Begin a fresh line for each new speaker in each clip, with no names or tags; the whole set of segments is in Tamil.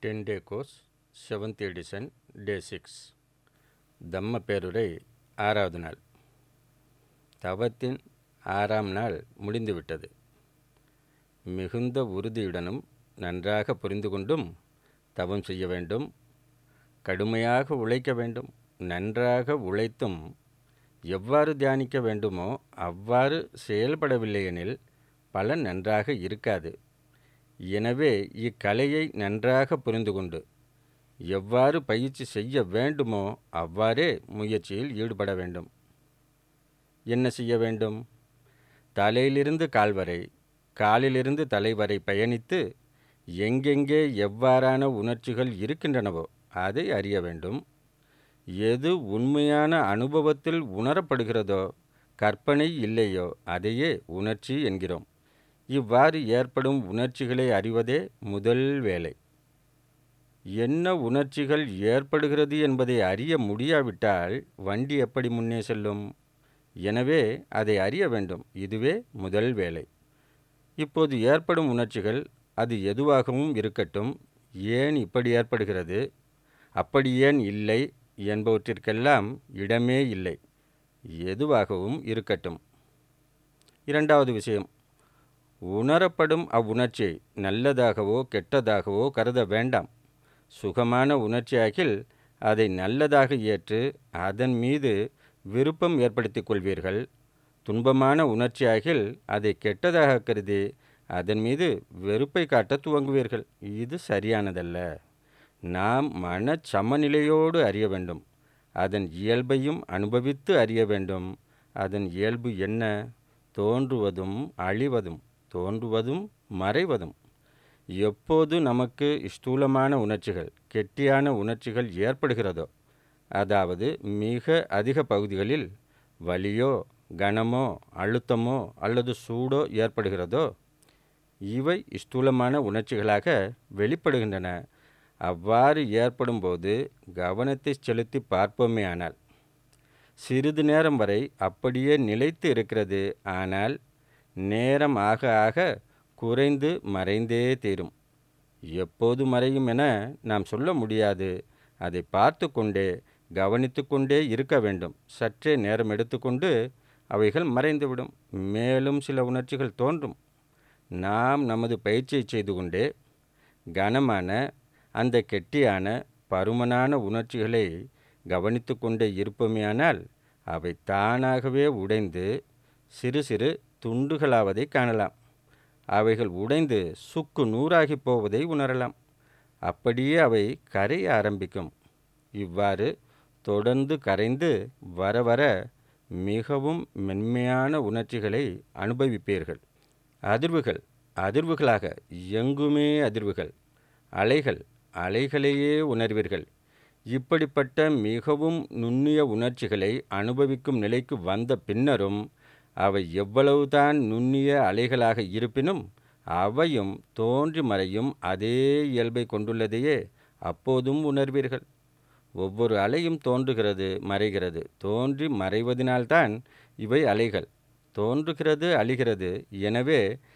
ten day course seventh edition day six தம்ம பேருரை ஆறாவது நாள் தவத்தின் ஆறாம் நாள் முடிந்துவிட்டது மிகுந்த உறுதியுடனும் நன்றாக புரிந்து கொண்டும் தவம் செய்ய வேண்டும் கடுமையாக உழைக்க வேண்டும் நன்றாக உழைத்தும் எவ்வாறு தியானிக்க வேண்டுமோ அவ்வாறு செயல்படவில்லையெனில் பலன் நன்றாக இருக்காது எனவே இக்கலையை நன்றாக புரிந்து கொண்டு எவ்வாறு பயிற்சி செய்ய வேண்டுமோ அவ்வாறே முயற்சியில் ஈடுபட வேண்டும் என்ன செய்ய வேண்டும் தலையிலிருந்து கால் வரை காலிலிருந்து தலை வரை பயணித்து எங்கெங்கே எவ்வாறான உணர்ச்சிகள் இருக்கின்றனவோ அதை அறிய வேண்டும் எது உண்மையான அனுபவத்தில் உணரப்படுகிறதோ கற்பனை இல்லையோ அதையே உணர்ச்சி என்கிறோம் இவ்வாறு ஏற்படும் உணர்ச்சிகளை அறிவதே முதல் வேலை என்ன உணர்ச்சிகள் ஏற்படுகிறது என்பதை அறிய முடியாவிட்டால் வண்டி எப்படி முன்னே செல்லும் எனவே அதை அறிய வேண்டும் இதுவே முதல் வேலை இப்போது ஏற்படும் உணர்ச்சிகள் அது எதுவாகவும் இருக்கட்டும் ஏன் இப்படி ஏற்படுகிறது அப்படி ஏன் இல்லை என்பவற்றிற்கெல்லாம் இடமே இல்லை எதுவாகவும் இருக்கட்டும் இரண்டாவது விஷயம் உணரப்படும் அவ்வுணர்ச்சியை நல்லதாகவோ கெட்டதாகவோ கருத வேண்டாம் சுகமான உணர்ச்சியாகில் அதை நல்லதாக ஏற்று அதன் மீது விருப்பம் ஏற்படுத்திக் கொள்வீர்கள் துன்பமான உணர்ச்சியாகில் அதை கெட்டதாக கருதி அதன் மீது வெறுப்பை காட்ட துவங்குவீர்கள் இது சரியானதல்ல நாம் மன சமநிலையோடு அறிய வேண்டும் அதன் இயல்பையும் அனுபவித்து அறிய வேண்டும் அதன் இயல்பு என்ன தோன்றுவதும் அழிவதும் தோன்றுவதும் மறைவதும் எப்போது நமக்கு ஸ்தூலமான உணர்ச்சிகள் கெட்டியான உணர்ச்சிகள் ஏற்படுகிறதோ அதாவது மிக அதிக பகுதிகளில் வலியோ கனமோ அழுத்தமோ அல்லது சூடோ ஏற்படுகிறதோ இவை ஸ்தூலமான உணர்ச்சிகளாக வெளிப்படுகின்றன அவ்வாறு ஏற்படும்போது கவனத்தை செலுத்தி பார்ப்போமே ஆனால் சிறிது நேரம் வரை அப்படியே நிலைத்து இருக்கிறது ஆனால் நேரம் ஆக ஆக குறைந்து மறைந்தே தீரும் எப்போது மறையும் என நாம் சொல்ல முடியாது அதை பார்த்து கொண்டே கவனித்து கொண்டே இருக்க வேண்டும் சற்றே நேரம் எடுத்துக்கொண்டு அவைகள் மறைந்துவிடும் மேலும் சில உணர்ச்சிகள் தோன்றும் நாம் நமது பயிற்சியை செய்து கொண்டே கனமான அந்த கெட்டியான பருமனான உணர்ச்சிகளை கவனித்து கொண்டே இருப்போமேயானால் அவை தானாகவே உடைந்து சிறு சிறு துண்டுகளாவதை காணலாம் அவைகள் உடைந்து சுக்கு நூறாகி போவதை உணரலாம் அப்படியே அவை கரைய ஆரம்பிக்கும் இவ்வாறு தொடர்ந்து கரைந்து வர வர மிகவும் மென்மையான உணர்ச்சிகளை அனுபவிப்பீர்கள் அதிர்வுகள் அதிர்வுகளாக எங்குமே அதிர்வுகள் அலைகள் அலைகளையே உணர்வீர்கள் இப்படிப்பட்ட மிகவும் நுண்ணிய உணர்ச்சிகளை அனுபவிக்கும் நிலைக்கு வந்த பின்னரும் அவை எவ்வளவுதான் நுண்ணிய அலைகளாக இருப்பினும் அவையும் தோன்றி மறையும் அதே இயல்பை கொண்டுள்ளதையே அப்போதும் உணர்வீர்கள் ஒவ்வொரு அலையும் தோன்றுகிறது மறைகிறது தோன்றி மறைவதனால்தான் இவை அலைகள் தோன்றுகிறது அழிகிறது எனவே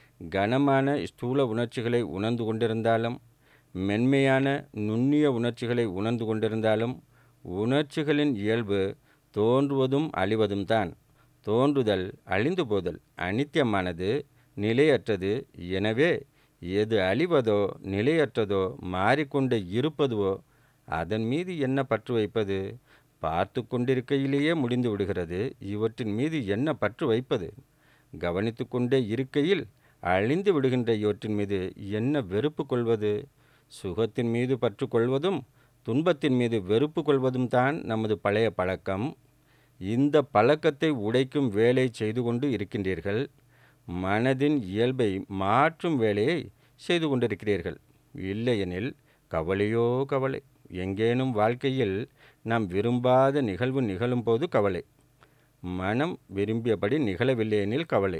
கனமான ஸ்தூல உணர்ச்சிகளை உணர்ந்து கொண்டிருந்தாலும் மென்மையான நுண்ணிய உணர்ச்சிகளை உணர்ந்து கொண்டிருந்தாலும் உணர்ச்சிகளின் இயல்பு தோன்றுவதும் அழிவதும் தான் தோன்றுதல் அழிந்து போதல் அனித்தியமானது நிலையற்றது எனவே எது அழிவதோ நிலையற்றதோ மாறிக்கொண்டே இருப்பதுவோ அதன் மீது என்ன பற்று வைப்பது பார்த்து கொண்டிருக்கையிலேயே முடிந்து விடுகிறது இவற்றின் மீது என்ன பற்று வைப்பது கவனித்து கொண்டே இருக்கையில் அழிந்து விடுகின்ற இவற்றின் மீது என்ன வெறுப்பு கொள்வது சுகத்தின் மீது பற்று கொள்வதும் துன்பத்தின் மீது வெறுப்பு கொள்வதும் தான் நமது பழைய பழக்கம் இந்த பழக்கத்தை உடைக்கும் வேலை செய்து கொண்டு இருக்கின்றீர்கள் மனதின் இயல்பை மாற்றும் வேலையை செய்து கொண்டிருக்கிறீர்கள் இல்லையெனில் கவலையோ கவலை எங்கேனும் வாழ்க்கையில் நாம் விரும்பாத நிகழ்வு நிகழும் போது கவலை மனம் விரும்பியபடி நிகழவில்லையெனில் கவலை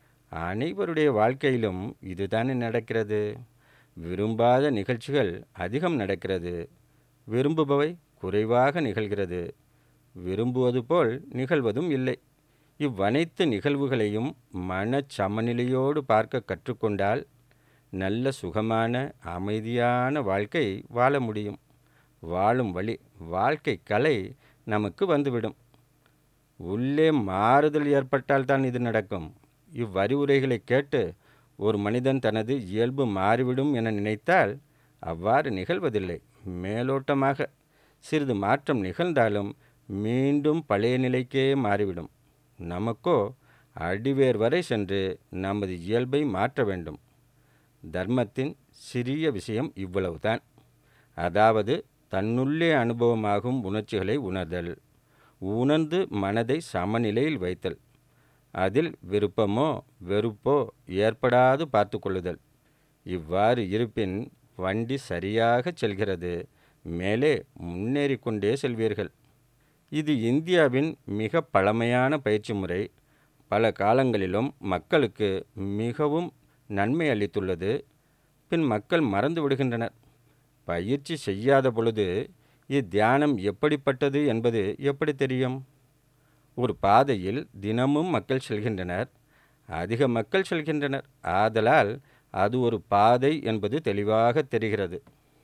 அனைவருடைய வாழ்க்கையிலும் இதுதானே நடக்கிறது விரும்பாத நிகழ்ச்சிகள் அதிகம் நடக்கிறது விரும்புபவை குறைவாக நிகழ்கிறது விரும்புவது போல் நிகழ்வதும் இல்லை இவ்வனைத்து நிகழ்வுகளையும் மன சமநிலையோடு பார்க்க கற்றுக்கொண்டால் நல்ல சுகமான அமைதியான வாழ்க்கை வாழ முடியும் வாழும் வழி வாழ்க்கை கலை நமக்கு வந்துவிடும் உள்ளே மாறுதல் ஏற்பட்டால் தான் இது நடக்கும் இவ்வறிவுரைகளை கேட்டு ஒரு மனிதன் தனது இயல்பு மாறிவிடும் என நினைத்தால் அவ்வாறு நிகழ்வதில்லை மேலோட்டமாக சிறிது மாற்றம் நிகழ்ந்தாலும் மீண்டும் பழைய நிலைக்கே மாறிவிடும் நமக்கோ அடிவேர் வரை சென்று நமது இயல்பை மாற்ற வேண்டும் தர்மத்தின் சிறிய விஷயம் இவ்வளவுதான் அதாவது தன்னுள்ளே அனுபவமாகும் உணர்ச்சிகளை உணர்தல் உணர்ந்து மனதை சமநிலையில் வைத்தல் அதில் விருப்பமோ வெறுப்போ ஏற்படாது பார்த்து கொள்ளுதல் இவ்வாறு இருப்பின் வண்டி சரியாக செல்கிறது மேலே முன்னேறி கொண்டே செல்வீர்கள் இது இந்தியாவின் மிக பழமையான பயிற்சி முறை பல காலங்களிலும் மக்களுக்கு மிகவும் நன்மை அளித்துள்ளது பின் மக்கள் மறந்து விடுகின்றனர் பயிற்சி செய்யாத பொழுது இத்தியானம் எப்படிப்பட்டது என்பது எப்படி தெரியும் ஒரு பாதையில் தினமும் மக்கள் செல்கின்றனர் அதிக மக்கள் செல்கின்றனர் ஆதலால் அது ஒரு பாதை என்பது தெளிவாக தெரிகிறது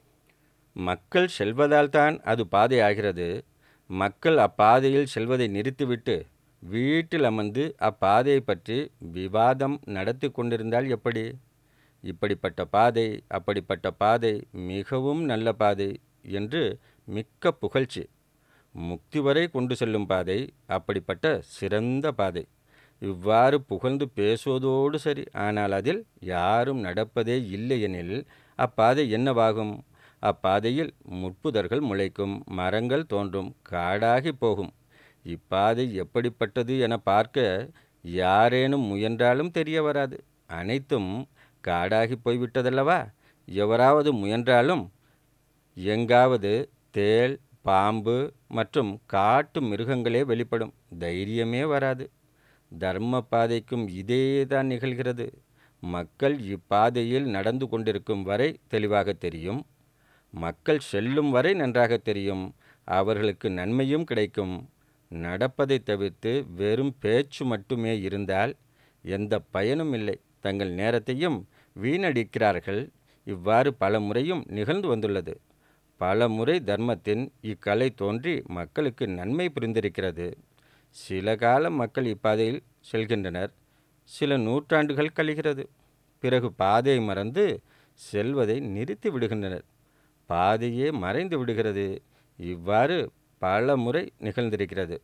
மக்கள் செல்வதால் தான் அது பாதை ஆகிறது மக்கள் அப்பாதையில் செல்வதை நிறுத்திவிட்டு வீட்டில் அமர்ந்து அப்பாதையை பற்றி விவாதம் நடத்தி கொண்டிருந்தால் எப்படி இப்படிப்பட்ட பாதை அப்படிப்பட்ட பாதை மிகவும் நல்ல பாதை என்று மிக்க புகழ்ச்சி முக்தி வரை கொண்டு செல்லும் பாதை அப்படிப்பட்ட சிறந்த பாதை இவ்வாறு புகழ்ந்து பேசுவதோடு சரி ஆனால் அதில் யாரும் நடப்பதே இல்லை எனில் அப்பாதை என்னவாகும் அப்பாதையில் முட்புதர்கள் முளைக்கும் மரங்கள் தோன்றும் காடாகி போகும் இப்பாதை எப்படிப்பட்டது என பார்க்க யாரேனும் முயன்றாலும் தெரிய வராது அனைத்தும் காடாகி போய்விட்டதல்லவா எவராவது முயன்றாலும் எங்காவது தேள் பாம்பு மற்றும் காட்டு மிருகங்களே வெளிப்படும் தைரியமே வராது தர்ம பாதைக்கும் இதே தான் நிகழ்கிறது மக்கள் இப்பாதையில் நடந்து கொண்டிருக்கும் வரை தெளிவாக தெரியும் மக்கள் செல்லும் வரை நன்றாக தெரியும் அவர்களுக்கு நன்மையும் கிடைக்கும் நடப்பதை தவிர்த்து வெறும் பேச்சு மட்டுமே இருந்தால் எந்த பயனும் இல்லை தங்கள் நேரத்தையும் வீணடிக்கிறார்கள் இவ்வாறு பல முறையும் நிகழ்ந்து வந்துள்ளது பல முறை தர்மத்தின் இக்கலை தோன்றி மக்களுக்கு நன்மை புரிந்திருக்கிறது சில காலம் மக்கள் இப்பாதையில் செல்கின்றனர் சில நூற்றாண்டுகள் கழிகிறது பிறகு பாதையை மறந்து செல்வதை நிறுத்தி விடுகின்றனர் பாதையே மறைந்து விடுகிறது இவ்வாறு பல முறை நிகழ்ந்திருக்கிறது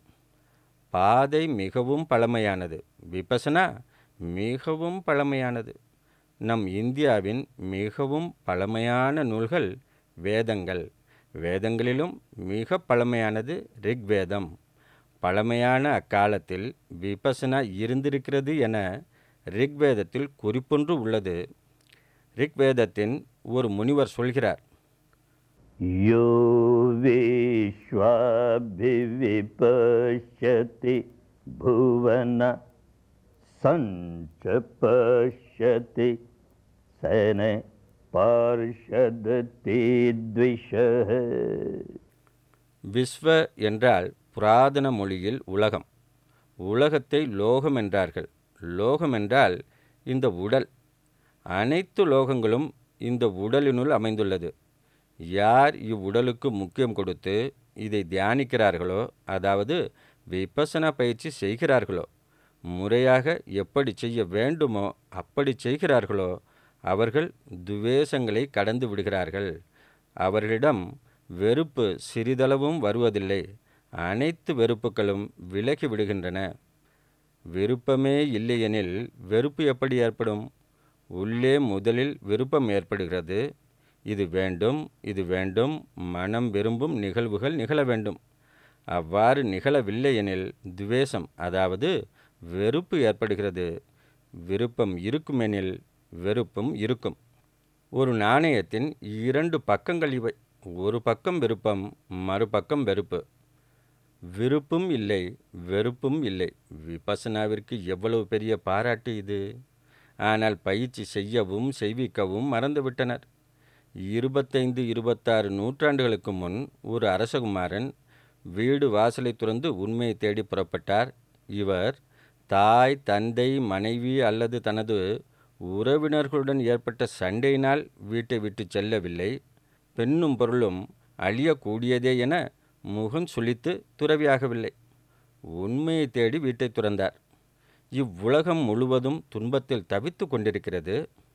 பாதை மிகவும் பழமையானது விபசனா மிகவும் பழமையானது நம் இந்தியாவின் மிகவும் பழமையான நூல்கள் வேதங்கள் வேதங்களிலும் மிக பழமையானது ரிக்வேதம் பழமையான அக்காலத்தில் விபசனா இருந்திருக்கிறது என ரிக்வேதத்தில் குறிப்பொன்று உள்ளது ரிக்வேதத்தின் ஒரு முனிவர் சொல்கிறார்
यो विश्वाभिविपश्यति भुवन सञ्च पश्यति सेन पार्षदति द्विषः
விஸ்வ என்றால் புராதன மொழியில் உலகம் உலகத்தை லோகம் என்றார்கள் லோகம் என்றால் இந்த உடல் அனைத்து லோகங்களும் இந்த உடலினுள் அமைந்துள்ளது யார் இவ்வுடலுக்கு முக்கியம் கொடுத்து இதை தியானிக்கிறார்களோ அதாவது விபசனா பயிற்சி செய்கிறார்களோ முறையாக எப்படி செய்ய வேண்டுமோ அப்படி செய்கிறார்களோ அவர்கள் துவேஷங்களை கடந்து விடுகிறார்கள் அவர்களிடம் வெறுப்பு சிறிதளவும் வருவதில்லை அனைத்து வெறுப்புகளும் விலகி விடுகின்றன விருப்பமே இல்லையெனில் வெறுப்பு எப்படி ஏற்படும் உள்ளே முதலில் விருப்பம் ஏற்படுகிறது இது வேண்டும் இது வேண்டும் மனம் விரும்பும் நிகழ்வுகள் நிகழ வேண்டும் அவ்வாறு நிகழவில்லை எனில் துவேஷம் அதாவது வெறுப்பு ஏற்படுகிறது விருப்பம் இருக்குமெனில் வெறுப்பும் இருக்கும் ஒரு நாணயத்தின் இரண்டு பக்கங்கள் இவை ஒரு பக்கம் விருப்பம் மறுபக்கம் வெறுப்பு விருப்பும் இல்லை வெறுப்பும் இல்லை விபசனாவிற்கு எவ்வளவு பெரிய பாராட்டு இது ஆனால் பயிற்சி செய்யவும் செய்விக்கவும் மறந்துவிட்டனர் இருபத்தைந்து இருபத்தாறு நூற்றாண்டுகளுக்கு முன் ஒரு அரசகுமாரன் வீடு வாசலை துறந்து உண்மையை தேடி புறப்பட்டார் இவர் தாய் தந்தை மனைவி அல்லது தனது உறவினர்களுடன் ஏற்பட்ட சண்டையினால் வீட்டை விட்டு செல்லவில்லை பெண்ணும் பொருளும் அழியக்கூடியதே என முகம் சுளித்து துறவியாகவில்லை உண்மையை தேடி வீட்டை துறந்தார் இவ்வுலகம் முழுவதும் துன்பத்தில் தவித்து கொண்டிருக்கிறது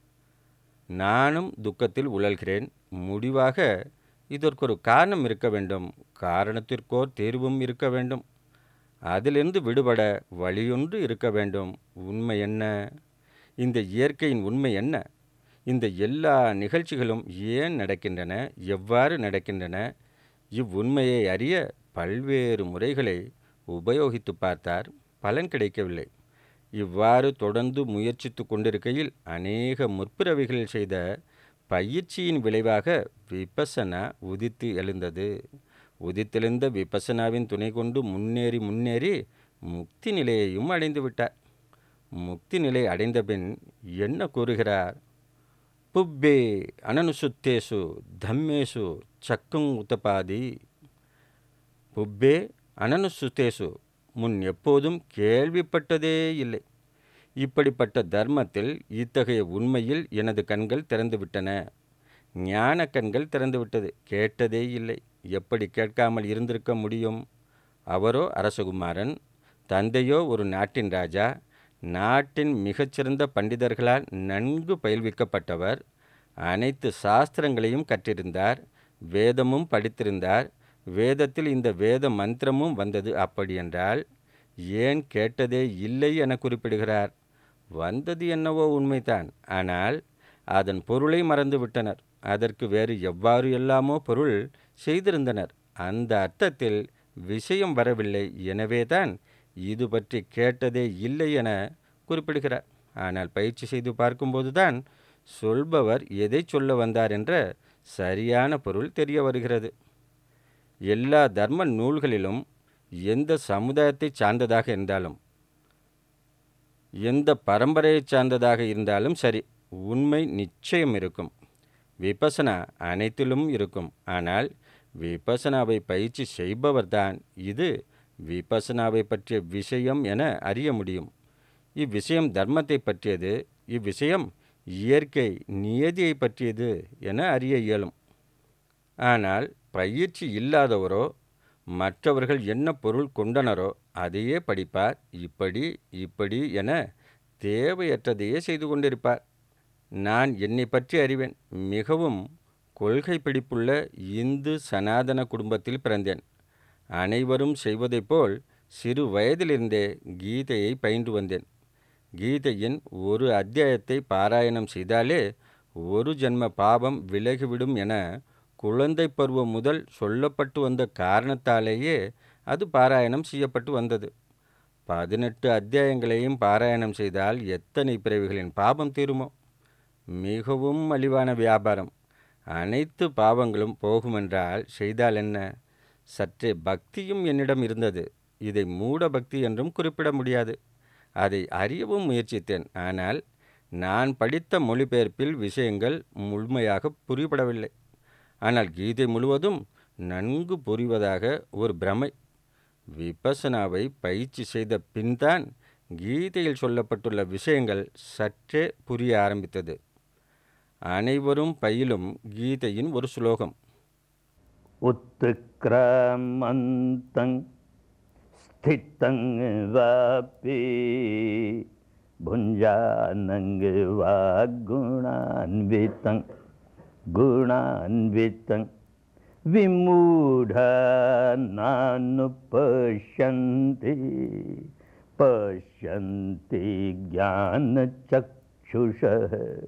நானும் துக்கத்தில் உழல்கிறேன் முடிவாக இதற்கொரு காரணம் இருக்க வேண்டும் காரணத்திற்கோர் தீர்வும் இருக்க வேண்டும் அதிலிருந்து விடுபட வழியொன்று இருக்க வேண்டும் உண்மை என்ன இந்த இயற்கையின் உண்மை என்ன இந்த எல்லா நிகழ்ச்சிகளும் ஏன் நடக்கின்றன எவ்வாறு நடக்கின்றன இவ்வுண்மையை அறிய பல்வேறு முறைகளை உபயோகித்து பார்த்தார் பலன் கிடைக்கவில்லை இவ்வாறு தொடர்ந்து முயற்சித்து கொண்டிருக்கையில் அநேக முற்பிறவிகளில் செய்த பயிற்சியின் விளைவாக விபசனா உதித்து எழுந்தது உதித்தெழுந்த விபசனாவின் துணை கொண்டு முன்னேறி முன்னேறி முக்தி நிலையையும் அடைந்து விட்டார் முக்தி நிலை அடைந்தபின் என்ன கூறுகிறார் புப்பே அனனுசுத்தேசு தம்மேசு சக்கும் உத்தபாதி புப்பே அனனுசுத்தேசு முன் எப்போதும் கேள்விப்பட்டதே இல்லை இப்படிப்பட்ட தர்மத்தில் இத்தகைய உண்மையில் எனது கண்கள் திறந்துவிட்டன ஞான கண்கள் திறந்துவிட்டது கேட்டதே இல்லை எப்படி கேட்காமல் இருந்திருக்க முடியும் அவரோ அரசகுமாரன் தந்தையோ ஒரு நாட்டின் ராஜா நாட்டின் மிகச்சிறந்த பண்டிதர்களால் நன்கு பயில்விக்கப்பட்டவர் அனைத்து சாஸ்திரங்களையும் கற்றிருந்தார் வேதமும் படித்திருந்தார் வேதத்தில் இந்த வேத மந்திரமும் வந்தது அப்படியென்றால் ஏன் கேட்டதே இல்லை என குறிப்பிடுகிறார் வந்தது என்னவோ உண்மைதான் ஆனால் அதன் பொருளை மறந்துவிட்டனர் அதற்கு வேறு எவ்வாறு எல்லாமோ பொருள் செய்திருந்தனர் அந்த அர்த்தத்தில் விஷயம் வரவில்லை எனவேதான் இது பற்றி கேட்டதே இல்லை என குறிப்பிடுகிறார் ஆனால் பயிற்சி செய்து பார்க்கும்போதுதான் சொல்பவர் எதை சொல்ல வந்தார் என்ற சரியான பொருள் தெரிய வருகிறது எல்லா தர்ம நூல்களிலும் எந்த சமுதாயத்தை சார்ந்ததாக இருந்தாலும் எந்த பரம்பரையை சார்ந்ததாக இருந்தாலும் சரி உண்மை நிச்சயம் இருக்கும் விபசனா அனைத்திலும் இருக்கும் ஆனால் விபசனாவை பயிற்சி செய்பவர்தான் இது விபசனாவை பற்றிய விஷயம் என அறிய முடியும் இவ்விஷயம் தர்மத்தை பற்றியது இவ்விஷயம் இயற்கை நியதியை பற்றியது என அறிய இயலும் ஆனால் பயிற்சி இல்லாதவரோ மற்றவர்கள் என்ன பொருள் கொண்டனரோ அதையே படிப்பார் இப்படி இப்படி என தேவையற்றதையே செய்து கொண்டிருப்பார் நான் என்னை பற்றி அறிவேன் மிகவும் கொள்கை பிடிப்புள்ள இந்து சனாதன குடும்பத்தில் பிறந்தேன் அனைவரும் செய்வதைப் போல் சிறு வயதிலிருந்தே கீதையை பயின்று வந்தேன் கீதையின் ஒரு அத்தியாயத்தை பாராயணம் செய்தாலே ஒரு ஜென்ம பாவம் விலகிவிடும் என குழந்தை பருவம் முதல் சொல்லப்பட்டு வந்த காரணத்தாலேயே அது பாராயணம் செய்யப்பட்டு வந்தது பதினெட்டு அத்தியாயங்களையும் பாராயணம் செய்தால் எத்தனை பிறவிகளின் பாவம் தீருமோ மிகவும் மலிவான வியாபாரம் அனைத்து பாவங்களும் போகுமென்றால் செய்தால் என்ன சற்றே பக்தியும் என்னிடம் இருந்தது இதை மூட பக்தி என்றும் குறிப்பிட முடியாது அதை அறியவும் முயற்சித்தேன் ஆனால் நான் படித்த மொழிபெயர்ப்பில் விஷயங்கள் முழுமையாக புரியப்படவில்லை ஆனால் கீதை முழுவதும் நன்கு புரிவதாக ஒரு பிரமை விபசனாவை பயிற்சி செய்த பின்தான் கீதையில் சொல்லப்பட்டுள்ள விஷயங்கள் சற்றே புரிய ஆரம்பித்தது அனைவரும் பயிலும் கீதையின் ஒரு ஸ்லோகம்
उत्क्रामन्तं स्थितं वापि भुञ्जानं वा गुणान्वितं गुणान्वितं विमूढा नानुपश्यन्ति पश्यन्ति ज्ञानचक्षुषः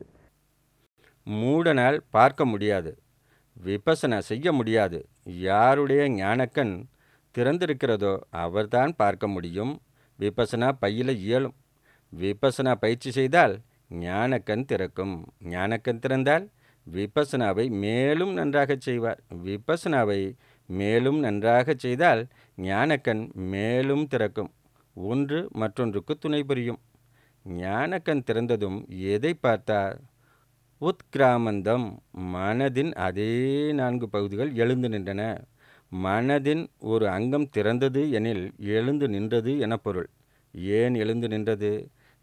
மூடனால் பார்க்க முடியாது விபசனா செய்ய முடியாது யாருடைய ஞானக்கண் திறந்திருக்கிறதோ அவர்தான் பார்க்க முடியும் விபசனா பையில இயலும் விபசனா பயிற்சி செய்தால் ஞானக்கண் திறக்கும் ஞானக்கண் திறந்தால் விபசனாவை மேலும் நன்றாக செய்வார் விபசனாவை மேலும் நன்றாக செய்தால் ஞானக்கண் மேலும் திறக்கும் ஒன்று மற்றொன்றுக்கு துணை புரியும் ஞானக்கண் திறந்ததும் எதை பார்த்தார் உத்கிராமந்தம் மனதின் அதே நான்கு பகுதிகள் எழுந்து நின்றன மனதின் ஒரு அங்கம் திறந்தது எனில் எழுந்து நின்றது என பொருள் ஏன் எழுந்து நின்றது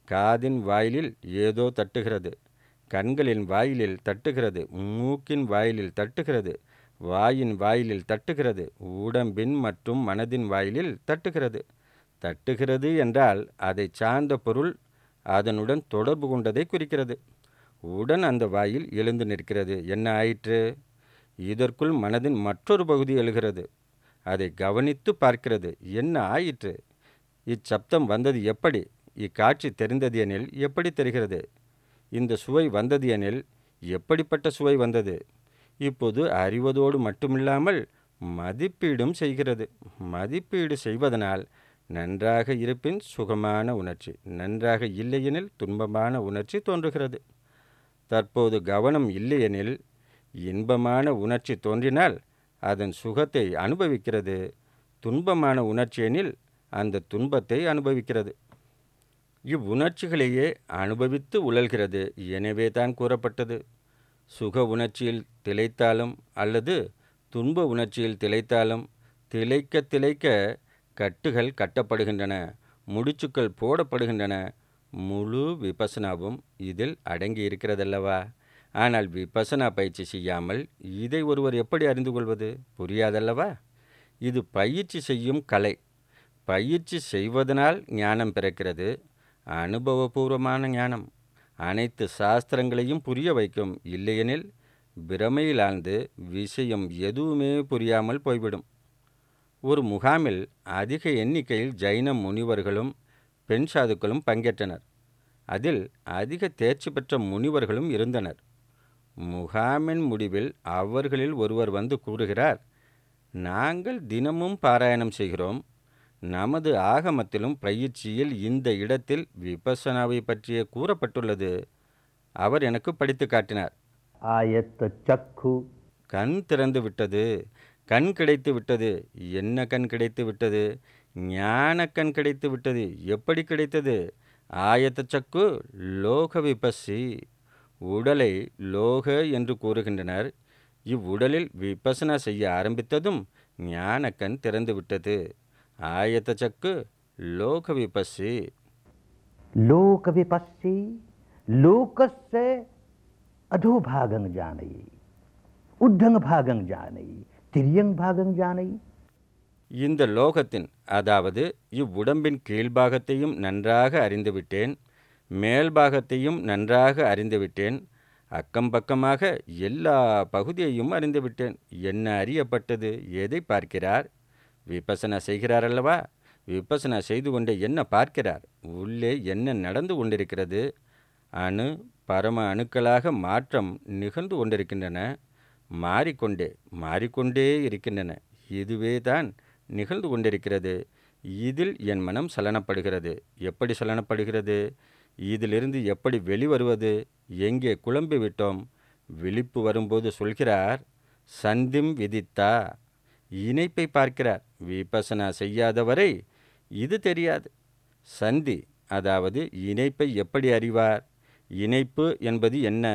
காதின் வாயிலில் ஏதோ தட்டுகிறது கண்களின் வாயிலில் தட்டுகிறது மூக்கின் வாயிலில் தட்டுகிறது வாயின் வாயிலில் தட்டுகிறது உடம்பின் மற்றும் மனதின் வாயிலில் தட்டுகிறது தட்டுகிறது என்றால் அதை சார்ந்த பொருள் அதனுடன் தொடர்பு கொண்டதை குறிக்கிறது உடன் அந்த வாயில் எழுந்து நிற்கிறது என்ன ஆயிற்று இதற்குள் மனதின் மற்றொரு பகுதி எழுகிறது அதை கவனித்து பார்க்கிறது என்ன ஆயிற்று இச்சப்தம் வந்தது எப்படி இக்காட்சி தெரிந்தது எனில் எப்படி தெரிகிறது இந்த சுவை வந்தது எனில் எப்படிப்பட்ட சுவை வந்தது இப்போது அறிவதோடு மட்டுமில்லாமல் மதிப்பீடும் செய்கிறது மதிப்பீடு செய்வதனால் நன்றாக இருப்பின் சுகமான உணர்ச்சி நன்றாக இல்லையெனில் துன்பமான உணர்ச்சி தோன்றுகிறது தற்போது கவனம் இல்லையெனில் இன்பமான உணர்ச்சி தோன்றினால் அதன் சுகத்தை அனுபவிக்கிறது துன்பமான உணர்ச்சி எனில் அந்த துன்பத்தை அனுபவிக்கிறது இவ்வுணர்ச்சிகளையே அனுபவித்து உழல்கிறது எனவே தான் கூறப்பட்டது சுக உணர்ச்சியில் திளைத்தாலும் அல்லது துன்ப உணர்ச்சியில் திளைத்தாலும் திளைக்க திளைக்க கட்டுகள் கட்டப்படுகின்றன முடிச்சுக்கள் போடப்படுகின்றன முழு விபசனாவும் இதில் அடங்கி இருக்கிறதல்லவா ஆனால் விபசனா பயிற்சி செய்யாமல் இதை ஒருவர் எப்படி அறிந்து கொள்வது புரியாதல்லவா இது பயிற்சி செய்யும் கலை பயிற்சி செய்வதனால் ஞானம் பிறக்கிறது அனுபவபூர்வமான ஞானம் அனைத்து சாஸ்திரங்களையும் புரிய வைக்கும் இல்லையெனில் பிரமையில் ஆழ்ந்து விஷயம் எதுவுமே புரியாமல் போய்விடும் ஒரு முகாமில் அதிக எண்ணிக்கையில் ஜைன முனிவர்களும் பெண் சாதுக்களும் பங்கேற்றனர் அதில் அதிக தேர்ச்சி பெற்ற முனிவர்களும் இருந்தனர் முகாமின் முடிவில் அவர்களில் ஒருவர் வந்து கூறுகிறார் நாங்கள் தினமும் பாராயணம் செய்கிறோம் நமது ஆகமத்திலும் பயிற்சியில் இந்த இடத்தில் விபசனாவை பற்றிய கூறப்பட்டுள்ளது அவர் எனக்கு படித்து காட்டினார்
ஆயத்த சக்கு
கண் திறந்து விட்டது கண் கிடைத்து விட்டது என்ன கண் கிடைத்து விட்டது ஞான கண் கிடைத்து விட்டது எப்படி கிடைத்தது ஆயத்த சக்கு லோக விபசி உடலை லோக என்று கூறுகின்றனர் இவ்வுடலில் விபசனா செய்ய ஆரம்பித்ததும் ஞான கண் திறந்து விட்டது ஆயத்த சக்கு லோக விபசி
लोक विपस्सी लोकस्य अधोभागं जानयि उद्धं भागं जानयि तिर्यं भागं जानयि
இந்த லோகத்தின் அதாவது இவ்வுடம்பின் கீழ்பாகத்தையும் நன்றாக அறிந்துவிட்டேன் மேல்பாகத்தையும் நன்றாக அறிந்துவிட்டேன் அக்கம் பக்கமாக எல்லா பகுதியையும் அறிந்துவிட்டேன் என்ன அறியப்பட்டது எதை பார்க்கிறார் விபசனா செய்கிறார் அல்லவா விபசனா செய்து கொண்டே என்ன பார்க்கிறார் உள்ளே என்ன நடந்து கொண்டிருக்கிறது அணு பரம அணுக்களாக மாற்றம் நிகழ்ந்து கொண்டிருக்கின்றன மாறிக்கொண்டே மாறிக்கொண்டே இருக்கின்றன இதுவே தான் நிகழ்ந்து கொண்டிருக்கிறது இதில் என் மனம் சலனப்படுகிறது எப்படி சலனப்படுகிறது இதிலிருந்து எப்படி வெளிவருவது எங்கே குழம்பி விட்டோம் விழிப்பு வரும்போது சொல்கிறார் சந்திம் விதித்தா இணைப்பை பார்க்கிறார் விபசனா செய்யாதவரை இது தெரியாது சந்தி அதாவது இணைப்பை எப்படி அறிவார் இணைப்பு என்பது என்ன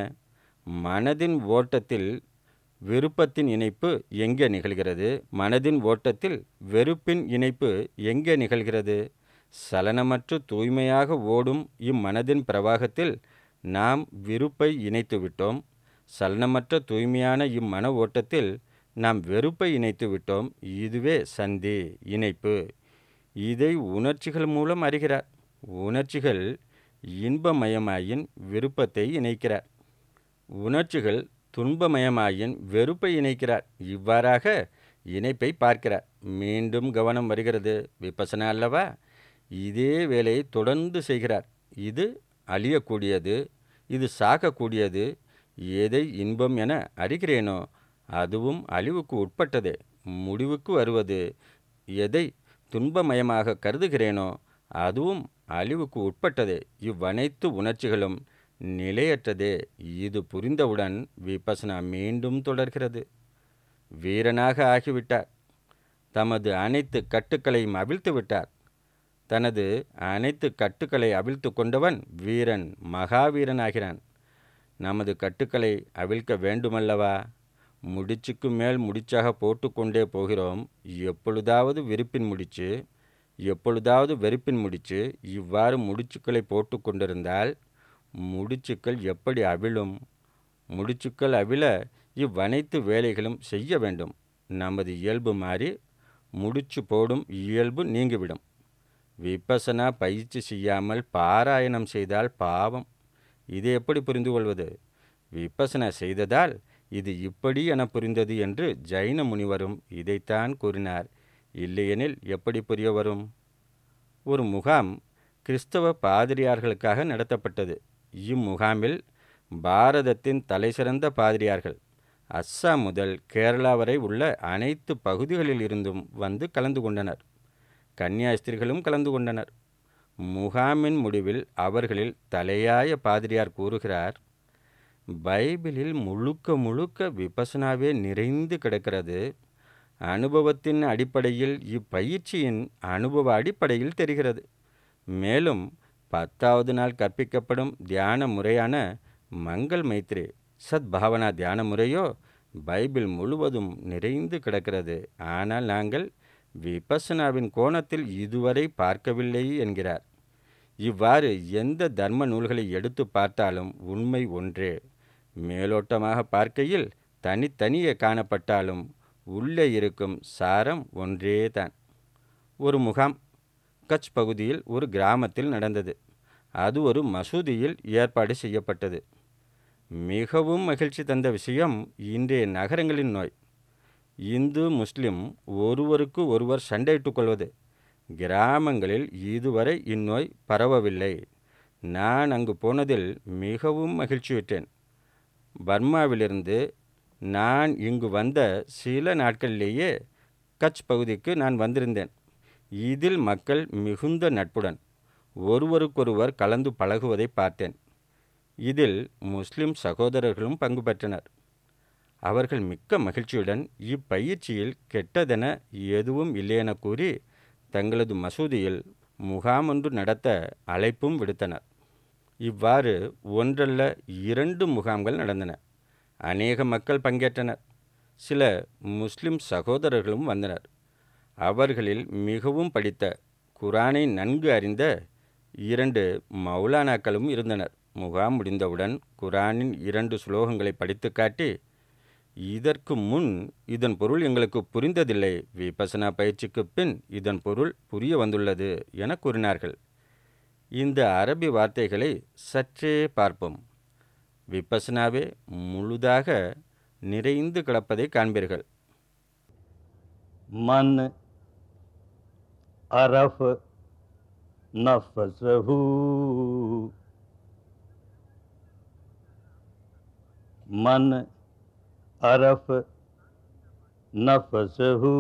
மனதின் ஓட்டத்தில் விருப்பத்தின் இணைப்பு எங்கே நிகழ்கிறது மனதின் ஓட்டத்தில் வெறுப்பின் இணைப்பு எங்கே நிகழ்கிறது சலனமற்று தூய்மையாக ஓடும் இம்மனதின் பிரவாகத்தில் நாம் விருப்பை இணைத்து விட்டோம் சலனமற்ற தூய்மையான இம்மன ஓட்டத்தில் நாம் வெறுப்பை இணைத்து விட்டோம் இதுவே சந்தி இணைப்பு இதை உணர்ச்சிகள் மூலம் அறிகிறார் உணர்ச்சிகள் இன்பமயமாயின் விருப்பத்தை இணைக்கிறார் உணர்ச்சிகள் துன்பமயமாயின் வெறுப்பை இணைக்கிறார் இவ்வாறாக இணைப்பை பார்க்கிறார் மீண்டும் கவனம் வருகிறது விபசனா அல்லவா இதே வேலையை தொடர்ந்து செய்கிறார் இது அழியக்கூடியது இது சாகக்கூடியது எதை இன்பம் என அறிகிறேனோ அதுவும் அழிவுக்கு உட்பட்டதே முடிவுக்கு வருவது எதை துன்பமயமாக கருதுகிறேனோ அதுவும் அழிவுக்கு உட்பட்டதே இவ்வனைத்து உணர்ச்சிகளும் நிலையற்றதே இது புரிந்தவுடன் விபசனா மீண்டும் தொடர்கிறது வீரனாக ஆகிவிட்டார் தமது அனைத்து கட்டுக்களையும் அவிழ்த்து விட்டார் தனது அனைத்து கட்டுக்களை அவிழ்த்து கொண்டவன் வீரன் மகாவீரனாகிறான் நமது கட்டுக்களை அவிழ்க்க வேண்டுமல்லவா முடிச்சுக்கு மேல் முடிச்சாக போட்டுக்கொண்டே போகிறோம் எப்பொழுதாவது விருப்பின் முடிச்சு எப்பொழுதாவது வெறுப்பின் முடிச்சு இவ்வாறு முடிச்சுக்களை போட்டு கொண்டிருந்தால் முடிச்சுக்கள் எப்படி அவிழும் முடிச்சுக்கள் அவிழ இவ்வனைத்து வேலைகளும் செய்ய வேண்டும் நமது இயல்பு மாறி முடிச்சு போடும் இயல்பு நீங்கிவிடும் விபசனா பயிற்சி செய்யாமல் பாராயணம் செய்தால் பாவம் இது எப்படி புரிந்து கொள்வது விபசனா செய்ததால் இது இப்படி என புரிந்தது என்று ஜைன முனிவரும் இதைத்தான் கூறினார் இல்லையெனில் எப்படி புரிய வரும் ஒரு முகாம் கிறிஸ்தவ பாதிரியார்களுக்காக நடத்தப்பட்டது இம்முகாமில் பாரதத்தின் தலைசிறந்த பாதிரியார்கள் அஸ்ஸாம் முதல் கேரளா வரை உள்ள அனைத்து பகுதிகளில் இருந்தும் வந்து கலந்து கொண்டனர் கன்னியாஸ்திரிகளும் கலந்து கொண்டனர் முகாமின் முடிவில் அவர்களில் தலையாய பாதிரியார் கூறுகிறார் பைபிளில் முழுக்க முழுக்க விபசனாவே நிறைந்து கிடக்கிறது அனுபவத்தின் அடிப்படையில் இப்பயிற்சியின் அனுபவ அடிப்படையில் தெரிகிறது மேலும் பத்தாவது நாள் கற்பிக்கப்படும் தியான முறையான மங்கள் மைத்ரே சத்பாவனா தியான முறையோ பைபிள் முழுவதும் நிறைந்து கிடக்கிறது ஆனால் நாங்கள் விபசனாவின் கோணத்தில் இதுவரை பார்க்கவில்லை என்கிறார் இவ்வாறு எந்த தர்ம நூல்களை எடுத்து பார்த்தாலும் உண்மை ஒன்றே மேலோட்டமாக பார்க்கையில் தனித்தனியே காணப்பட்டாலும் உள்ளே இருக்கும் சாரம் ஒன்றே தான் ஒரு முகாம் கட்ச் பகுதியில் ஒரு கிராமத்தில் நடந்தது அது ஒரு மசூதியில் ஏற்பாடு செய்யப்பட்டது மிகவும் மகிழ்ச்சி தந்த விஷயம் இன்றைய நகரங்களின் நோய் இந்து முஸ்லிம் ஒருவருக்கு ஒருவர் சண்டையிட்டுக் கொள்வது கிராமங்களில் இதுவரை இந்நோய் பரவவில்லை நான் அங்கு போனதில் மிகவும் மகிழ்ச்சியுற்றேன் பர்மாவிலிருந்து நான் இங்கு வந்த சில நாட்களிலேயே கட்ச் பகுதிக்கு நான் வந்திருந்தேன் இதில் மக்கள் மிகுந்த நட்புடன் ஒருவருக்கொருவர் கலந்து பழகுவதை பார்த்தேன் இதில் முஸ்லிம் சகோதரர்களும் பங்கு பெற்றனர் அவர்கள் மிக்க மகிழ்ச்சியுடன் இப்பயிற்சியில் கெட்டதென எதுவும் இல்லையென கூறி தங்களது மசூதியில் முகாம் ஒன்று நடத்த அழைப்பும் விடுத்தனர் இவ்வாறு ஒன்றல்ல இரண்டு முகாம்கள் நடந்தன அநேக மக்கள் பங்கேற்றனர் சில முஸ்லிம் சகோதரர்களும் வந்தனர் அவர்களில் மிகவும் படித்த குரானை நன்கு அறிந்த இரண்டு மௌலானாக்களும் இருந்தனர் முகாம் முடிந்தவுடன் குரானின் இரண்டு ஸ்லோகங்களை படித்து காட்டி இதற்கு முன் இதன் பொருள் எங்களுக்கு புரிந்ததில்லை விபசனா பயிற்சிக்கு பின் இதன் பொருள் புரிய வந்துள்ளது என கூறினார்கள் இந்த அரபி வார்த்தைகளை சற்றே பார்ப்போம் விபசனாவே முழுதாக நிறைந்து கிடப்பதை காண்பீர்கள்
मन अरफ नफसहू मन अरफ नफसहू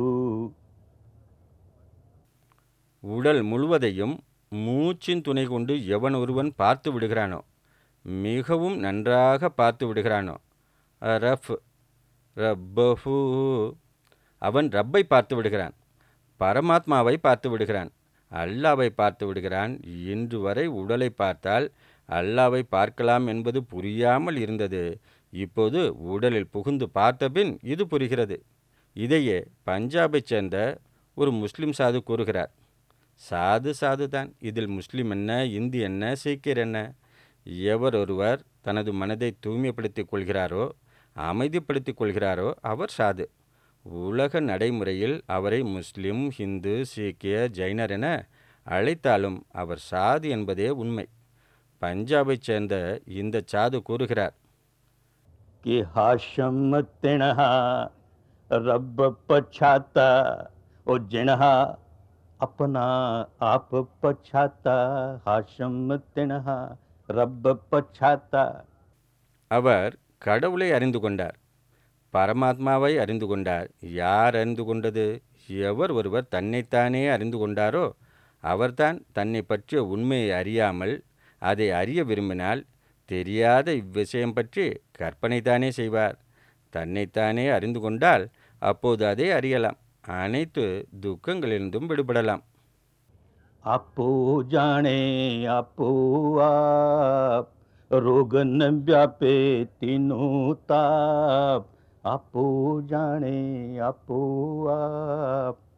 உடல் முழுவதையும் மூச்சின் துணை கொண்டு எவன் ஒருவன் பார்த்து விடுகிறானோ மிகவும் நன்றாக பார்த்து விடுகிறானோ ரஃப் ரப்பஹு அவன் ரப்பை பார்த்து விடுகிறான் பரமாத்மாவை பார்த்து விடுகிறான் அல்லாவை பார்த்து விடுகிறான் இன்று வரை உடலை பார்த்தால் அல்லாவை பார்க்கலாம் என்பது புரியாமல் இருந்தது இப்போது உடலில் புகுந்து பார்த்தபின் இது புரிகிறது இதையே பஞ்சாபைச் சேர்ந்த ஒரு முஸ்லிம் சாது கூறுகிறார் சாது சாது தான் இதில் முஸ்லிம் என்ன இந்து என்ன சீக்கியர் என்ன எவர் ஒருவர் தனது மனதை தூய்மைப்படுத்திக் கொள்கிறாரோ அமைதிப்படுத்திக் கொள்கிறாரோ அவர் சாது உலக நடைமுறையில் அவரை முஸ்லிம் ஹிந்து சீக்கிய ஜைனர் என அழைத்தாலும் அவர் சாது என்பதே உண்மை பஞ்சாபைச் சேர்ந்த இந்த சாது கூறுகிறார்
कि हाशम तिणहा रब पछाता ओ जिणहा अपना आप पछाता हाशम तिणहा रब पछाता
அவர் கடவுளை அறிந்து கொண்டார் பரமாத்மாவை அறிந்து கொண்டார் யார் அறிந்து கொண்டது எவர் ஒருவர் தன்னைத்தானே அறிந்து கொண்டாரோ அவர்தான் தன்னை பற்றிய உண்மையை அறியாமல் அதை அறிய விரும்பினால் தெரியாத இவ்விஷயம் பற்றி கற்பனைத்தானே செய்வார் தன்னைத்தானே அறிந்து கொண்டால் அப்போது அதை அறியலாம் அனைத்து துக்கங்களிலிருந்தும் விடுபடலாம்
आपो जाने आपो आप रोग न व्यापे तीनों ताप आपो जाने आपो आप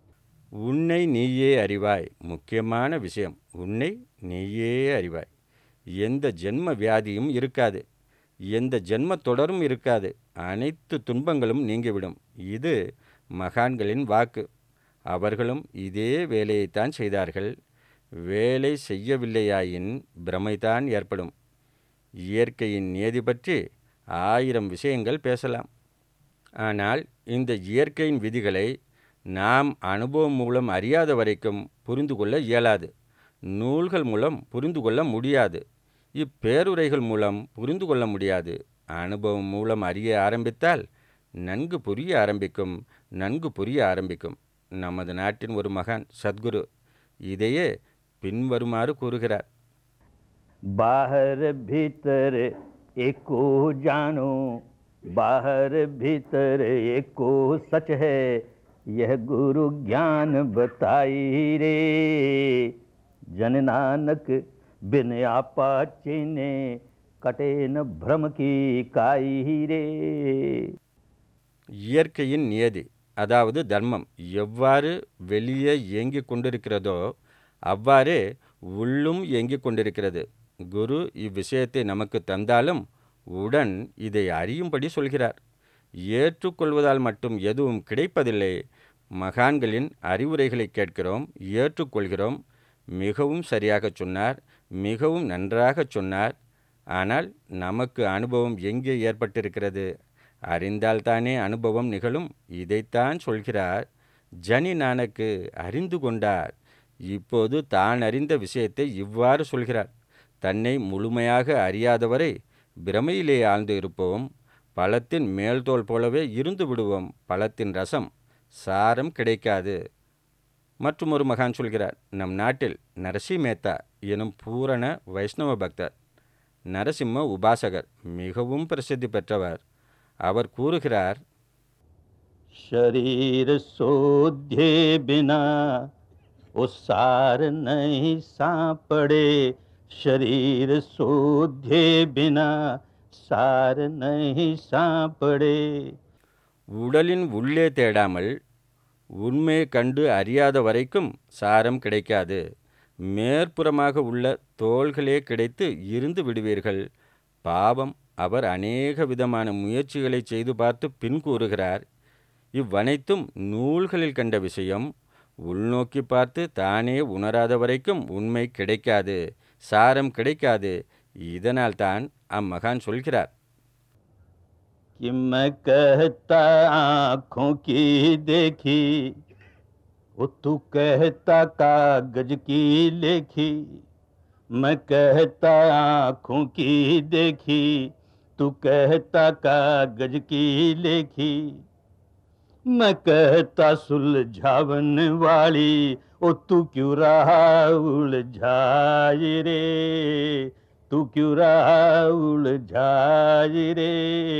உன்னை நீயே அறிவாய் முக்கியமான விஷயம் உன்னை நீயே அறிவாய் எந்த ஜென்ம வியாதியும் இருக்காது எந்த ஜென்ம தொடரும் இருக்காது அனைத்து துன்பங்களும் நீங்கிவிடும் இது மகான்களின் வாக்கு அவர்களும் இதே வேலையைத்தான் செய்தார்கள் வேலை செய்யவில்லையாயின் பிரமைதான் ஏற்படும் இயற்கையின் நியதி பற்றி ஆயிரம் விஷயங்கள் பேசலாம் ஆனால் இந்த இயற்கையின் விதிகளை நாம் அனுபவம் மூலம் அறியாத வரைக்கும் புரிந்து கொள்ள இயலாது நூல்கள் மூலம் புரிந்து கொள்ள முடியாது இப்பேருரைகள் மூலம் புரிந்து கொள்ள முடியாது அனுபவம் மூலம் அறிய ஆரம்பித்தால் நன்கு புரிய ஆரம்பிக்கும் நன்கு புரிய ஆரம்பிக்கும் நமது நாட்டின் ஒரு மகான் சத்குரு இதையே பின்வருமாறு கூறுகிறார்
बाहर भीतर एको जानो बाहर भीतर एको सच है यह गुरु ज्ञान बताई रे जन नानक बिन आपा चीने कटे न भ्रम की काई रे
இயற்கையின் நியதி அதாவது தர்மம் எவ்வாறு வெளியே இயங்கிக் கொண்டிருக்கிறதோ அவ்வாறே உள்ளும் இயங்கிக் கொண்டிருக்கிறது குரு இவ்விஷயத்தை நமக்கு தந்தாலும் உடன் இதை அறியும்படி சொல்கிறார் ஏற்றுக்கொள்வதால் மட்டும் எதுவும் கிடைப்பதில்லை மகான்களின் அறிவுரைகளை கேட்கிறோம் ஏற்றுக்கொள்கிறோம் மிகவும் சரியாக சொன்னார் மிகவும் நன்றாக சொன்னார் ஆனால் நமக்கு அனுபவம் எங்கே ஏற்பட்டிருக்கிறது அறிந்தால்தானே அனுபவம் நிகழும் இதைத்தான் சொல்கிறார் ஜனி நானக்கு அறிந்து கொண்டார் இப்போது தான் அறிந்த விஷயத்தை இவ்வாறு சொல்கிறார் தன்னை முழுமையாக அறியாதவரை பிரமையிலே ஆழ்ந்து இருப்போம் பழத்தின் மேல்தோல் போலவே இருந்து விடுவோம் பழத்தின் ரசம் சாரம் கிடைக்காது மற்றும் ஒரு மகான் சொல்கிறார் நம் நாட்டில் நரசி மேத்தா எனும் பூரண வைஷ்ணவ பக்தர் நரசிம்ம உபாசகர் மிகவும் பிரசித்தி பெற்றவர் அவர் கூறுகிறார்
शरीर सोध्ये बिना वो सार नहीं सापड़े शरीर सोध्ये बिना सार नहीं सापड़े
உடலின் உள்ளே தேடாமல் உண்மையை கண்டு அறியாத வரைக்கும் சாரம் கிடைக்காது மேற்புறமாக உள்ள தோள்களே கிடைத்து இருந்து விடுவீர்கள் பாவம் அவர் அநேக விதமான முயற்சிகளை செய்து பார்த்து பின் கூறுகிறார் இவ்வனைத்தும் நூல்களில் கண்ட விஷயம் உள்நோக்கி பார்த்து தானே உணராத வரைக்கும் உண்மை கிடைக்காது சாரம் கிடைக்காது இதனால்தான் அம்மகான் சொல்கிறார்
कि मैं कहता आंखों की देखी वो तू कहता कागज की लेखी मैं कहता आंखों की देखी तू कहता कागज की लेखी मैं कहता सुलझावन वाली ओ तू क्यों रहा उलझाई रे तू क्यों रहा उलझाई रे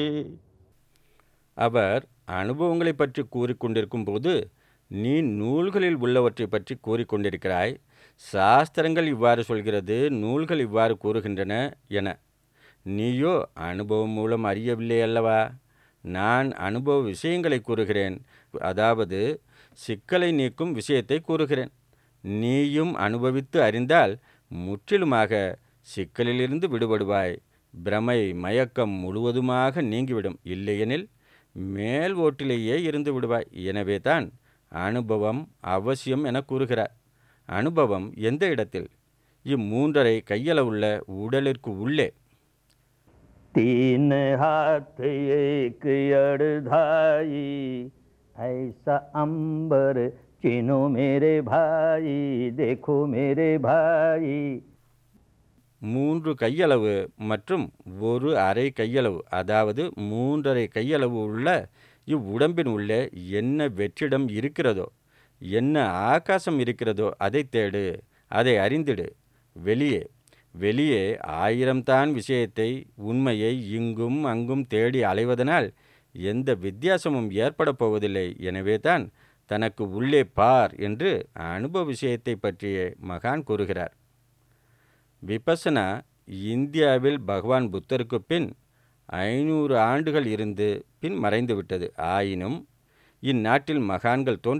அவர் அனுபவங்களை பற்றி கூறிக்கொண்டிருக்கும் போது நீ நூல்களில் உள்ளவற்றை பற்றி கூறிக்கொண்டிருக்கிறாய் சாஸ்திரங்கள் இவ்வாறு சொல்கிறது நூல்கள் இவ்வாறு கூறுகின்றன என நீயோ அனுபவம் மூலம் அறியவில்லை அல்லவா நான் அனுபவ விஷயங்களை கூறுகிறேன் அதாவது சிக்கலை நீக்கும் விஷயத்தை கூறுகிறேன் நீயும் அனுபவித்து அறிந்தால் முற்றிலுமாக சிக்கலிலிருந்து விடுபடுவாய் பிரமை மயக்கம் முழுவதுமாக நீங்கிவிடும் இல்லையெனில் மேல் ஓட்டிலேயே இருந்து விடுவாய் எனவே தான் அனுபவம் அவசியம் என கூறுகிறார் அனுபவம் எந்த இடத்தில் இம்மூன்றரை கையளவுள்ள உடலிற்கு உள்ளே
तीन हाथ एक अड़धाई ऐसा अंबर चिनो मेरे भाई देखो मेरे भाई
மூன்று கையளவு மற்றும் ஒரு அரை கையளவு அதாவது மூன்றரை கையளவு உள்ள இவ்வுடம்பின் உள்ளே என்ன வெற்றிடம் இருக்கிறதோ என்ன ஆகாசம் இருக்கிறதோ அதை தேடு அதை அறிந்திடு வெளியே வெளியே ஆயிரம்தான் விஷயத்தை உண்மையை இங்கும் அங்கும் தேடி அலைவதனால் எந்த வித்தியாசமும் ஏற்பட போவதில்லை எனவே தான் தனக்கு உள்ளே பார் என்று அனுபவ விஷயத்தை பற்றிய மகான் கூறுகிறார் விபசனா இந்தியாவில் பகவான் புத்தருக்கு பின் ஐநூறு ஆண்டுகள் இருந்து பின் மறைந்துவிட்டது ஆயினும் இந்நாட்டில் மகான்கள் தோன்றினர்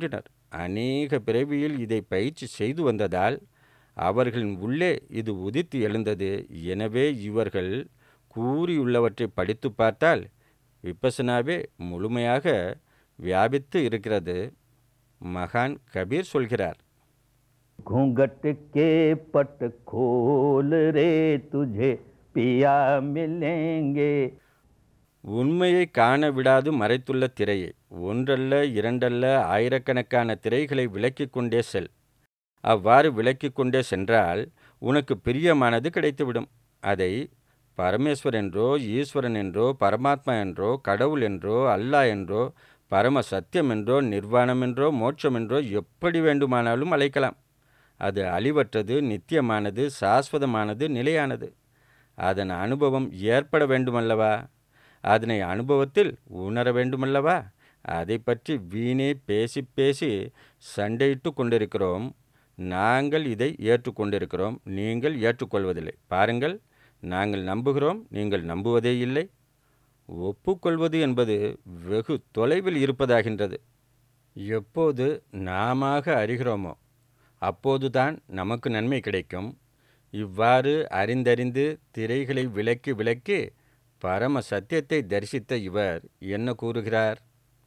அநேக பிறவியில் இதை பயிற்சி செய்து வந்ததால் அவர்களின் உள்ளே இது உதித்து எழுந்தது எனவே இவர்கள் கூறியுள்ளவற்றை படித்து பார்த்தால் விபசனாவே முழுமையாக வியாபித்து இருக்கிறது மகான் கபீர் சொல்கிறார்
घूंघट के पट खोल रे तुझे पिया मिलेंगे
உண்மையை காண விடாது மறைத்துள்ள திரையை ஒன்றல்ல இரண்டல்ல ஆயிரக்கணக்கான திரைகளை விலக்கிக் கொண்டே செல் அவ்வாறு விலக்கிக் கொண்டே சென்றால் உனக்கு பிரியமானது கிடைத்துவிடும் அதை பரமேஸ்வர் என்றோ ஈஸ்வரன் என்றோ பரமாத்மா என்றோ கடவுள் என்றோ அல்லாஹ் என்றோ பரம சத்தியம் என்றோ நிர்வாணம் என்றோ மோட்சம் என்றோ எப்படி வேண்டுமானாலும் அழைக்கலாம் அது அழிவற்றது நித்தியமானது சாஸ்வதமானது நிலையானது அதன் அனுபவம் ஏற்பட வேண்டுமல்லவா அதனை அனுபவத்தில் உணர வேண்டுமல்லவா அதை பற்றி வீணே பேசி பேசி சண்டையிட்டு கொண்டிருக்கிறோம் நாங்கள் இதை ஏற்றுக்கொண்டிருக்கிறோம் நீங்கள் ஏற்றுக்கொள்வதில்லை பாருங்கள் நாங்கள் நம்புகிறோம் நீங்கள் நம்புவதே இல்லை ஒப்புக்கொள்வது என்பது வெகு தொலைவில் இருப்பதாகின்றது எப்போது நாம அறிகிறோமோ அப்போதுதான் நமக்கு நன்மை கிடைக்கும் இவ்வாறு அறிந்தறிந்து திரைகளை விலக்கி விலக்கி பரம சத்தியத்தை தரிசித்த இவர் என்ன கூறுகிறார்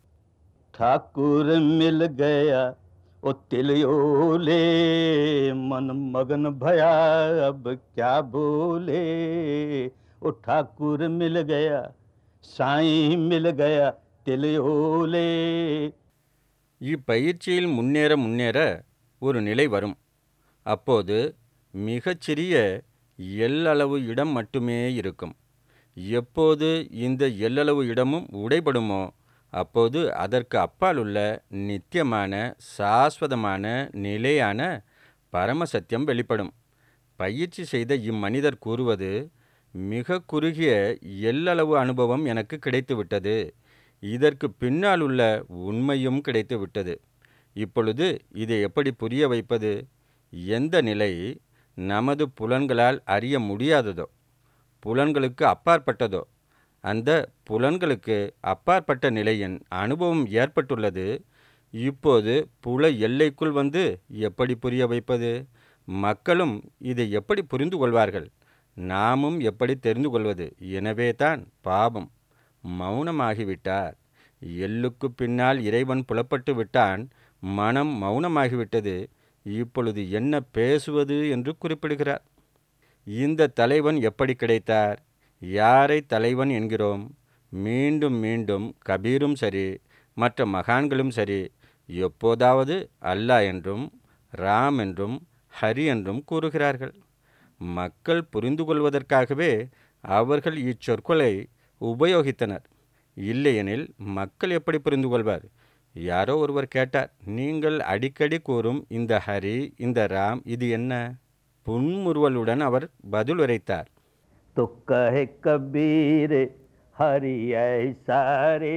ठाकुर मिल गया ओ तिलियोले मन मगन भया अब क्या बोले ओ ठाकुर मिल गया साईं मिल गया तिलियोले
இப்பயிற்சியில் முன்னேற முன்னேற ஒரு நிலை வரும் அப்போது மிகச்சிறிய எல்லளவு இடம் மட்டுமே இருக்கும் எப்போது இந்த எல்லளவு இடமும் உடைபடுமோ அப்போது அதற்கு அப்பால் உள்ள நித்தியமான சாஸ்வதமான நிலையான பரமசத்தியம் வெளிப்படும் பயிற்சி செய்த இம்மனிதர் கூறுவது மிக குறுகிய எல்லளவு அனுபவம் எனக்கு கிடைத்துவிட்டது இதற்கு பின்னால் உள்ள உண்மையும் கிடைத்துவிட்டது இப்பொழுது இதை எப்படி புரிய வைப்பது எந்த நிலை நமது புலன்களால் அறிய முடியாததோ புலன்களுக்கு அப்பாற்பட்டதோ அந்த புலன்களுக்கு அப்பாற்பட்ட நிலையின் அனுபவம் ஏற்பட்டுள்ளது இப்போது புல எல்லைக்குள் வந்து எப்படி புரிய வைப்பது மக்களும் இதை எப்படி புரிந்து கொள்வார்கள் நாமும் எப்படி தெரிந்து கொள்வது எனவே தான் பாவம் மௌனமாகிவிட்டார் எள்ளுக்கு பின்னால் இறைவன் புலப்பட்டு விட்டான் மனம் மௌனமாகிவிட்டது இப்பொழுது என்ன பேசுவது என்று குறிப்பிடுகிறார் இந்த தலைவன் எப்படி கிடைத்தார் யாரை தலைவன் என்கிறோம் மீண்டும் மீண்டும் கபீரும் சரி மற்ற மகான்களும் சரி எப்போதாவது அல்லாஹ் என்றும் ராம் என்றும் ஹரி என்றும் கூறுகிறார்கள் மக்கள் புரிந்து கொள்வதற்காகவே அவர்கள் இச்சொற்களை உபயோகித்தனர் இல்லையெனில் மக்கள் எப்படி புரிந்து கொள்வார் யாரோ ஒருவர் கேட்டார் நீங்கள் அடிக்கடி கூறும் இந்த ஹரி இந்த ராம் இது என்ன புன்முறுவலுடன் அவர் பதில் உரைத்தார்
तो कहे कबीर हरि ऐसा रे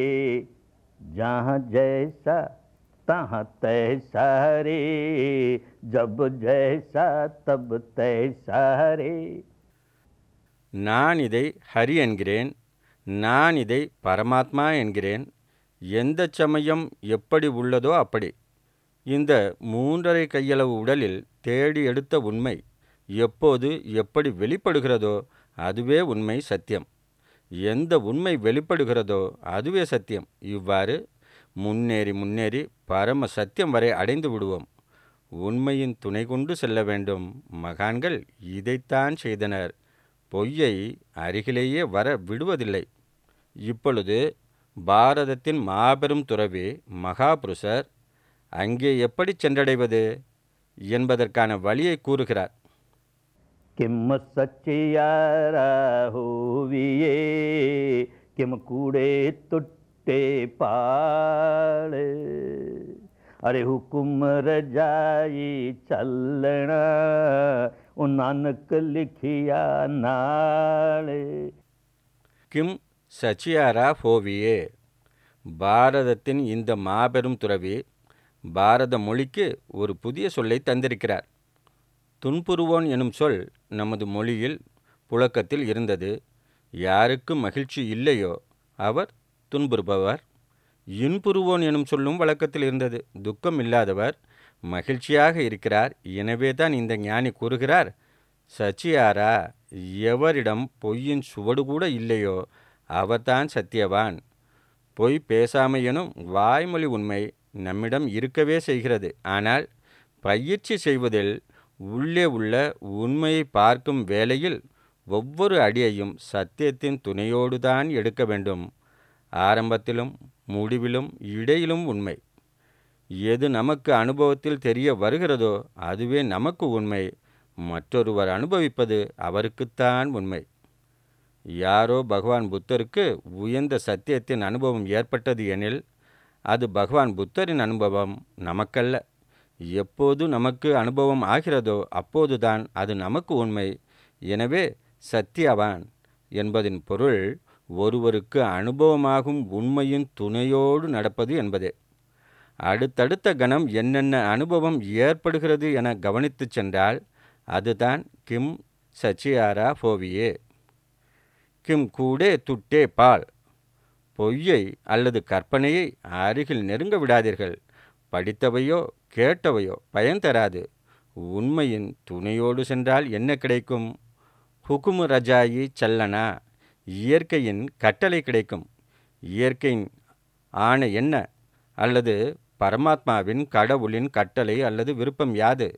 जहाँ जैसा तहाँ तैसा रे जब जैसा तब तैसा रे
நான் இதை ஹரி என்கிறேன் நான் இதை பரமாத்மா என்கிறேன் எந்த சமயம் எப்படி உள்ளதோ அப்படி இந்த மூன்றரை கையளவு உடலில் தேடி எடுத்த உண்மை எப்போது எப்படி வெளிப்படுகிறதோ அதுவே உண்மை சத்தியம் எந்த உண்மை வெளிப்படுகிறதோ அதுவே சத்தியம் இவ்வாறு முன்னேறி முன்னேறி பரம சத்தியம் வரை அடைந்து விடுவோம் உண்மையின் துணை கொண்டு செல்ல வேண்டும் மகான்கள் இதைத்தான் செய்தனர் பொய்யை அருகிலேயே வர விடுவதில்லை இப்பொழுது பாரதத்தின் மாபெரும் துறவி மகாபுருஷர் அங்கே எப்படி சென்றடைவது என்பதற்கான வழியை கூறுகிறார்
किम सचियारा होविये किम कूड़े तुट्टे पाड़े अरे हुकुम रजाई चलना ओ नानक लिखिया नाले
கிம் சச்சியாரா ஹோவியே பாரதத்தின் இந்த மாபெரும் துறவி பாரத மொழிக்கு ஒரு புதிய சொல்லை தந்திருக்கிறார் துன்புறுவோன் எனும் சொல் நமது மொழியில் புழக்கத்தில் இருந்தது யாருக்கு மகிழ்ச்சி இல்லையோ அவர் துன்புறுபவர் இன்புறுவோன் எனும் சொல்லும் வழக்கத்தில் இருந்தது துக்கம் இல்லாதவர் மகிழ்ச்சியாக இருக்கிறார் எனவே தான் இந்த ஞானி கூறுகிறார் சச்சியாரா எவரிடம் பொய்யின் சுவடு கூட இல்லையோ அவர்தான் சத்தியவான் பொய் பேசாமையெனும் வாய்மொழி உண்மை நம்மிடம் இருக்கவே செய்கிறது ஆனால் பயிற்சி செய்வதில் உள்ளே உள்ள உண்மையை பார்க்கும் வேளையில் ஒவ்வொரு அடியையும் சத்தியத்தின் துணையோடு தான் எடுக்க வேண்டும் ஆரம்பத்திலும் முடிவிலும் இடையிலும் உண்மை எது நமக்கு அனுபவத்தில் தெரிய வருகிறதோ அதுவே நமக்கு உண்மை மற்றொருவர் அனுபவிப்பது அவருக்குத்தான் உண்மை யாரோ பகவான் புத்தருக்கு உயர்ந்த சத்தியத்தின் அனுபவம் ஏற்பட்டது எனில் அது பகவான் புத்தரின் அனுபவம் நமக்கல்ல எப்போது நமக்கு அனுபவம் ஆகிறதோ அப்போதுதான் அது நமக்கு உண்மை எனவே சத்தியவான் என்பதின் பொருள் ஒருவருக்கு அனுபவமாகும் உண்மையின் துணையோடு நடப்பது என்பதே அடுத்தடுத்த கணம் என்னென்ன அனுபவம் ஏற்படுகிறது என கவனித்துச் சென்றால் அதுதான் கிம் சச்சியாரா போவியே கிம் கூடே துட்டே பால் பொய்யை அல்லது கற்பனையை அருகில் நெருங்க விடாதீர்கள் படித்தவையோ கேட்டவையோ பயன் தராது உண்மையின் துணையோடு சென்றால் என்ன கிடைக்கும் ஹுகுமு ரஜாயி சல்லனா இயற்கையின் கட்டளை கிடைக்கும் இயற்கையின் ஆணை என்ன அல்லது பரமாத்மாவின் கடவுளின் கட்டளை அல்லது விருப்பம் யாது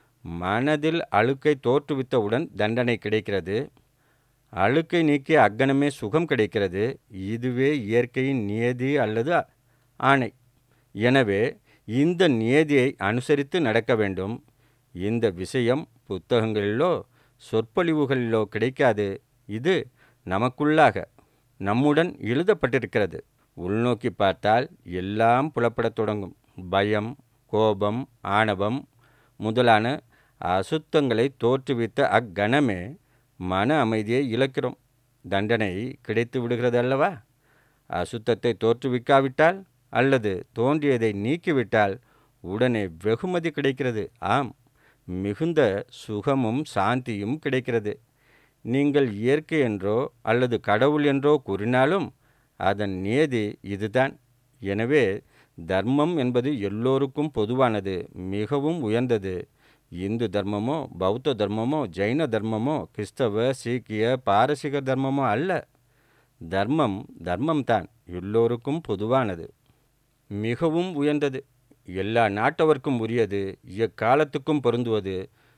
மனதில் அழுக்கை தோற்றுவித்தவுடன் தண்டனை கிடைக்கிறது அழுக்கை நீக்கிய அக்கணமே சுகம் கிடைக்கிறது இதுவே இயற்கையின் நியதி அல்லது ஆணை எனவே இந்த நியதியை அனுசரித்து நடக்க வேண்டும் இந்த விஷயம் புத்தகங்களிலோ சொற்பொழிவுகளிலோ கிடைக்காது இது நமக்குள்ளாக நம்முடன் எழுதப்பட்டிருக்கிறது உள்நோக்கி பார்த்தால் எல்லாம் புலப்படத் தொடங்கும் பயம் கோபம் ஆணவம் முதலான அசுத்தங்களை தோற்றுவித்த அக்கணமே மன அமைதியை இழக்கிறோம் தண்டனை கிடைத்து விடுகிறது அல்லவா அசுத்தத்தை தோற்றுவிக்காவிட்டால் அல்லது தோன்றியதை நீக்கிவிட்டால் உடனே வெகுமதி கிடைக்கிறது ஆம் மிகுந்த சுகமும் சாந்தியும் கிடைக்கிறது நீங்கள் இயற்கை என்றோ அல்லது கடவுள் என்றோ கூறினாலும் அதன் நியதி இதுதான் எனவே தர்மம் என்பது எல்லோருக்கும் பொதுவானது மிகவும் உயர்ந்தது இந்து தர்மமோ பௌத்த தர்மமோ ஜைன தர்மமோ கிறிஸ்தவ சீக்கிய பாரசீக தர்மமோ அல்ல தர்மம் தர்மம்தான் எல்லோருக்கும் பொதுவானது மிகவும் உயர்ந்தது எல்லா நாட்டவர்க்கும் உரியது எக்காலத்துக்கும் பொருந்துவது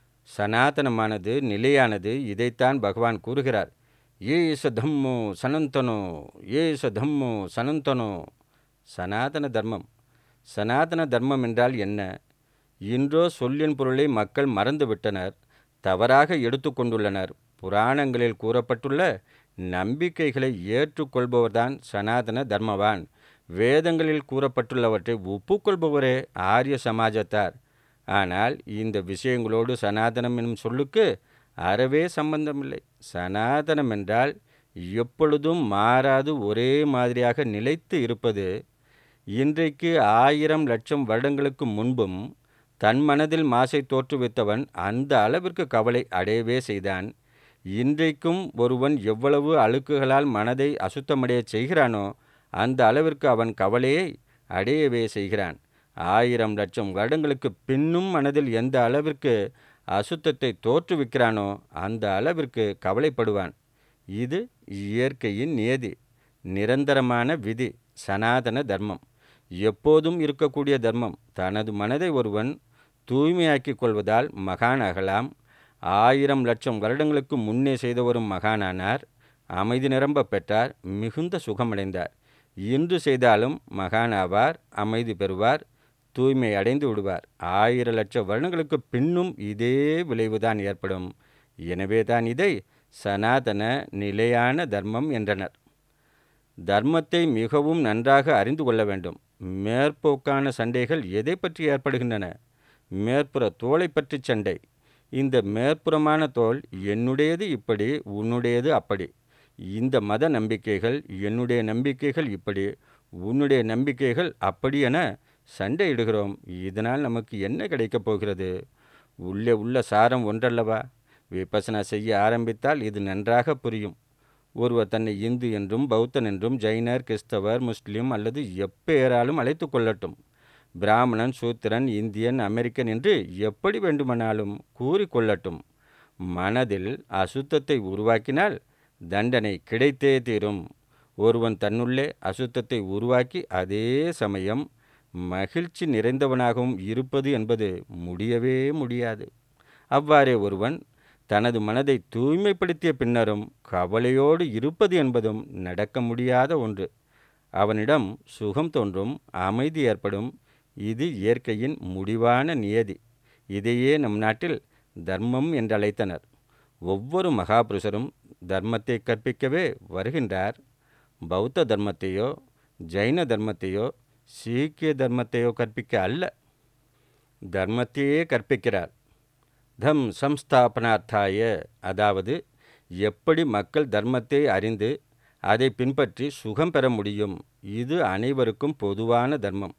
சனாதனமானது நிலையானது இதைத்தான் பகவான் கூறுகிறார் ஏச தம்மோ சனந்தனோ ஏச தம்மோ சனந்தனோ சனாதன தர்மம் சனாதன தர்மம் என்றால் என்ன இன்றோ சொல்லின் பொருளை மக்கள் மறந்துவிட்டனர் தவறாக எடுத்துக்கொண்டுள்ளனர் புராணங்களில் கூறப்பட்டுள்ள நம்பிக்கைகளை ஏற்றுக்கொள்பவர்தான் சனாதன தர்மவான் வேதங்களில் கூறப்பட்டுள்ளவற்றை ஒப்புக்கொள்பவரே ஆரிய சமாஜத்தார் ஆனால் இந்த விஷயங்களோடு சனாதனம் என்னும் சொல்லுக்கு அறவே சம்பந்தமில்லை சனாதனம் என்றால் எப்பொழுதும் மாறாது ஒரே மாதிரியாக நிலைத்து இருப்பது இன்றைக்கு ஆயிரம் லட்சம் வருடங்களுக்கு முன்பும் தன் மனதில் மாசை தோற்றுவித்தவன் அந்த அளவிற்கு கவலை அடையவே செய்தான் இன்றைக்கும் ஒருவன் எவ்வளவு அழுக்குகளால் மனதை அசுத்தமடையச் செய்கிறானோ அந்த அளவிற்கு அவன் கவலையை அடையவே செய்கிறான் ஆயிரம் லட்சம் வருடங்களுக்கு பின்னும் மனதில் எந்த அளவிற்கு அசுத்தத்தை தோற்றுவிக்கிறானோ அந்த அளவிற்கு கவலைப்படுவான் இது இயற்கையின் நியதி நிரந்தரமான விதி சனாதன தர்மம் எப்போதும் இருக்கக்கூடிய தர்மம் தனது மனதை ஒருவன் தூய்மையாக்கிக் கொள்வதால் மகான் ஆகலாம் ஆயிரம் லட்சம் வருடங்களுக்கு முன்னே செய்தவரும் மகானானார் அமைதி நிரம்ப பெற்றார் மிகுந்த சுகமடைந்தார் இன்று செய்தாலும் மகானாவார் அமைதி பெறுவார் தூய்மை அடைந்து விடுவார் ஆயிர லட்சம் வருடங்களுக்கு பின்னும் இதே விளைவுதான் ஏற்படும் எனவே தான் இதை சனாதன நிலையான தர்மம் என்றனர் தர்மத்தை மிகவும் நன்றாக அறிந்து கொள்ள வேண்டும் மேற்போக்கான சண்டைகள் எதை பற்றி ஏற்படுகின்றன மேற்புற தோலை பற்றி சண்டை இந்த மேற்புறமான தோல் என்னுடையது இப்படி உன்னுடையது அப்படி இந்த மத நம்பிக்கைகள் என்னுடைய நம்பிக்கைகள் இப்படி உன்னுடைய நம்பிக்கைகள் அப்படி என சண்டையிடுகிறோம் இதனால் நமக்கு என்ன கிடைக்கப் போகிறது உள்ளே உள்ள சாரம் ஒன்றல்லவா விபசனா செய்ய ஆரம்பித்தால் இது நன்றாக புரியும் ஒருவர் தன்னை இந்து என்றும் பௌத்தன் என்றும் ஜைனர் கிறிஸ்தவர் முஸ்லிம் அல்லது எப்பெயராலும் அழைத்து கொள்ளட்டும் பிராமணன் சூத்திரன் இந்தியன் அமெரிக்கன் என்று எப்படி வேண்டுமானாலும் கூறிக்கொள்ளட்டும் மனதில் அசுத்தத்தை உருவாக்கினால் தண்டனை கிடைத்தே தீரும் ஒருவன் தன்னுள்ளே அசுத்தத்தை உருவாக்கி அதே சமயம் மகிழ்ச்சி நிறைந்தவனாகவும் இருப்பது என்பது முடியவே முடியாது அவ்வாறே ஒருவன் தனது மனதை தூய்மைப்படுத்திய பின்னரும் கவலையோடு இருப்பது என்பதும் நடக்க முடியாத ஒன்று அவனிடம் சுகம் தோன்றும் அமைதி ஏற்படும் இது இயற்கையின் முடிவான நியதி இதையே நம் நாட்டில் தர்மம் என்றழைத்தனர் ஒவ்வொரு மகாபுருஷரும் தர்மத்தை கற்பிக்கவே வருகின்றார் பௌத்த தர்மத்தையோ ஜைன தர்மத்தையோ சீக்கிய தர்மத்தையோ கற்பிக்க அல்ல தர்மத்தையே கற்பிக்கிறார் தம் சம்ஸ்தாபனார்த்தாய அதாவது எப்படி மக்கள் தர்மத்தை அறிந்து அதை பின்பற்றி சுகம் பெற முடியும் இது அனைவருக்கும் பொதுவான தர்மம்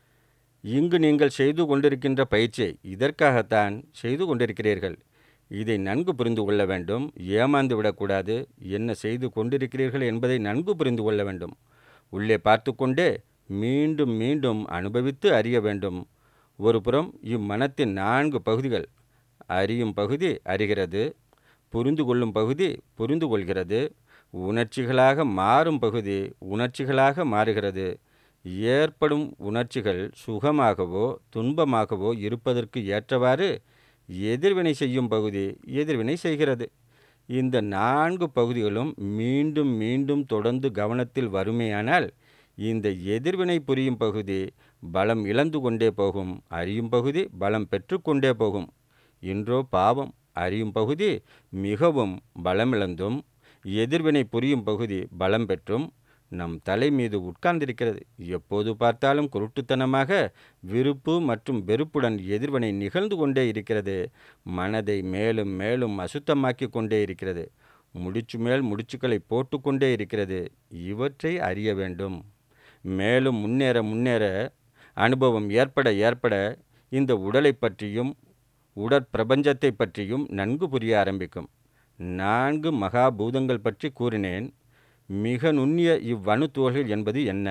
இங்கு நீங்கள் செய்து கொண்டிருக்கின்ற பயிற்சியை இதற்காகத்தான் செய்து கொண்டிருக்கிறீர்கள் இதை நன்கு புரிந்து கொள்ள வேண்டும் ஏமாந்து விடக்கூடாது என்ன செய்து கொண்டிருக்கிறீர்கள் என்பதை நன்கு புரிந்து கொள்ள வேண்டும் உள்ளே பார்த்து கொண்டே மீண்டும் மீண்டும் அனுபவித்து அறிய வேண்டும் ஒருபுறம் இம்மனத்தின் நான்கு பகுதிகள் அறியும் பகுதி அறிகிறது புரிந்து கொள்ளும் பகுதி புரிந்து கொள்கிறது உணர்ச்சிகளாக மாறும் பகுதி உணர்ச்சிகளாக மாறுகிறது ஏற்படும் உணர்ச்சிகள் சுகமாகவோ துன்பமாகவோ இருப்பதற்கு ஏற்றவாறு எதிர்வினை செய்யும் பகுதி எதிர்வினை செய்கிறது இந்த நான்கு பகுதிகளும் மீண்டும் மீண்டும் தொடர்ந்து கவனத்தில் வருமேயானால் இந்த எதிர்வினை புரியும் பகுதி பலம் இழந்து கொண்டே போகும் அறியும் பகுதி பலம் பெற்றுக்கொண்டே போகும் இன்றோ பாவம் அறியும் பகுதி மிகவும் பலமிழந்தும் எதிர்வினை புரியும் பகுதி பலம் பெற்றும் நம் தலை மீது உட்கார்ந்திருக்கிறது எப்போது பார்த்தாலும் குருட்டுத்தனமாக விருப்பு மற்றும் வெறுப்புடன் எதிர்வினை நிகழ்ந்து கொண்டே இருக்கிறது மனதை மேலும் மேலும் அசுத்தமாக்கி கொண்டே இருக்கிறது முடிச்சு மேல் முடிச்சுக்களை போட்டுக்கொண்டே இருக்கிறது இவற்றை அறிய வேண்டும் மேலும் முன்னேற முன்னேற அனுபவம் ஏற்பட ஏற்பட இந்த உடலை பற்றியும் உடற்பிரபஞ்சத்தை பற்றியும் நன்கு புரிய ஆரம்பிக்கும் நான்கு மகாபூதங்கள் பற்றி கூறினேன் மிக நுண்ணிய இவ்வணு துகள்கள் என்பது என்ன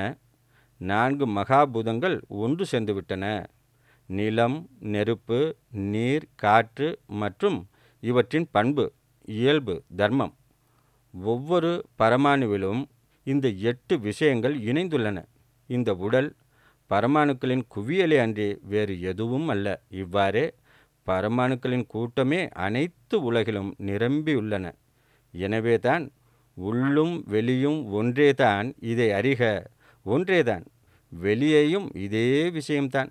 நான்கு மகாபூதங்கள் ஒன்று சேர்ந்துவிட்டன நிலம் நெருப்பு நீர் காற்று மற்றும் இவற்றின் பண்பு இயல்பு தர்மம் ஒவ்வொரு பரமாணுவிலும் இந்த எட்டு விஷயங்கள் இணைந்துள்ளன இந்த உடல் பரமாணுக்களின் குவியலே அன்றி வேறு எதுவும் அல்ல இவ்வாறே பரமாணுக்களின் கூட்டமே அனைத்து உலகிலும் நிரம்பியுள்ளன எனவேதான் உள்ளும் வெளியும் ஒன்றேதான் இதை அறிக ஒன்றேதான் வெளியேயும் இதே விஷயம்தான்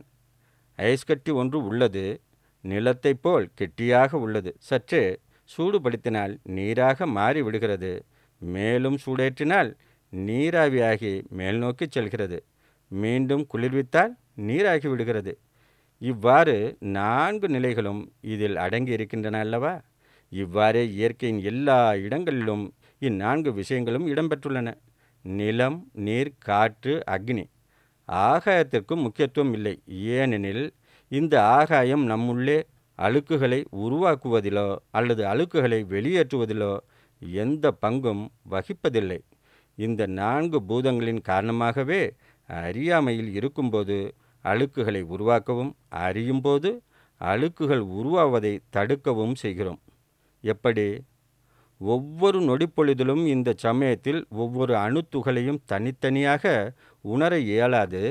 ஐஸ் கட்டி ஒன்று உள்ளது நிலத்தைப் போல் கெட்டியாக உள்ளது சற்றே சூடுபடுத்தினால் நீராக மாறி விடுகிறது மேலும் சூடேற்றினால் நீராவியாகி மேல் நோக்கி செல்கிறது மீண்டும் குளிர்வித்தால் நீராகி விடுகிறது இவ்வாறு நான்கு நிலைகளும் இதில் அடங்கி இருக்கின்றன அல்லவா இவ்வாறே இயற்கையின் எல்லா இடங்களிலும் இந்நான்கு விஷயங்களும் இடம்பெற்றுள்ளன நிலம் நீர் காற்று அக்னி ஆகாயத்திற்கும் முக்கியத்துவம் இல்லை ஏனெனில் இந்த ஆகாயம் நம்முள்ளே அழுக்குகளை உருவாக்குவதிலோ அல்லது அழுக்குகளை வெளியேற்றுவதிலோ எந்த பங்கும் வகிப்பதில்லை இந்த நான்கு பூதங்களின் காரணமாகவே அறியாமையில் இருக்கும்போது அழுக்குகளை உருவாக்கவும் அறியும்போது அழுக்குகள் உருவாவதை தடுக்கவும் செய்கிறோம் எப்படி ஒவ்வொரு நொடிப்பொழுதிலும் இந்த சமயத்தில் ஒவ்வொரு அணுத்துகளையும் தனித்தனியாக உணர இயலாது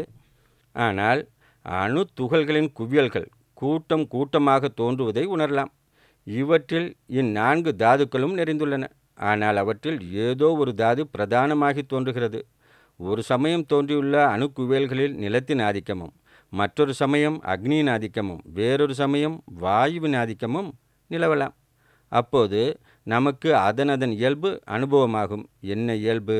ஆனால் அணுத்துகள்களின் குவியல்கள் கூட்டம் கூட்டமாக தோன்றுவதை உணரலாம் இவற்றில் இந்நான்கு தாதுக்களும் நிறைந்துள்ளன ஆனால் அவற்றில் ஏதோ ஒரு தாது பிரதானமாகி தோன்றுகிறது ஒரு சமயம் தோன்றியுள்ள அணுக்குவியல்களில் நிலத்தின் ஆதிக்கமும் மற்றொரு சமயம் அக்னியின் ஆதிக்கமும் வேறொரு சமயம் வாயுவின் ஆதிக்கமும் நிலவலாம் அப்போது நமக்கு அதன் அதன் இயல்பு அனுபவமாகும் என்ன இயல்பு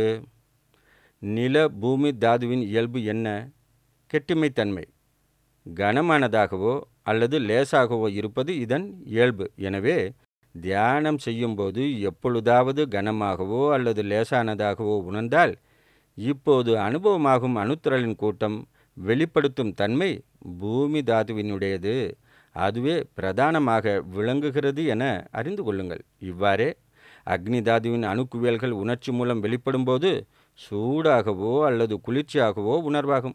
நில பூமி தாதுவின் இயல்பு என்ன கெட்டிமைத்தன்மை கனமானதாகவோ அல்லது லேசாகவோ இருப்பது இதன் இயல்பு எனவே தியானம் செய்யும்போது எப்பொழுதாவது கனமாகவோ அல்லது லேசானதாகவோ உணர்ந்தால் இப்போது அனுபவமாகும் அணுத்திரளின் கூட்டம் வெளிப்படுத்தும் தன்மை பூமி தாதுவினுடையது அதுவே பிரதானமாக விளங்குகிறது என அறிந்து கொள்ளுங்கள் இவ்வாறே அக்னி தாதுவின் அணுக்குவியல்கள் உணர்ச்சி மூலம் வெளிப்படும்போது சூடாகவோ அல்லது குளிர்ச்சியாகவோ உணர்வாகும்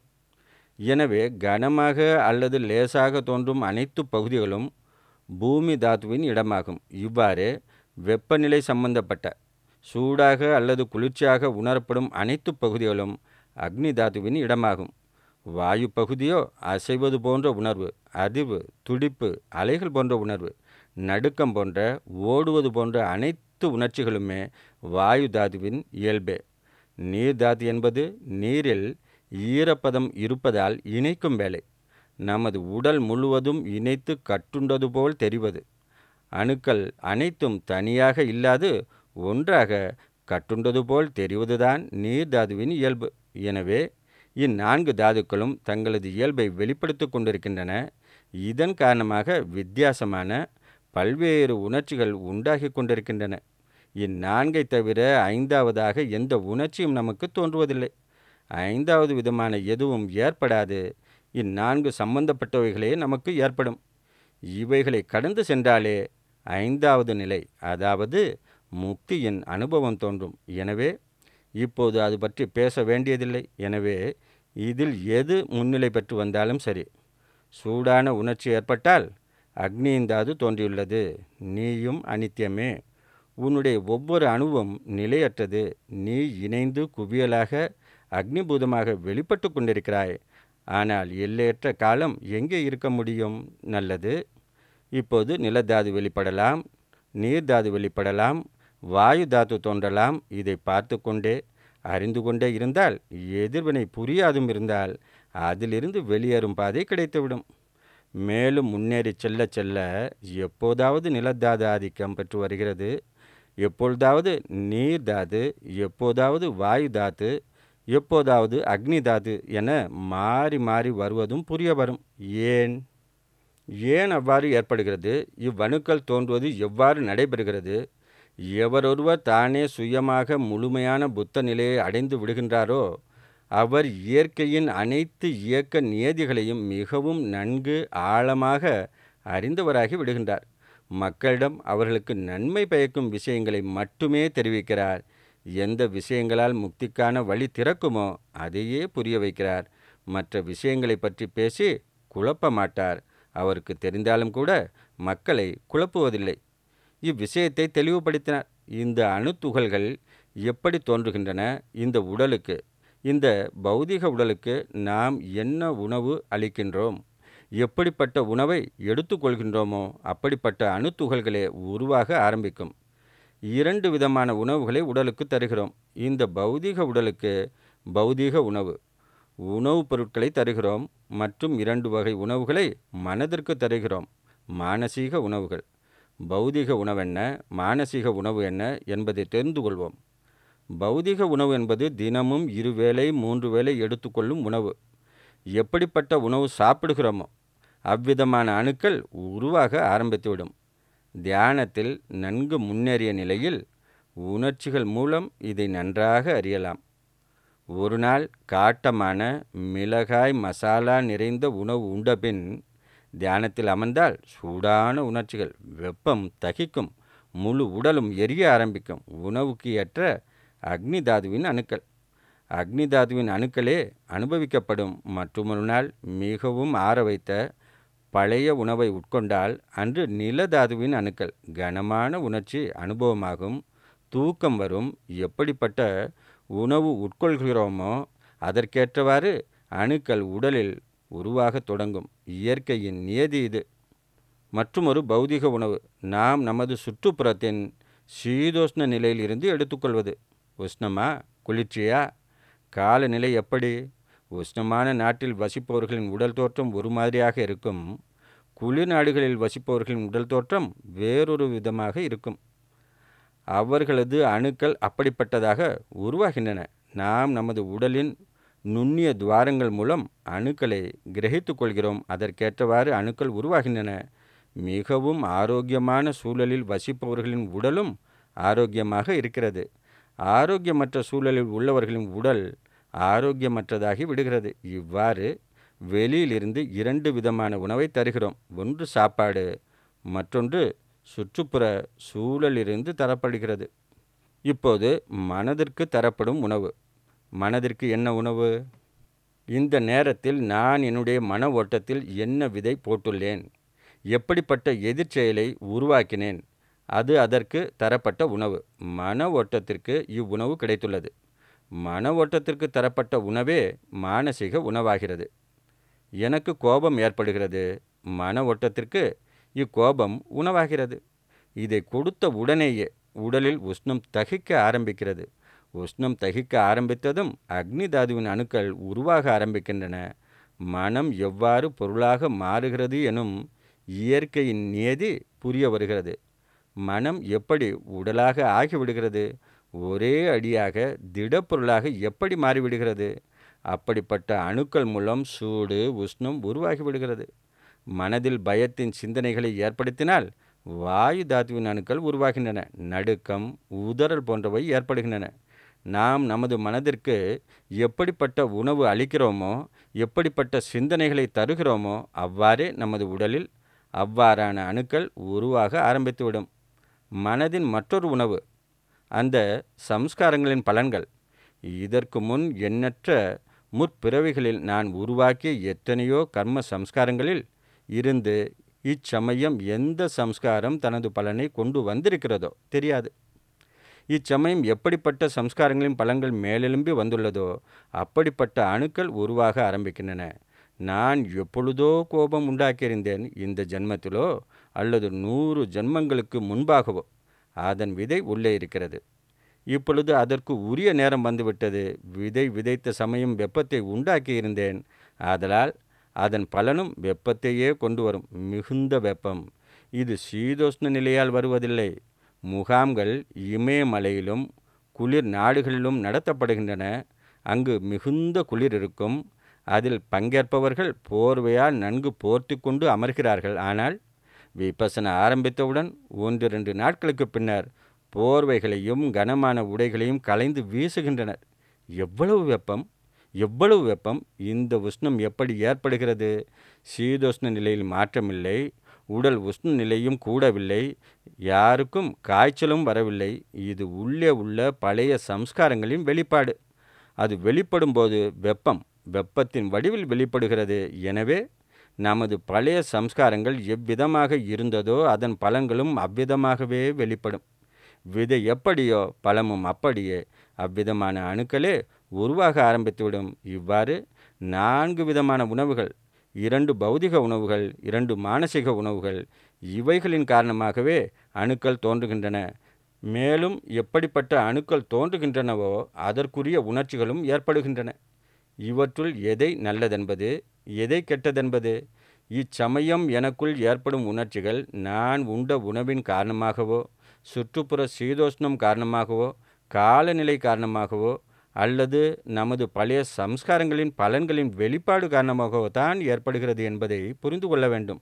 எனவே கனமாக அல்லது லேசாக தோன்றும் அனைத்து பகுதிகளும் பூமி தாத்துவின் இடமாகும் இவ்வாறு வெப்பநிலை சம்பந்தப்பட்ட சூடாக அல்லது குளிர்ச்சியாக உணரப்படும் அனைத்து பகுதிகளும் அக்னி தாத்துவின் இடமாகும் வாயு பகுதியோ அசைவது போன்ற உணர்வு அதிர்வு துடிப்பு அலைகள் போன்ற உணர்வு நடுக்கம் போன்ற ஓடுவது போன்ற அனைத்து உணர்ச்சிகளுமே வாயு தாதுவின் இயல்பே நீர் தாது என்பது நீரில் ஈரப்பதம் இருப்பதால் இணைக்கும் வேலை நமது உடல் முழுவதும் இணைத்து கட்டுண்டது போல் தெரிவது அணுக்கள் அனைத்தும் தனியாக இல்லாது ஒன்றாக கட்டுண்டது போல் தெரிவதுதான் நீர் தாதுவின் இயல்பு எனவே இந்நான்கு தாதுக்களும் தங்களது இயல்பை வெளிப்படுத்தி கொண்டிருக்கின்றன இதன் காரணமாக வித்தியாசமான பல்வேறு உணர்ச்சிகள் உண்டாகி கொண்டிருக்கின்றன இந்நான்கை தவிர ஐந்தாவதாக எந்த உணர்ச்சியும் நமக்கு தோன்றுவதில்லை ஐந்தாவது விதமான எதுவும் ஏற்படாது இந்நான்கு சம்பந்தப்பட்டவைகளே நமக்கு ஏற்படும் இவைகளை கடந்து சென்றாலே ஐந்தாவது நிலை அதாவது முக்தியின் அனுபவம் தோன்றும் எனவே இப்போது அது பற்றி பேச வேண்டியதில்லை எனவே இதில் எது முன்னிலை பெற்று வந்தாலும் சரி சூடான உணர்ச்சி ஏற்பட்டால் அக்னியின் தாது தோன்றியுள்ளது நீயும் அனித்தியமே உன்னுடைய ஒவ்வொரு அணுவும் நிலையற்றது நீ இணைந்து குவியலாக அக்னிபூதமாக வெளிப்பட்டு கொண்டிருக்கிறாய் ஆனால் எல்லையற்ற காலம் எங்கே இருக்க முடியும் நல்லது இப்போது நிலத்தாது வெளிப்படலாம் நீர்தாது வெளிப்படலாம் வாயு தாத்து தோன்றலாம் இதை பார்த்து கொண்டே அறிந்து கொண்டே இருந்தால் எதிர்வினை புரியாதும் இருந்தால் அதிலிருந்து வெளியேறும் பாதை கிடைத்துவிடும் மேலும் முன்னேறி செல்ல செல்ல எப்போதாவது நிலத்தாது ஆதிக்கம் பெற்று வருகிறது எப்பொழுதாவது நீர் தாது எப்போதாவது வாயு தாத்து எப்போதாவது அக்னி தாது என மாறி மாறி வருவதும் புரிய வரும் ஏன் ஏன் அவ்வாறு ஏற்படுகிறது இவ்வணுக்கள் தோன்றுவது எவ்வாறு நடைபெறுகிறது எவரொருவர் தானே சுயமாக முழுமையான புத்த நிலையை அடைந்து விடுகின்றாரோ அவர் இயற்கையின் அனைத்து இயக்க நியதிகளையும் மிகவும் நன்கு ஆழமாக அறிந்தவராகி விடுகின்றார் மக்களிடம் அவர்களுக்கு நன்மை பயக்கும் விஷயங்களை மட்டுமே தெரிவிக்கிறார் எந்த விஷயங்களால் முக்திக்கான வழி திறக்குமோ அதையே புரிய வைக்கிறார் மற்ற விஷயங்களை பற்றி பேசி குழப்ப மாட்டார் அவருக்கு தெரிந்தாலும் கூட மக்களை குழப்புவதில்லை இவ்விஷயத்தை தெளிவுபடுத்தினார் இந்த அணுத்துகள்கள் எப்படி தோன்றுகின்றன இந்த உடலுக்கு இந்த பௌதிக உடலுக்கு நாம் என்ன உணவு அளிக்கின்றோம் எப்படிப்பட்ட உணவை எடுத்துக்கொள்கின்றோமோ அப்படிப்பட்ட அணுத்துகள்களே உருவாக ஆரம்பிக்கும் இரண்டு விதமான உணவுகளை உடலுக்கு தருகிறோம் இந்த பௌதீக உடலுக்கு பௌதீக உணவு உணவுப் பொருட்களை தருகிறோம் மற்றும் இரண்டு வகை உணவுகளை மனதிற்கு தருகிறோம் மானசீக உணவுகள் பௌதிக உணவென்ன மானசீக உணவு என்ன என்பதை தெரிந்து கொள்வோம் பௌதிக உணவு என்பது தினமும் இருவேளை மூன்று வேளை எடுத்துக்கொள்ளும் உணவு எப்படிப்பட்ட உணவு சாப்பிடுகிறோமோ அவ்விதமான அணுக்கள் உருவாக ஆரம்பித்துவிடும் தியானத்தில் நன்கு முன்னேறிய நிலையில் உணர்ச்சிகள் மூலம் இதை நன்றாக அறியலாம் ஒரு நாள் காட்டமான மிளகாய் மசாலா நிறைந்த உணவு உண்டபின் தியானத்தில் அமர்ந்தால் சூடான உணர்ச்சிகள் வெப்பம் தகிக்கும் முழு உடலும் எரிய ஆரம்பிக்கும் உணவுக்கு ஏற்ற அக்னி தாதுவின் அணுக்கள் அக்னி தாதுவின் அணுக்களே அனுபவிக்கப்படும் மற்றொரு நாள் மிகவும் ஆற வைத்த பழைய உணவை உட்கொண்டால் அன்று நிலதாதுவின் அணுக்கள் கனமான உணர்ச்சி அனுபவமாகும் தூக்கம் வரும் எப்படிப்பட்ட உணவு உட்கொள்கிறோமோ அதற்கேற்றவாறு அணுக்கள் உடலில் உருவாக தொடங்கும் இயற்கையின் நியதி இது மற்றுமொரு பௌதிக உணவு நாம் நமது சுற்றுப்புறத்தின் சீதோஷ்ண நிலையில் இருந்து எடுத்துக்கொள்வது உஷ்ணமா குளிர்ச்சியா காலநிலை எப்படி உஷ்ணமான நாட்டில் வசிப்பவர்களின் உடல் தோற்றம் ஒரு மாதிரியாக இருக்கும் குளிர் நாடுகளில் வசிப்பவர்களின் உடல் தோற்றம் வேறொரு விதமாக இருக்கும் அவர்களது அணுக்கள் அப்படிப்பட்டதாக உருவாகின்றன நாம் நமது உடலின் நுண்ணிய துவாரங்கள் மூலம் அணுக்களை கிரகித்துக் கொள்கிறோம் அதற்கேற்றவாறு அணுக்கள் உருவாகின்றன மிகவும் ஆரோக்கியமான சூழலில் வசிப்பவர்களின் உடலும் ஆரோக்கியமாக இருக்கிறது ஆரோக்கியமற்ற சூழலில் உள்ளவர்களின் உடல் ஆரோக்கியமற்றதாகி விடுகிறது இவ்வாறு வெளியிலிருந்து இரண்டு விதமான உணவை தருகிறோம் ஒன்று சாப்பாடு மற்றொன்று சுற்றுப்புற சூழலிலிருந்து தரப்படுகிறது இப்போது மனதிற்கு தரப்படும் உணவு மனதிற்கு என்ன உணவு இந்த நேரத்தில் நான் என்னுடைய மன ஓட்டத்தில் என்ன விதை போட்டுள்ளேன் எப்படிப்பட்ட எதிர்ச்செயலை உருவாக்கினேன் அது அதற்கு தரப்பட்ட உணவு மன ஓட்டத்திற்கு இவ்வுணவு கிடைத்துள்ளது மன ஓட்டத்திற்கு தரப்பட்ட உணவே மானசீக உணவாகிறது எனக்கு கோபம் ஏற்படுகிறது மன ஓட்டத்திற்கு இக்கோபம் உணவாகிறது இதை கொடுத்த உடனேயே உடலில் உஷ்ணம் தகிக்க ஆரம்பிக்கிறது உஷ்ணம் தகிக்க ஆரம்பித்ததும் அக்னி தாதுவின் அணுக்கள் உருவாக ஆரம்பிக்கின்றன மனம் எவ்வாறு பொருளாக மாறுகிறது எனும் இயற்கையின் நியதி புரிய வருகிறது மனம் எப்படி உடலாக ஆகிவிடுகிறது ஒரே அடியாக திடப்பொருளாக எப்படி மாறிவிடுகிறது அப்படிப்பட்ட அணுக்கள் மூலம் சூடு உஷ்ணம் உருவாகிவிடுகிறது மனதில் பயத்தின் சிந்தனைகளை ஏற்படுத்தினால் வாயு தாத்துவின் அணுக்கள் உருவாகின்றன நடுக்கம் உதறல் போன்றவை ஏற்படுகின்றன நாம் நமது மனதிற்கு எப்படிப்பட்ட உணவு அளிக்கிறோமோ எப்படிப்பட்ட சிந்தனைகளை தருகிறோமோ அவ்வாறே நமது உடலில் அவ்வாறான அணுக்கள் உருவாக ஆரம்பித்துவிடும் மனதின் மற்றொரு உணவு அந்த சம்ஸ்காரங்களின் பலன்கள் இதற்கு முன் எண்ணற்ற முற்பிறவிகளில் நான் உருவாக்கிய எத்தனையோ கர்ம சம்ஸ்காரங்களில் இருந்து இச்சமயம் எந்த சம்ஸ்காரம் தனது பலனை கொண்டு வந்திருக்கிறதோ தெரியாது இச்சமயம் எப்படிப்பட்ட சம்ஸ்காரங்களின் பலன்கள் மேலெலும்பி வந்துள்ளதோ அப்படிப்பட்ட அணுக்கள் உருவாக ஆரம்பிக்கின்றன நான் எப்பொழுதோ கோபம் உண்டாக்கியிருந்தேன் இந்த ஜென்மத்திலோ அல்லது நூறு ஜென்மங்களுக்கு முன்பாகவோ அதன் விதை உள்ளே இருக்கிறது இப்பொழுது அதற்கு உரிய நேரம் வந்துவிட்டது விதை விதைத்த சமயம் வெப்பத்தை உண்டாக்கியிருந்தேன் ஆதலால் அதன் பலனும் வெப்பத்தையே கொண்டு வரும் மிகுந்த வெப்பம் இது சீதோஷ்ண நிலையால் வருவதில்லை முகாம்கள் இமயமலையிலும் குளிர் நாடுகளிலும் நடத்தப்படுகின்றன அங்கு மிகுந்த குளிர் இருக்கும் அதில் பங்கேற்பவர்கள் போர்வையால் நன்கு போர்த்தி கொண்டு அமர்கிறார்கள் ஆனால் விபசன ஆரம்பித்தவுடன் ஒன்று ரெண்டு நாட்களுக்கு பின்னர் போர்வைகளையும் கனமான உடைகளையும் கலைந்து வீசுகின்றனர் எவ்வளவு வெப்பம் எவ்வளவு வெப்பம் இந்த உஷ்ணம் எப்படி ஏற்படுகிறது சீதோஷ்ண நிலையில் மாற்றமில்லை உடல் உஷ்ண நிலையும் கூடவில்லை யாருக்கும் காய்ச்சலும் வரவில்லை இது உள்ளே உள்ள பழைய சம்ஸ்காரங்களின் வெளிப்பாடு அது வெளிப்படும் போது வெப்பம் வெப்பத்தின் வடிவில் வெளிப்படுகிறது எனவே நமது பழைய சம்ஸ்காரங்கள் எவ்விதமாக இருந்ததோ அதன் பலன்களும் அவ்விதமாகவே வெளிப்படும் விதை எப்படியோ பழமும் அப்படியே அவ்விதமான அணுக்களே உருவாக ஆரம்பித்துவிடும் இவ்வாறு நான்கு விதமான உணவுகள் இரண்டு பௌதிக உணவுகள் இரண்டு மானசீக உணவுகள் இவைகளின் காரணமாகவே அணுக்கள் தோன்றுகின்றன மேலும் எப்படிப்பட்ட அணுக்கள் தோன்றுகின்றனவோ அதற்குரிய உணர்ச்சிகளும் ஏற்படுகின்றன இவற்றுள் எதை நல்லதென்பது எதை கெட்டதென்பது இச்சமயம் எனக்குள் ஏற்படும் உணர்ச்சிகள் நான் உண்ட உணவின் காரணமாகவோ சுற்றுப்புற சீதோஷ்ணம் காரணமாகவோ காலநிலை காரணமாகவோ அல்லது நமது பழைய சம்ஸ்காரங்களின் பலன்களின் வெளிப்பாடு காரணமாகவோ தான் ஏற்படுகிறது என்பதை புரிந்து கொள்ள வேண்டும்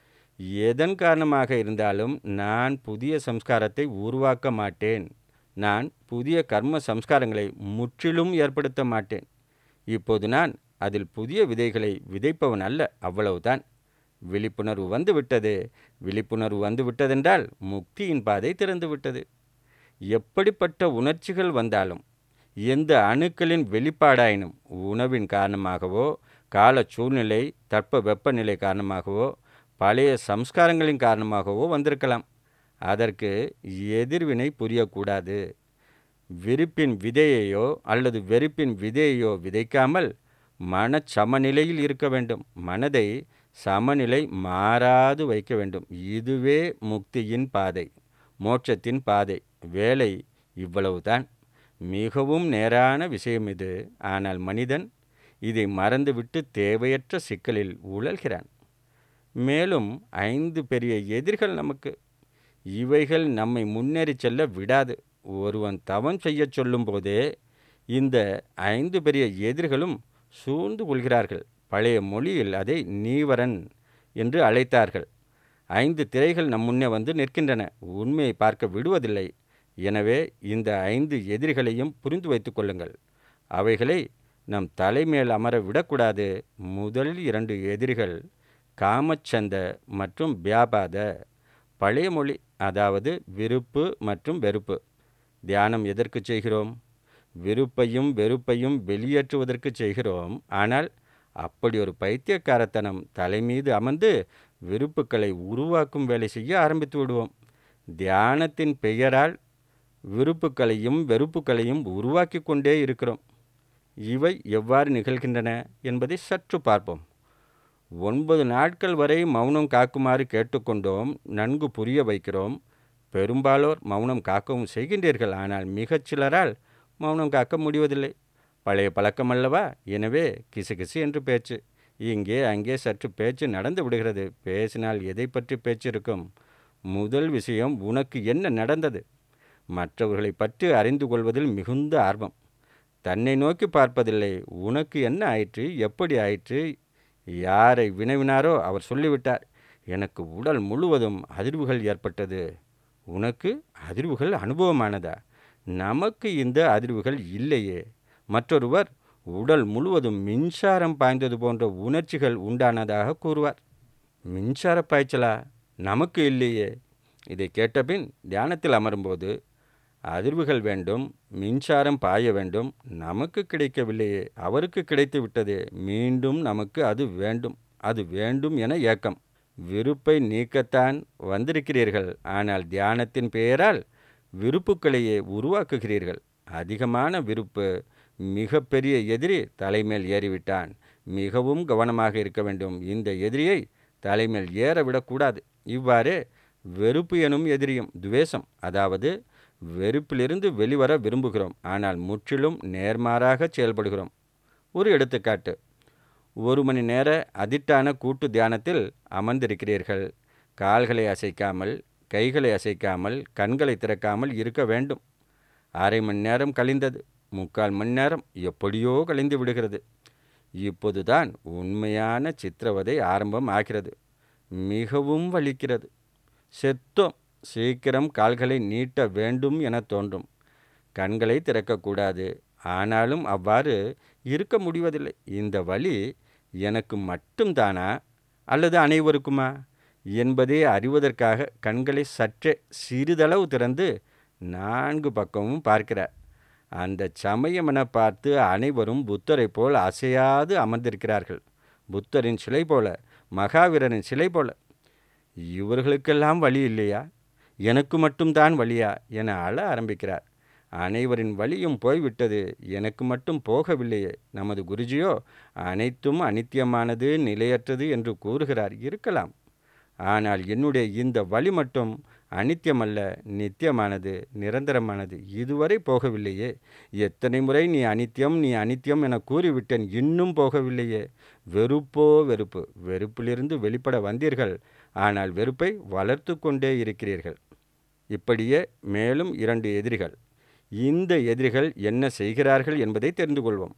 எதன் காரணமாக இருந்தாலும் நான் புதிய சம்ஸ்காரத்தை உருவாக்க மாட்டேன் நான் புதிய கர்ம சம்ஸ்காரங்களை முற்றிலும் ஏற்படுத்த மாட்டேன் இப்போது நான் அதில் புதிய விதைகளை விதைப்பவன் அல்ல அவ்வளவுதான் விழிப்புணர்வு வந்து விட்டது விழிப்புணர்வு வந்து விட்டதென்றால் முக்தியின் பாதை திறந்து விட்டது எப்படிப்பட்ட உணர்ச்சிகள் வந்தாலும் எந்த அணுக்களின் வெளிப்பாடாயினும் உணவின் காரணமாகவோ கால சூழ்நிலை தட்ப வெப்பநிலை காரணமாகவோ பழைய சம்ஸ்காரங்களின் காரணமாகவோ வந்திருக்கலாம் அதற்கு எதிர்வினை புரியக்கூடாது விருப்பின் விதையையோ அல்லது வெறுப்பின் விதையையோ விதைக்காமல் மனச் சமநிலையில் இருக்க வேண்டும் மனதை சமநிலை மாறாது வைக்க வேண்டும் இதுவே முக்தியின் பாதை மோட்சத்தின் பாதை வேலை இவ்வளவுதான் மிகவும் நேரான விஷயம் இது ஆனால் மனிதன் இதை மறந்துவிட்டு தேவையற்ற சிக்கலில் உழல்கிறான் மேலும் ஐந்து பெரிய எதிர்கள் நமக்கு இவைகள் நம்மை முன்னேறி செல்ல விடாது ஒருவன் தவம் செய்யச் சொல்லும் போதே இந்த ஐந்து பெரிய எதிர்களும் சூழ்ந்து கொள்கிறார்கள் பழைய மொழியில் அதை நீவரன் என்று அழைத்தார்கள் ஐந்து திரைகள் நம் முன்னே வந்து நிற்கின்றன உண்மையை பார்க்க விடுவதில்லை எனவே இந்த ஐந்து எதிரிகளையும் புரிந்து வைத்து கொள்ளுங்கள் அவைகளை நம் தலைமேல் அமர விடக்கூடாது முதலில் இரண்டு எதிரிகள் காமச்சந்த மற்றும் வியாபாத பழைய மொழி அதாவது விருப்பு மற்றும் வெறுப்பு தியானம் எதற்கு செய்கிறோம் விருப்பையும் வெறுப்பையும் வெளியேற்றுவதற்கு செய்கிறோம் ஆனால் அப்படி ஒரு பைத்தியக்காரத்தனம் தலைமீது அமர்ந்து விருப்புக்களை உருவாக்கும் வேலை செய்ய ஆரம்பித்து விடுவோம் தியானத்தின் பெயரால் விருப்புக்களையும் வெறுப்புக்களையும் உருவாக்கி கொண்டே இருக்கிறோம் இவை எவ்வாறு நிகழ்கின்றன என்பதை சற்று பார்ப்போம் ஒன்பது நாட்கள் வரை மௌனம் காக்குமாறு கேட்டுக்கொண்டோம் நன்கு புரிய வைக்கிறோம் பெரும்பாலோர் மௌனம் காக்கவும் செய்கின்றீர்கள் ஆனால் மிகச் சிலரால் மௌனம் காக்க முடிவதில்லை பழைய பழக்கம் அல்லவா எனவே கிசுகிசு என்று பேச்சு இங்கே அங்கே சற்று பேச்சு நடந்து விடுகிறது பேசினால் எதை பற்றி பேச்சு இருக்கும் முதல் விஷயம் உனக்கு என்ன நடந்தது மற்றவர்களை பற்றி அறிந்து கொள்வதில் மிகுந்த ஆர்வம் தன்னை நோக்கி பார்ப்பதில்லை உனக்கு என்ன ஆயிற்று எப்படி ஆயிற்று யாரை வினவினாரோ அவர் சொல்லிவிட்டார் எனக்கு உடல் முழுவதும் அதிர்வுகள் ஏற்பட்டது உனக்கு அதிர்வுகள் அனுபவமானதா நமக்கு இந்த அதிர்வுகள் இல்லையே மற்றொருவர் உடல் முழுவதும் மின்சாரம் பாய்ந்தது போன்ற உணர்ச்சிகள் உண்டானதாக கூறுவார் மின்சார பாய்ச்சலா நமக்கு இல்லையே இதை கேட்டபின் தியானத்தில் அமரும்போது அதிர்வுகள் வேண்டும் மின்சாரம் பாய வேண்டும் நமக்கு கிடைக்கவில்லையே அவருக்கு கிடைத்து விட்டதே மீண்டும் நமக்கு அது வேண்டும் அது வேண்டும் என ஏக்கம் விருப்பை நீக்கத்தான் வந்திருக்கிறீர்கள் ஆனால் தியானத்தின் பெயரால் விருப்புக்களையே உருவாக்குகிறீர்கள் அதிகமான விருப்பு மிகப்பெரிய எதிரி தலைமேல் ஏறிவிட்டான் மிகவும் கவனமாக இருக்க வேண்டும் இந்த எதிரியை தலைமேல் ஏற விடக்கூடாது இவ்வாறே வெறுப்பு எனும் எதிரியும் துவேஷம் அதாவது வெறுப்பிலிருந்து வெளிவர விரும்புகிறோம் ஆனால் முற்றிலும் நேர்மாறாக செயல்படுகிறோம் ஒரு எடுத்துக்காட்டு ஒரு மணி நேர அதிட்டான கூட்டு தியானத்தில் அமர்ந்திருக்கிறீர்கள் கால்களை அசைக்காமல் கைகளை அசைக்காமல் கண்களை திறக்காமல் இருக்க வேண்டும் அரை மணி நேரம் கழிந்தது முக்கால் மணி நேரம் எப்படியோ கழிந்து விடுகிறது இப்போதுதான் உண்மையான சித்திரவதை ஆரம்பம் ஆகிறது மிகவும் வலிக்கிறது செத்தோம் சீக்கிரம் கால்களை நீட்ட வேண்டும் என தோன்றும் கண்களை திறக்கக்கூடாது ஆனாலும் அவ்வாறு இருக்க முடிவதில்லை இந்த வலி எனக்கு மட்டும்தானா அல்லது அனைவருக்குமா என்பதை அறிவதற்காக கண்களை சற்றே சிறிதளவு திறந்து நான்கு பக்கமும் பார்க்கிறார் அந்த சமயம் என பார்த்து அனைவரும் புத்தரை போல் அசையாது அமர்ந்திருக்கிறார்கள் புத்தரின் சிலை போல மகாவீரரின் சிலை போல இவர்களுக்கெல்லாம் வழி இல்லையா எனக்கு மட்டும்தான் வழியா என அழ ஆரம்பிக்கிறார் அனைவரின் வழியும் போய்விட்டது எனக்கு மட்டும் போகவில்லையே நமது குருஜியோ அனைத்தும் அனித்தியமானது நிலையற்றது என்று கூறுகிறார் இருக்கலாம் ஆனால் என்னுடைய இந்த வழி மட்டும் அனித்தியமல்ல நித்தியமானது நிரந்தரமானது இதுவரை போகவில்லையே எத்தனை முறை நீ அனித்தியம் நீ அனித்தியம் என கூறிவிட்டேன் இன்னும் போகவில்லையே வெறுப்போ வெறுப்பு வெறுப்பிலிருந்து வெளிப்பட வந்தீர்கள் ஆனால் வெறுப்பை வளர்த்து கொண்டே இருக்கிறீர்கள் இப்படியே மேலும் இரண்டு எதிரிகள் இந்த எதிரிகள் என்ன செய்கிறார்கள் என்பதை தெரிந்து கொள்வோம்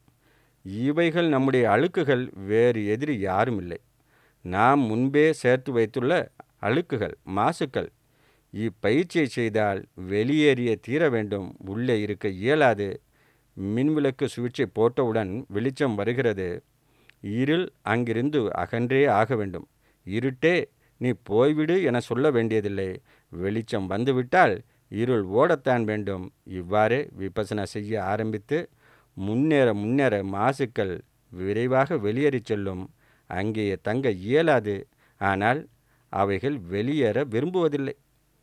இவைகள் நம்முடைய அழுக்குகள் வேறு எதிரி யாரும் இல்லை நாம் முன்பே சேர்த்து வைத்துள்ள அழுக்குகள் மாசுக்கள் இப்பயிற்சியை செய்தால் வெளியேறிய தீர வேண்டும் உள்ளே இருக்க இயலாது மின்விளக்கு சுவிட்சை போட்டவுடன் வெளிச்சம் வருகிறது இருள் அங்கிருந்து அகன்றே ஆக வேண்டும் இருட்டே நீ போய்விடு என சொல்ல வேண்டியதில்லை வெளிச்சம் வந்துவிட்டால் இருள் ஓடத்தான் வேண்டும் இவ்வாறே விபசனா செய்ய ஆரம்பித்து முன்னேற முன்னேற மாசுக்கள் விரைவாக வெளியேறிச் செல்லும் அங்கேயே தங்க இயலாது ஆனால் அவைகள் வெளியேற விரும்புவதில்லை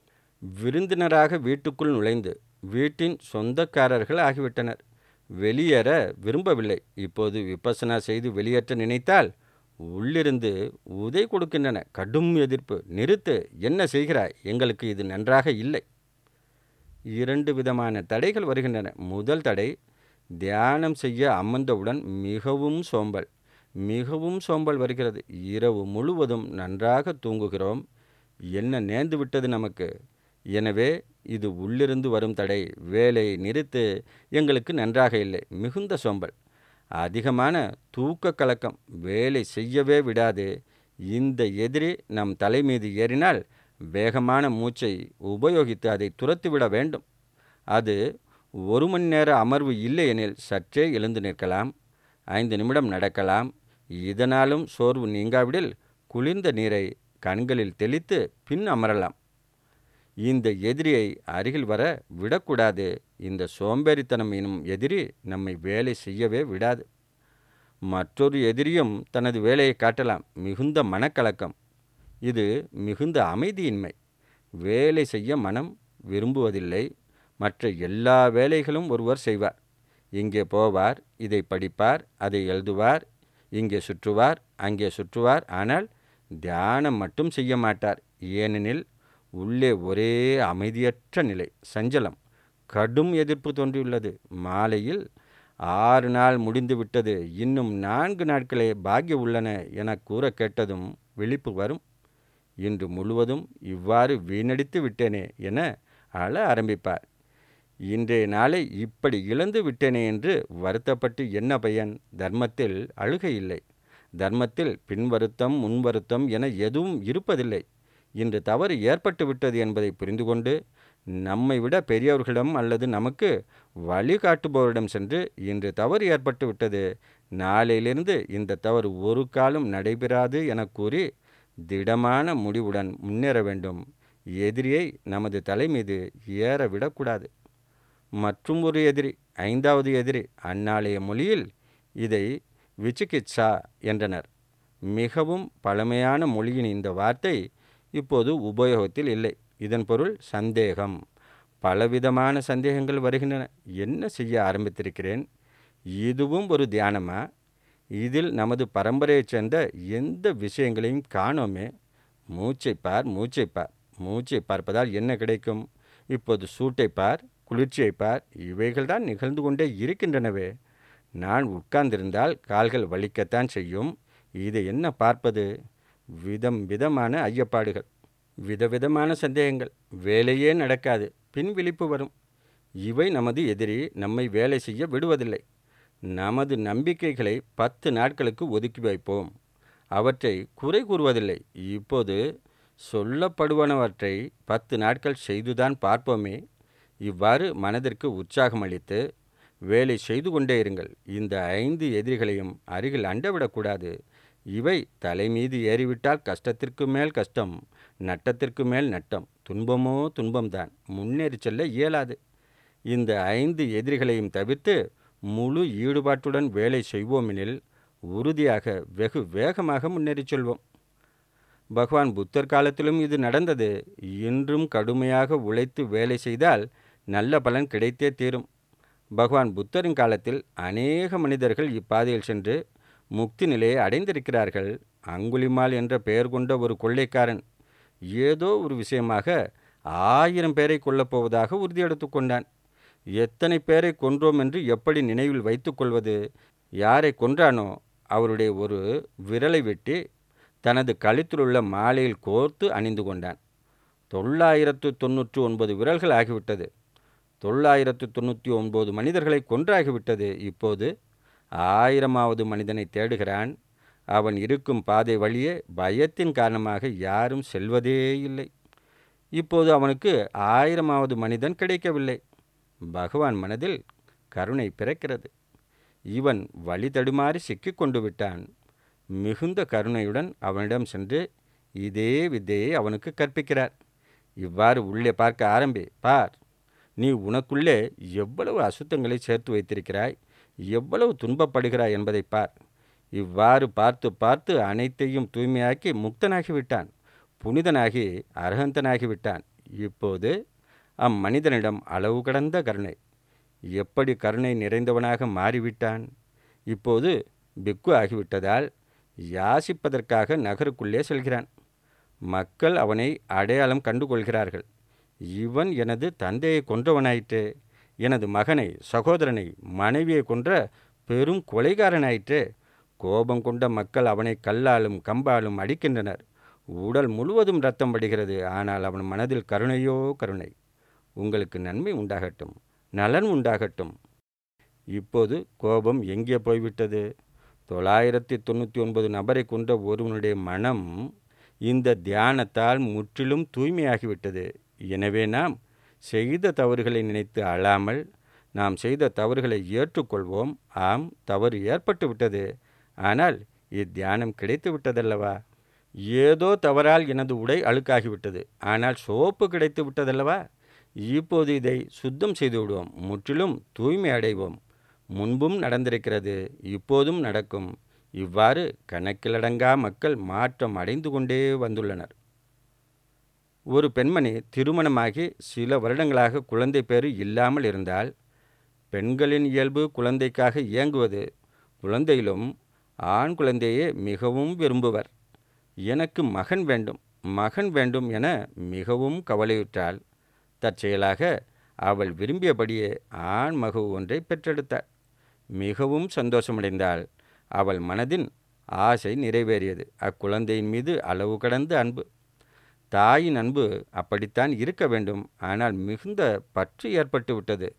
விருந்தினராக வீட்டுக்குள் நுழைந்து வீட்டின் சொந்தக்காரர்கள் ஆகிவிட்டனர் வெளியேற விரும்பவில்லை இப்போது விபசனா செய்து வெளியேற்ற நினைத்தால் உள்ளிருந்து உதை கொடுக்கின்றன கடும் எதிர்ப்பு நிறுத்து என்ன செய்கிறாய் எங்களுக்கு இது நன்றாக இல்லை இரண்டு விதமான தடைகள் வருகின்றன முதல் தடை தியானம் செய்ய அமர்ந்தவுடன் மிகவும் சோம்பல் மிகவும் சோம்பல் வருகிறது இரவு முழுவதும் நன்றாக தூங்குகிறோம் என்ன நேர்ந்து விட்டது நமக்கு எனவே இது உள்ளிருந்து வரும் தடை வேலையை நிறுத்து எங்களுக்கு நன்றாக இல்லை மிகுந்த சோம்பல் அதிகமான தூக்க கலக்கம் வேலை செய்யவே விடாது இந்த எதிரி நம் தலை மீது ஏறினால் வேகமான மூச்சை உபயோகித்து அதை துரத்திவிட வேண்டும் அது ஒரு மணி நேர அமர்வு இல்லை எனில் சற்றே எழுந்து நிற்கலாம் ஐந்து நிமிடம் நடக்கலாம் இதனாலும் சோர்வு நீங்காவிடில் குளிர்ந்த நீரை கண்களில் தெளித்து பின் அமரலாம் இந்த எதிரியை அருகில் வர விடக்கூடாது இந்த சோம்பேறித்தனம் எனும் எதிரி நம்மை வேலை செய்யவே விடாது மற்றொரு எதிரியும் தனது வேலையை காட்டலாம் மிகுந்த மனக்கலக்கம் இது மிகுந்த அமைதியின்மை வேலை செய்ய மனம் விரும்புவதில்லை மற்ற எல்லா வேலைகளும் ஒருவர் செய்வார் இங்கே போவார் இதை படிப்பார் அதை எழுதுவார் இங்கே சுற்றுவார் அங்கே சுற்றுவார் ஆனால் தியானம் மட்டும் செய்ய மாட்டார் ஏனெனில் உள்ளே ஒரே அமைதியற்ற நிலை சஞ்சலம் கடும் எதிர்ப்பு தோன்றியுள்ளது மாலையில் ஆறு நாள் முடிந்து விட்டது இன்னும் நான்கு நாட்களே பாக்கிய உள்ளன என கூற கேட்டதும் விழிப்பு வரும் இன்று முழுவதும் இவ்வாறு வீணடித்து விட்டேனே என அழ ஆரம்பிப்பார் இன்றைய நாளை இப்படி இழந்து விட்டேனே என்று வருத்தப்பட்டு என்ன பயன் தர்மத்தில் அழுகை இல்லை தர்மத்தில் பின்வருத்தம் முன்வருத்தம் என எதுவும் இருப்பதில்லை இன்று தவறு ஏற்பட்டு விட்டது என்பதை புரிந்து கொண்டு நம்மை விட பெரியவர்களிடம் அல்லது நமக்கு வழிகாட்டுபவரிடம் சென்று இன்று தவறு ஏற்பட்டு விட்டது நாளையிலிருந்து இந்த தவறு ஒரு காலம் நடைபெறாது என கூறி திடமான முடிவுடன் முன்னேற வேண்டும் எதிரியை நமது தலை மீது ஏற விடக்கூடாது மற்றும் ஒரு எதிரி ஐந்தாவது எதிரி அந்நாளைய மொழியில் இதை விச்சிகித்சா என்றனர் மிகவும் பழமையான மொழியின் இந்த வார்த்தை இப்போது உபயோகத்தில் இல்லை இதன் பொருள் சந்தேகம் பலவிதமான சந்தேகங்கள் வருகின்றன என்ன செய்ய ஆரம்பித்திருக்கிறேன் இதுவும் ஒரு தியானமா இதில் நமது பரம்பரையைச் சேர்ந்த எந்த விஷயங்களையும் காணோமே மூச்சை பார் மூச்சை பார் மூச்சை பார்ப்பதால் என்ன கிடைக்கும் இப்போது சூட்டை பார் குளிர்ச்சியை பார் இவைகள்தான் நிகழ்ந்து கொண்டே இருக்கின்றனவே நான் உட்கார்ந்திருந்தால் கால்கள் வலிக்கத்தான் செய்யும் இதை என்ன பார்ப்பது விதம் விதமான ஐயப்பாடுகள் விதவிதமான சந்தேகங்கள் வேலையே நடக்காது பின் விழிப்பு வரும் இவை நமது எதிரி நம்மை வேலை செய்ய விடுவதில்லை நமது நம்பிக்கைகளை பத்து நாட்களுக்கு ஒதுக்கி வைப்போம் அவற்றை குறை கூறுவதில்லை இப்போது சொல்லப்படுவனவற்றை பத்து நாட்கள் செய்துதான் பார்ப்போமே இவ்வாறு மனதிற்கு உற்சாகம் அளித்து வேலை செய்து கொண்டே இருங்கள் இந்த ஐந்து எதிரிகளையும் அருகில் அண்டவிடக்கூடாது இவை தலை மீது ஏறிவிட்டால் கஷ்டத்திற்கு மேல் கஷ்டம் நட்டத்திற்கு மேல் நட்டம் துன்பமோ துன்பம்தான் முன்னேறி செல்ல இயலாது இந்த ஐந்து எதிரிகளையும் தவிர்த்து முழு ஈடுபாட்டுடன் வேலை செய்வோமெனில் உறுதியாக வெகு வேகமாக முன்னேறி செல்வோம் பகவான் புத்தர் காலத்திலும் இது நடந்தது இன்றும் கடுமையாக உழைத்து வேலை செய்தால் நல்ல பலன் கிடைத்தே தீரும் பகவான் புத்தரின் காலத்தில் அநேக மனிதர்கள் இப்பாதையில் சென்று முக்தி நிலையை அடைந்திருக்கிறார்கள் அங்குலிமால் என்ற பெயர் கொண்ட ஒரு கொள்ளைக்காரன் ஏதோ ஒரு விஷயமாக ஆயிரம் பேரை கொல்லப் போவதாக உறுதியெடுத்து கொண்டான் எத்தனை பேரை கொன்றோம் என்று எப்படி நினைவில் வைத்துக்கொள்வது யாரை கொன்றானோ அவருடைய ஒரு விரலை வெட்டி தனது கழுத்திலுள்ள மாலையில் கோர்த்து அணிந்து கொண்டான் தொள்ளாயிரத்து தொண்ணூற்று ஒன்பது விரல்கள் ஆகிவிட்டது தொள்ளாயிரத்து தொண்ணூற்றி ஒன்பது மனிதர்களை கொன்றாகிவிட்டது இப்போது ஆயிரமாவது மனிதனை தேடுகிறான் அவன் இருக்கும் பாதை வழியே பயத்தின் காரணமாக யாரும் செல்வதே இல்லை இப்போது அவனுக்கு ஆயிரமாவது மனிதன் கிடைக்கவில்லை பகவான் மனதில் கருணை பிறக்கிறது இவன் வழி தடுமாறி சிக்கிக் கொண்டு விட்டான் மிகுந்த கருணையுடன் அவனிடம் சென்று இதே வித்தையை அவனுக்கு கற்பிக்கிறார் இவ்வாறு உள்ளே பார்க்க ஆரம்பி பார் நீ உனக்குள்ளே எவ்வளவு அசுத்தங்களை சேர்த்து வைத்திருக்கிறாய் எவ்வளவு துன்பப்படுகிறாய் என்பதை பார் இவ்வாறு பார்த்து பார்த்து அனைத்தையும் தூய்மையாக்கி முக்தனாகிவிட்டான் புனிதனாகி அரகந்தனாகிவிட்டான் இப்போது அம்மனிதனிடம் அளவு கடந்த கருணை எப்படி கருணை நிறைந்தவனாக மாறிவிட்டான் இப்போது பிக்கு ஆகிவிட்டதால் யாசிப்பதற்காக நகருக்குள்ளே செல்கிறான் மக்கள் அவனை அடையாளம் கண்டுகொள்கிறார்கள் இவன் எனது தந்தையை கொன்றவனாயிற்று எனது மகனை சகோதரனை மனைவியை கொன்ற பெரும் கொலைகாரனாயிற்று கோபம் கொண்ட மக்கள் அவனை கல்லாலும் கம்பாலும் அடிக்கின்றனர் உடல் முழுவதும் ரத்தம் படுகிறது ஆனால் அவன் மனதில் கருணையோ கருணை உங்களுக்கு நன்மை உண்டாகட்டும் நலன் உண்டாகட்டும் இப்போது கோபம் எங்கே போய்விட்டது தொள்ளாயிரத்தி தொண்ணூற்றி ஒன்பது நபரை கொண்ட ஒருவனுடைய மனம் இந்த தியானத்தால் முற்றிலும் தூய்மையாகிவிட்டது எனவே நாம் செய்த தவறுகளை நினைத்து அழாமல் நாம் செய்த தவறுகளை ஏற்றுக்கொள்வோம் ஆம் தவறு ஏற்பட்டு விட்டது ஆனால் இத்தியானம் கிடைத்து விட்டதல்லவா ஏதோ தவறால் எனது உடை அழுக்காகிவிட்டது ஆனால் சோப்பு கிடைத்து விட்டதல்லவா இப்போது இதை சுத்தம் செய்து விடுவோம் முற்றிலும் தூய்மை அடைவோம் முன்பும் நடந்திருக்கிறது இப்போதும் நடக்கும் இவ்வாறு கணக்கிலடங்கா மக்கள் மாற்றம் அடைந்து கொண்டே வந்துள்ளனர் ஒரு பெண்மணி திருமணமாகி சில வருடங்களாக குழந்தை பேறு இல்லாமல் இருந்தால் பெண்களின் இயல்பு குழந்தைக்காக இயங்குவது குழந்தையிலும் ஆண் குழந்தையே மிகவும் விரும்புவர் எனக்கு மகன் வேண்டும் மகன் வேண்டும் என மிகவும் கவலையுற்றாள் தற்செயலாக அவள் விரும்பியபடியே ஆண் மகு ஒன்றை பெற்றெடுத்தாள் மிகவும் சந்தோஷமடைந்தாள் அவள் மனதின் ஆசை நிறைவேறியது அக்குழந்தையின் மீது அளவு கடந்த அன்பு தாயின் அன்பு அப்படித்தான் இருக்க வேண்டும் ஆனால் மிகுந்த பற்று ஏற்பட்டு விட்டது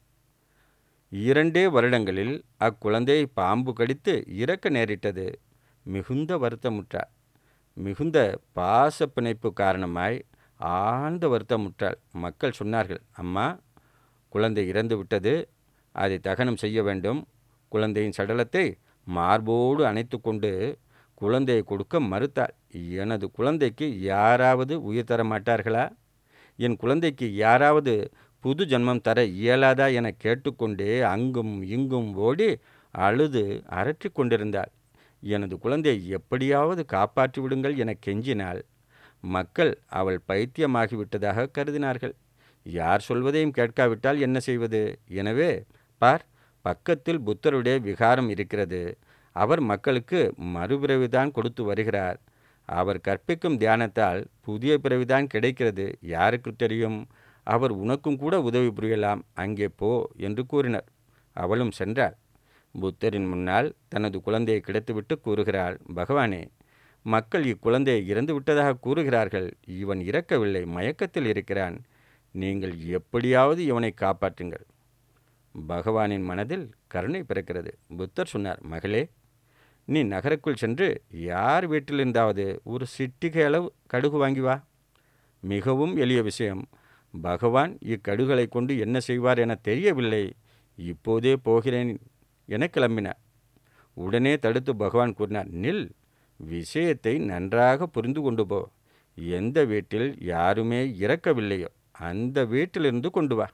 இரண்டே வருடங்களில் அக்குழந்தையை பாம்பு கடித்து இறக்க நேரிட்டது மிகுந்த வருத்தமுற்றாள் மிகுந்த பாச பிணைப்பு காரணமாய் ஆழ்ந்த வருத்தமுற்றாள் மக்கள் சொன்னார்கள் அம்மா குழந்தை இறந்து விட்டது அதை தகனம் செய்ய வேண்டும் குழந்தையின் சடலத்தை மார்போடு அணைத்து கொண்டு குழந்தையை கொடுக்க மறுத்தாள் எனது குழந்தைக்கு யாராவது உயிர் தர மாட்டார்களா என் குழந்தைக்கு யாராவது புது ஜன்மம் தர இயலாதா என கேட்டுக்கொண்டே அங்கும் இங்கும் ஓடி அழுது அரற்றி கொண்டிருந்தாள் எனது குழந்தையை எப்படியாவது காப்பாற்றி விடுங்கள் என கெஞ்சினாள் மக்கள் அவள் பைத்தியமாகிவிட்டதாக கருதினார்கள் யார் சொல்வதையும் கேட்காவிட்டால் என்ன செய்வது எனவே பார் பக்கத்தில் புத்தருடைய விகாரம் இருக்கிறது அவர் மக்களுக்கு மறுபிறவிதான் கொடுத்து வருகிறார் அவர் கற்பிக்கும் தியானத்தால் புதிய பிறவிதான் கிடைக்கிறது யாருக்கு தெரியும் அவர் உனக்கும் கூட உதவி புரியலாம் அங்கே போ என்று கூறினர் அவளும் சென்றாள் புத்தரின் முன்னால் தனது குழந்தையை கிடைத்துவிட்டு கூறுகிறாள் பகவானே மக்கள் இக்குழந்தையை இறந்து விட்டதாக கூறுகிறார்கள் இவன் இறக்கவில்லை மயக்கத்தில் இருக்கிறான் நீங்கள் எப்படியாவது இவனை காப்பாற்றுங்கள் பகவானின் மனதில் கருணை பிறக்கிறது புத்தர் சொன்னார் மகளே நீ நகருக்குள் சென்று யார் வீட்டிலிருந்தாவது ஒரு சிட்டிகை அளவு கடுகு வாங்கி வா மிகவும் எளிய விஷயம் பகவான் இக்கடுகளை கொண்டு என்ன செய்வார் என தெரியவில்லை இப்போதே போகிறேன் என கிளம்பினார் உடனே தடுத்து பகவான் கூறினார் நில் விஷயத்தை நன்றாக புரிந்து கொண்டு போ எந்த வீட்டில் யாருமே இறக்கவில்லையோ அந்த வீட்டிலிருந்து கொண்டு வா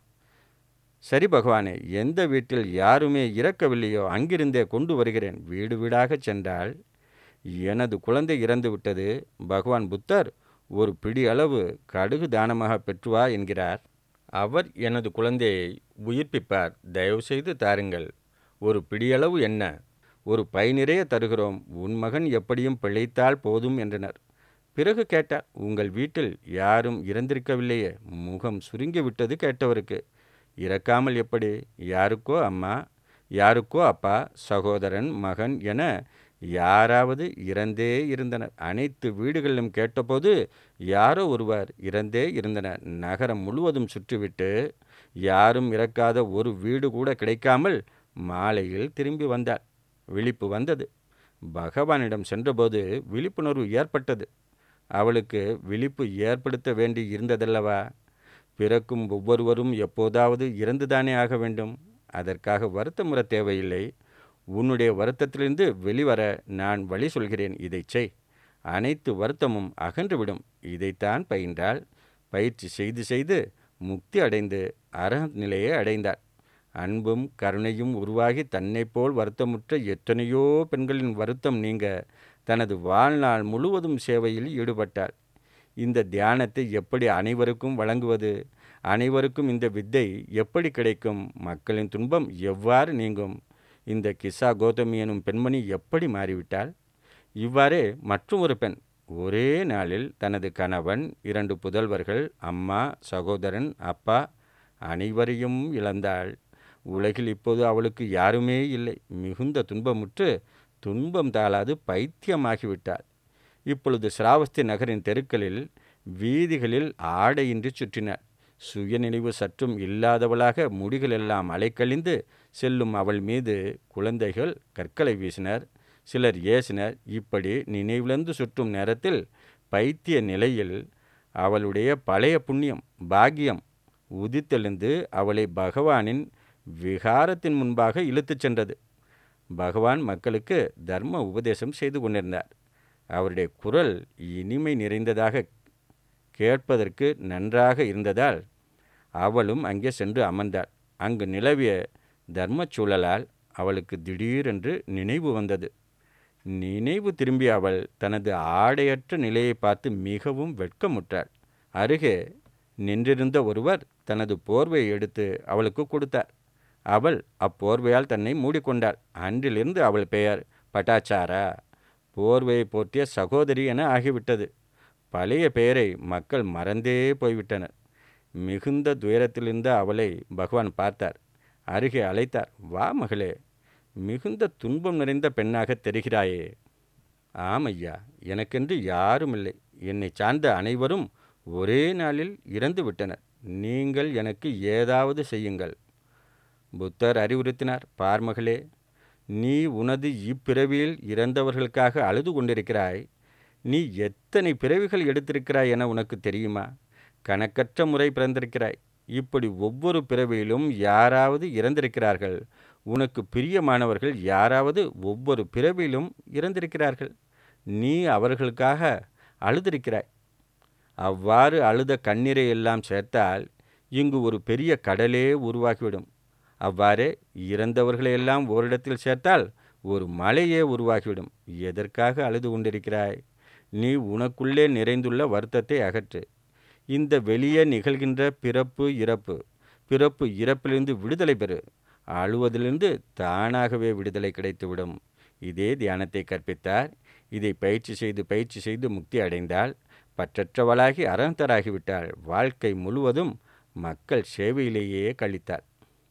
சரி பகவானே எந்த வீட்டில் யாருமே இறக்கவில்லையோ அங்கிருந்தே கொண்டு வருகிறேன் வீடு வீடாக சென்றால் எனது குழந்தை இறந்து விட்டது பகவான் புத்தர் ஒரு பிடி அளவு கடுகு தானமாக பெற்று வா என்கிறார் அவர் எனது குழந்தையை உயிர்ப்பிப்பார் தயவுசெய்து தாருங்கள் ஒரு பிடியளவு என்ன ஒரு பை நிறைய தருகிறோம் உன் மகன் எப்படியும் பிழைத்தால் போதும் என்றனர் பிறகு கேட்டார் உங்கள் வீட்டில் யாரும் இறந்திருக்கவில்லையே முகம் சுருங்கிவிட்டது கேட்டவருக்கு இறக்காமல் எப்படி யாருக்கோ அம்மா யாருக்கோ அப்பா சகோதரன் மகன் என யாராவது இறந்தே இருந்தனர் அனைத்து வீடுகளிலும் கேட்டபோது யாரோ ஒருவர் இறந்தே இருந்தனர் நகரம் முழுவதும் சுற்றிவிட்டு யாரும் இறக்காத ஒரு வீடு கூட கிடைக்காமல் மாலையில் திரும்பி வந்தாள் விழிப்பு வந்தது பகவானிடம் சென்றபோது விழிப்புணர்வு ஏற்பட்டது அவளுக்கு விழிப்பு ஏற்படுத்த வேண்டி இருந்ததல்லவா பிறக்கும் ஒவ்வொருவரும் எப்போதாவது இறந்துதானே ஆக வேண்டும் அதற்காக வருத்தமுற தேவையில்லை உன்னுடைய வருத்தத்திலிருந்து வெளிவர நான் வழி சொல்கிறேன் இதை செய் அனைத்து வருத்தமும் அகன்றுவிடும் இதைத்தான் பயின்றால் பயிற்சி செய்து செய்து முக்தி அடைந்து அற நிலையை அடைந்தார் அன்பும் கருணையும் உருவாகி தன்னைப் போல் வருத்தமுற்ற எத்தனையோ பெண்களின் வருத்தம் நீங்க தனது வாழ்நாள் முழுவதும் சேவையில் ஈடுபட்டார் இந்த தியானத்தை எப்படி அனைவருக்கும் வழங்குவது அனைவருக்கும் இந்த வித்தை எப்படி கிடைக்கும் மக்களின் துன்பம் எவ்வாறு நீங்கும் இந்த கிசா கோதமி எனும் பெண்மணி எப்படி மாறிவிட்டாள் இவ்வாறே மற்றும் ஒரு பெண் ஒரே நாளில் தனது கணவன் இரண்டு புதல்வர்கள் அம்மா சகோதரன் அப்பா அனைவரையும் இழந்தாள் உலகில் இப்போது அவளுக்கு யாருமே இல்லை மிகுந்த துன்பமுற்று துன்பம் தாளாது பைத்தியமாகிவிட்டாள் இப்பொழுது ஸ்ராவஸ்தி நகரின் தெருக்களில் வீதிகளில் ஆடையின்றி சுற்றினார் சுயநினைவு சற்றும் இல்லாதவளாக முடிகளெல்லாம் அலைக்கழிந்து செல்லும் அவள் மீது குழந்தைகள் கற்களை வீசினர் சிலர் ஏசினர் இப்படி நினைவிழந்து சுற்றும் நேரத்தில் பைத்திய நிலையில் அவளுடைய பழைய புண்ணியம் பாக்கியம் உதித்தெழுந்து அவளை பகவானின் விகாரத்தின் முன்பாக இழுத்துச் சென்றது பகவான் மக்களுக்கு தர்ம உபதேசம் செய்து கொண்டிருந்தார் அவருடைய குரல் இனிமை நிறைந்ததாக கேட்பதற்கு நன்றாக இருந்ததால் அவளும் அங்கே சென்று அமர்ந்தாள் அங்கு நிலவிய தர்மச் சூழலால் அவளுக்கு திடீரென்று நினைவு வந்தது நினைவு திரும்பிய அவள் தனது ஆடையற்ற நிலையை பார்த்து மிகவும் வெட்கமுற்றாள் அருகே நின்றிருந்த ஒருவர் தனது போர்வையை எடுத்து அவளுக்கு கொடுத்தார் அவள் அப்போர்வையால் தன்னை மூடிக்கொண்டாள் அன்றிலிருந்து அவள் பெயர் பட்டாச்சாரா போர்வையை போற்றிய சகோதரி என ஆகிவிட்டது பழைய பெயரை மக்கள் மறந்தே போய்விட்டனர் மிகுந்த துயரத்திலிருந்த அவளை பகவான் பார்த்தார் அருகே அழைத்தார் வா மகளே மிகுந்த துன்பம் நிறைந்த பெண்ணாக தெரிகிறாயே ஆம் ஐயா எனக்கென்று யாரும் இல்லை என்னை சார்ந்த அனைவரும் ஒரே நாளில் இறந்து விட்டனர் நீங்கள் எனக்கு ஏதாவது செய்யுங்கள் புத்தர் அறிவுறுத்தினார் பார்மகளே நீ உனது இப்பிறவியில் இறந்தவர்களுக்காக அழுது கொண்டிருக்கிறாய் நீ எத்தனை பிறவிகள் எடுத்திருக்கிறாய் என உனக்கு தெரியுமா கணக்கற்ற முறை பிறந்திருக்கிறாய் இப்படி ஒவ்வொரு பிறவியிலும் யாராவது இறந்திருக்கிறார்கள் உனக்கு பிரியமானவர்கள் யாராவது ஒவ்வொரு பிறவியிலும் இறந்திருக்கிறார்கள் நீ அவர்களுக்காக அழுதிருக்கிறாய் அவ்வாறு அழுத கண்ணீரை எல்லாம் சேர்த்தால் இங்கு ஒரு பெரிய கடலே உருவாகிவிடும் அவ்வாறே இறந்தவர்களையெல்லாம் ஓரிடத்தில் சேர்த்தால் ஒரு மலையே உருவாகிவிடும் எதற்காக அழுது கொண்டிருக்கிறாய் நீ உனக்குள்ளே நிறைந்துள்ள வருத்தத்தை அகற்று இந்த வெளியே நிகழ்கின்ற பிறப்பு இறப்பு பிறப்பு இறப்பிலிருந்து விடுதலை பெறு அழுவதிலிருந்து தானாகவே விடுதலை கிடைத்துவிடும் இதே தியானத்தை கற்பித்தார் இதை பயிற்சி செய்து பயிற்சி செய்து முக்தி அடைந்தால் பற்றற்றவளாகி அறந்தராகிவிட்டாள் வாழ்க்கை முழுவதும் மக்கள் சேவையிலேயே கழித்தார்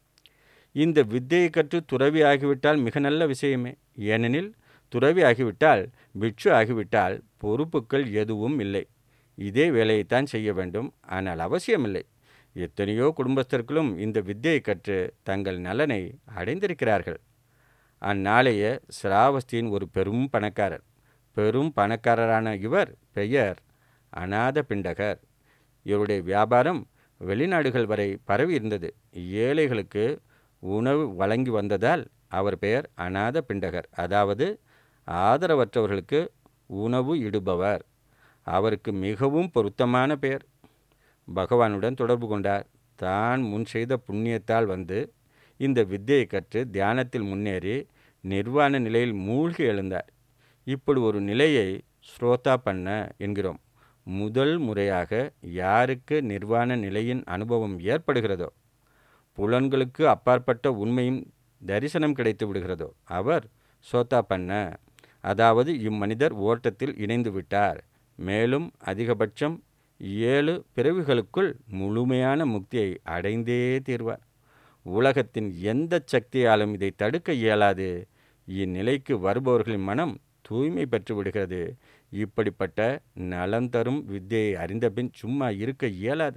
இந்த வித்தையை கற்று துறவி ஆகிவிட்டால் மிக நல்ல விஷயமே ஏனெனில் துறவி ஆகிவிட்டால் பிட்சு ஆகிவிட்டால் பொறுப்புகள் எதுவும் இல்லை இதே வேலையைத்தான் செய்ய வேண்டும் ஆனால் அவசியமில்லை எத்தனையோ குடும்பஸ்தர்களும் இந்த வித்தையை கற்று தங்கள் நலனை அடைந்திருக்கிறார்கள் அந்நாளைய சிராவஸ்தியின் ஒரு பெரும் பணக்காரர் பெரும் பணக்காரரான இவர் பெயர் அநாத பிண்டகர் இவருடைய வியாபாரம் வெளிநாடுகள் வரை பரவி இருந்தது ஏழைகளுக்கு உணவு வழங்கி வந்ததால் அவர் பெயர் அநாத பிண்டகர் அதாவது ஆதரவற்றவர்களுக்கு உணவு இடுபவர் அவருக்கு மிகவும் பொருத்தமான பெயர் பகவானுடன் தொடர்பு கொண்டார் தான் முன் செய்த புண்ணியத்தால் வந்து இந்த வித்தையை கற்று தியானத்தில் முன்னேறி நிர்வாண நிலையில் மூழ்கி எழுந்தார் இப்படி ஒரு நிலையை ஸ்ரோதா பண்ண என்கிறோம் முதல் முறையாக யாருக்கு நிர்வாண நிலையின் அனுபவம் ஏற்படுகிறதோ புலன்களுக்கு அப்பாற்பட்ட உண்மையும் தரிசனம் கிடைத்து விடுகிறதோ அவர் சோதா பண்ண அதாவது இம்மனிதர் ஓட்டத்தில் இணைந்து விட்டார் மேலும் அதிகபட்சம் ஏழு பிறவிகளுக்குள் முழுமையான முக்தியை அடைந்தே தீர்வார் உலகத்தின் எந்த சக்தியாலும் இதை தடுக்க இயலாது இந்நிலைக்கு வருபவர்களின் மனம் தூய்மை பெற்று விடுகிறது இப்படிப்பட்ட நலம் தரும் வித்தையை அறிந்தபின் சும்மா இருக்க இயலாது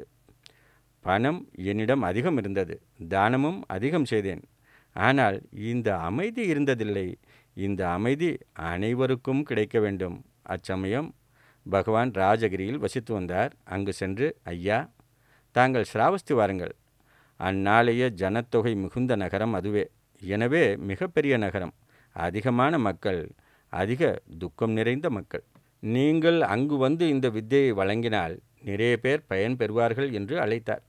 பணம் என்னிடம் அதிகம் இருந்தது தானமும் அதிகம் செய்தேன் ஆனால் இந்த அமைதி இருந்ததில்லை இந்த அமைதி அனைவருக்கும் கிடைக்க வேண்டும் அச்சமயம் பகவான் ராஜகிரியில் வசித்து வந்தார் அங்கு சென்று ஐயா தாங்கள் ஸ்ராவஸ்தி வாருங்கள் அந்நாளைய ஜனத்தொகை மிகுந்த நகரம் அதுவே எனவே மிகப்பெரிய நகரம் அதிகமான மக்கள் அதிக துக்கம் நிறைந்த மக்கள் நீங்கள் அங்கு வந்து இந்த வித்தையை வழங்கினால் நிறைய பேர் பயன் பெறுவார்கள் என்று அழைத்தார்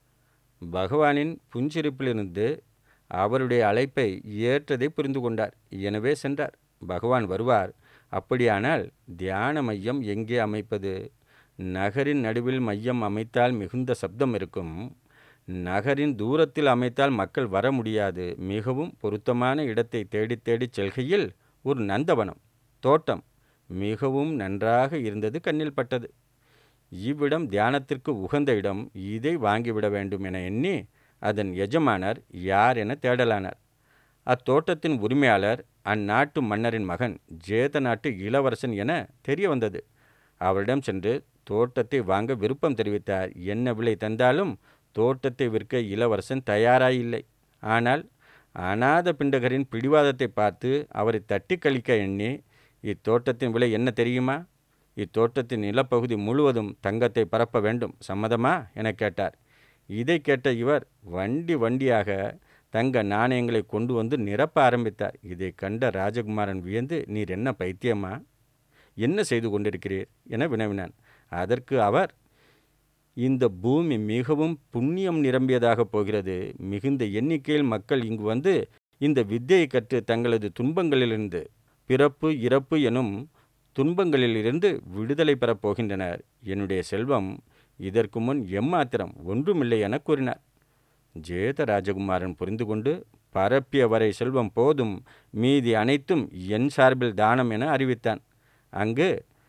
பகவானின் புஞ்சிரிப்பிலிருந்து அவருடைய அழைப்பை ஏற்றதை புரிந்து கொண்டார் எனவே சென்றார் பகவான் வருவார் அப்படியானால் தியான மையம் எங்கே அமைப்பது நகரின் நடுவில் மையம் அமைத்தால் மிகுந்த சப்தம் இருக்கும் நகரின் தூரத்தில் அமைத்தால் மக்கள் வர முடியாது மிகவும் பொருத்தமான இடத்தை தேடி தேடி செல்கையில் ஒரு நந்தவனம் தோட்டம் மிகவும் நன்றாக இருந்தது கண்ணில் பட்டது இவ்விடம் தியானத்திற்கு உகந்த இடம் இதை வாங்கிவிட வேண்டும் என எண்ணி அதன் எஜமானர் யார் என தேடலானார் அத்தோட்டத்தின் உரிமையாளர் அந்நாட்டு மன்னரின் மகன் ஜேத நாட்டு இளவரசன் என தெரிய வந்தது அவரிடம் சென்று தோட்டத்தை வாங்க விருப்பம் தெரிவித்தார் என்ன விலை தந்தாலும் தோட்டத்தை விற்க இளவரசன் தயாராயில்லை ஆனால் அநாத பிண்டகரின் பிடிவாதத்தை பார்த்து அவரை தட்டி கழிக்க எண்ணி இத்தோட்டத்தின் விலை என்ன தெரியுமா இத்தோட்டத்தின் நிலப்பகுதி முழுவதும் தங்கத்தை பரப்ப வேண்டும் சம்மதமா என கேட்டார் இதை கேட்ட இவர் வண்டி வண்டியாக தங்க நாணயங்களை கொண்டு வந்து நிரப்ப ஆரம்பித்தார் இதை கண்ட ராஜகுமாரன் வியந்து நீர் என்ன பைத்தியமா என்ன செய்து கொண்டிருக்கிறீர் என வினவினான் அதற்கு அவர் இந்த பூமி மிகவும் புண்ணியம் நிரம்பியதாக போகிறது மிகுந்த எண்ணிக்கையில் மக்கள் இங்கு வந்து இந்த வித்தையை கற்று தங்களது துன்பங்களிலிருந்து பிறப்பு இறப்பு எனும் துன்பங்களிலிருந்து விடுதலை பெறப் போகின்றனர் என்னுடைய செல்வம் இதற்கு முன் எம்மாத்திரம் ஒன்றுமில்லை என கூறினார் ஜேத ராஜகுமாரன் புரிந்து கொண்டு பரப்பிய வரை செல்வம் போதும் மீதி அனைத்தும் என் சார்பில் தானம் என அறிவித்தான் அங்கு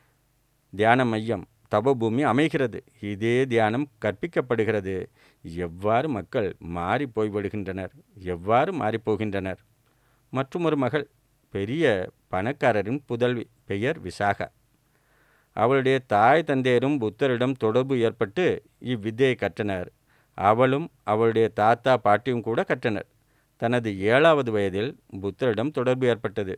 தியான மையம் தபபூமி அமைகிறது இதே தியானம் கற்பிக்கப்படுகிறது எவ்வாறு மக்கள் மாறி போய்விடுகின்றனர் எவ்வாறு மாறிப்போகின்றனர் மற்றும் ஒரு மகள் பெரிய பணக்காரரின் புதல்வி பெயர் விசாகா அவளுடைய தாய் தந்தையரும் புத்தரிடம் தொடர்பு ஏற்பட்டு இவ்வித்தையை கற்றனர் அவளும் அவளுடைய தாத்தா பாட்டியும் கூட கற்றனர் தனது ஏழாவது வயதில் புத்தரிடம் தொடர்பு ஏற்பட்டது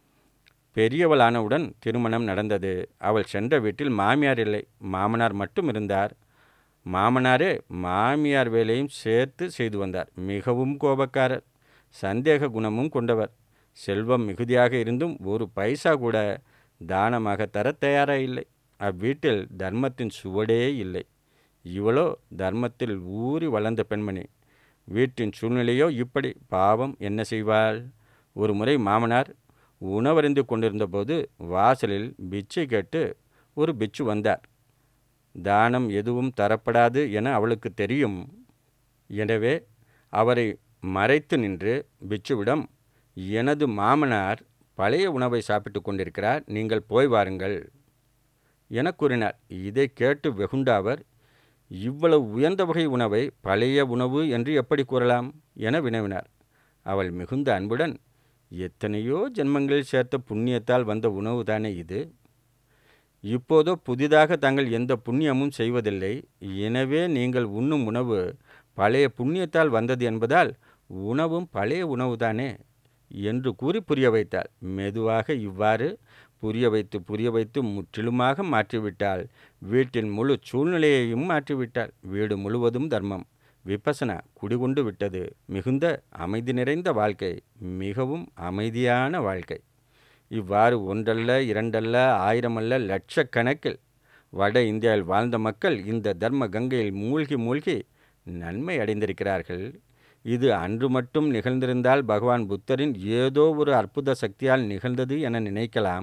பெரியவளானவுடன் திருமணம் நடந்தது அவள் சென்ற வீட்டில் மாமியார் இல்லை மாமனார் மட்டும் இருந்தார் மாமனாரே மாமியார் வேலையும் சேர்த்து செய்து வந்தார் மிகவும் கோபக்காரர் சந்தேக குணமும் கொண்டவர் செல்வம் மிகுதியாக இருந்தும் ஒரு பைசா கூட தானமாக தர தயாராக இல்லை அவ்வீட்டில் தர்மத்தின் சுவடே இல்லை இவளோ தர்மத்தில் ஊறி வளர்ந்த பெண்மணி வீட்டின் சூழ்நிலையோ இப்படி பாவம் என்ன செய்வாள் ஒரு முறை மாமனார் உணவறிந்து கொண்டிருந்தபோது வாசலில் பிச்சை கேட்டு ஒரு பிச்சு வந்தார் தானம் எதுவும் தரப்படாது என அவளுக்கு தெரியும் எனவே அவரை மறைத்து நின்று பிச்சுவிடம் எனது மாமனார் பழைய உணவை சாப்பிட்டு கொண்டிருக்கிறார் நீங்கள் போய் வாருங்கள் என கூறினார் இதை கேட்டு வெகுண்ட அவர் இவ்வளவு உயர்ந்த வகை உணவை பழைய உணவு என்று எப்படி கூறலாம் என வினவினார் அவள் மிகுந்த அன்புடன் எத்தனையோ ஜென்மங்களில் சேர்த்த புண்ணியத்தால் வந்த உணவு தானே இது இப்போதோ புதிதாக தாங்கள் எந்த புண்ணியமும் செய்வதில்லை எனவே நீங்கள் உண்ணும் உணவு பழைய புண்ணியத்தால் வந்தது என்பதால் உணவும் பழைய உணவுதானே என்று கூறி புரிய வைத்தாள் மெதுவாக இவ்வாறு புரிய வைத்து புரிய வைத்து முற்றிலுமாக மாற்றிவிட்டாள் வீட்டின் முழு சூழ்நிலையையும் மாற்றிவிட்டாள் வீடு முழுவதும் தர்மம் விபசனா குடிகொண்டு விட்டது மிகுந்த அமைதி நிறைந்த வாழ்க்கை மிகவும் அமைதியான வாழ்க்கை இவ்வாறு ஒன்றல்ல இரண்டல்ல ஆயிரமல்ல லட்சக்கணக்கில் வட இந்தியாவில் வாழ்ந்த மக்கள் இந்த தர்ம கங்கையில் மூழ்கி மூழ்கி நன்மை அடைந்திருக்கிறார்கள் இது அன்று மட்டும் நிகழ்ந்திருந்தால் பகவான் புத்தரின் ஏதோ ஒரு அற்புத சக்தியால் நிகழ்ந்தது என நினைக்கலாம்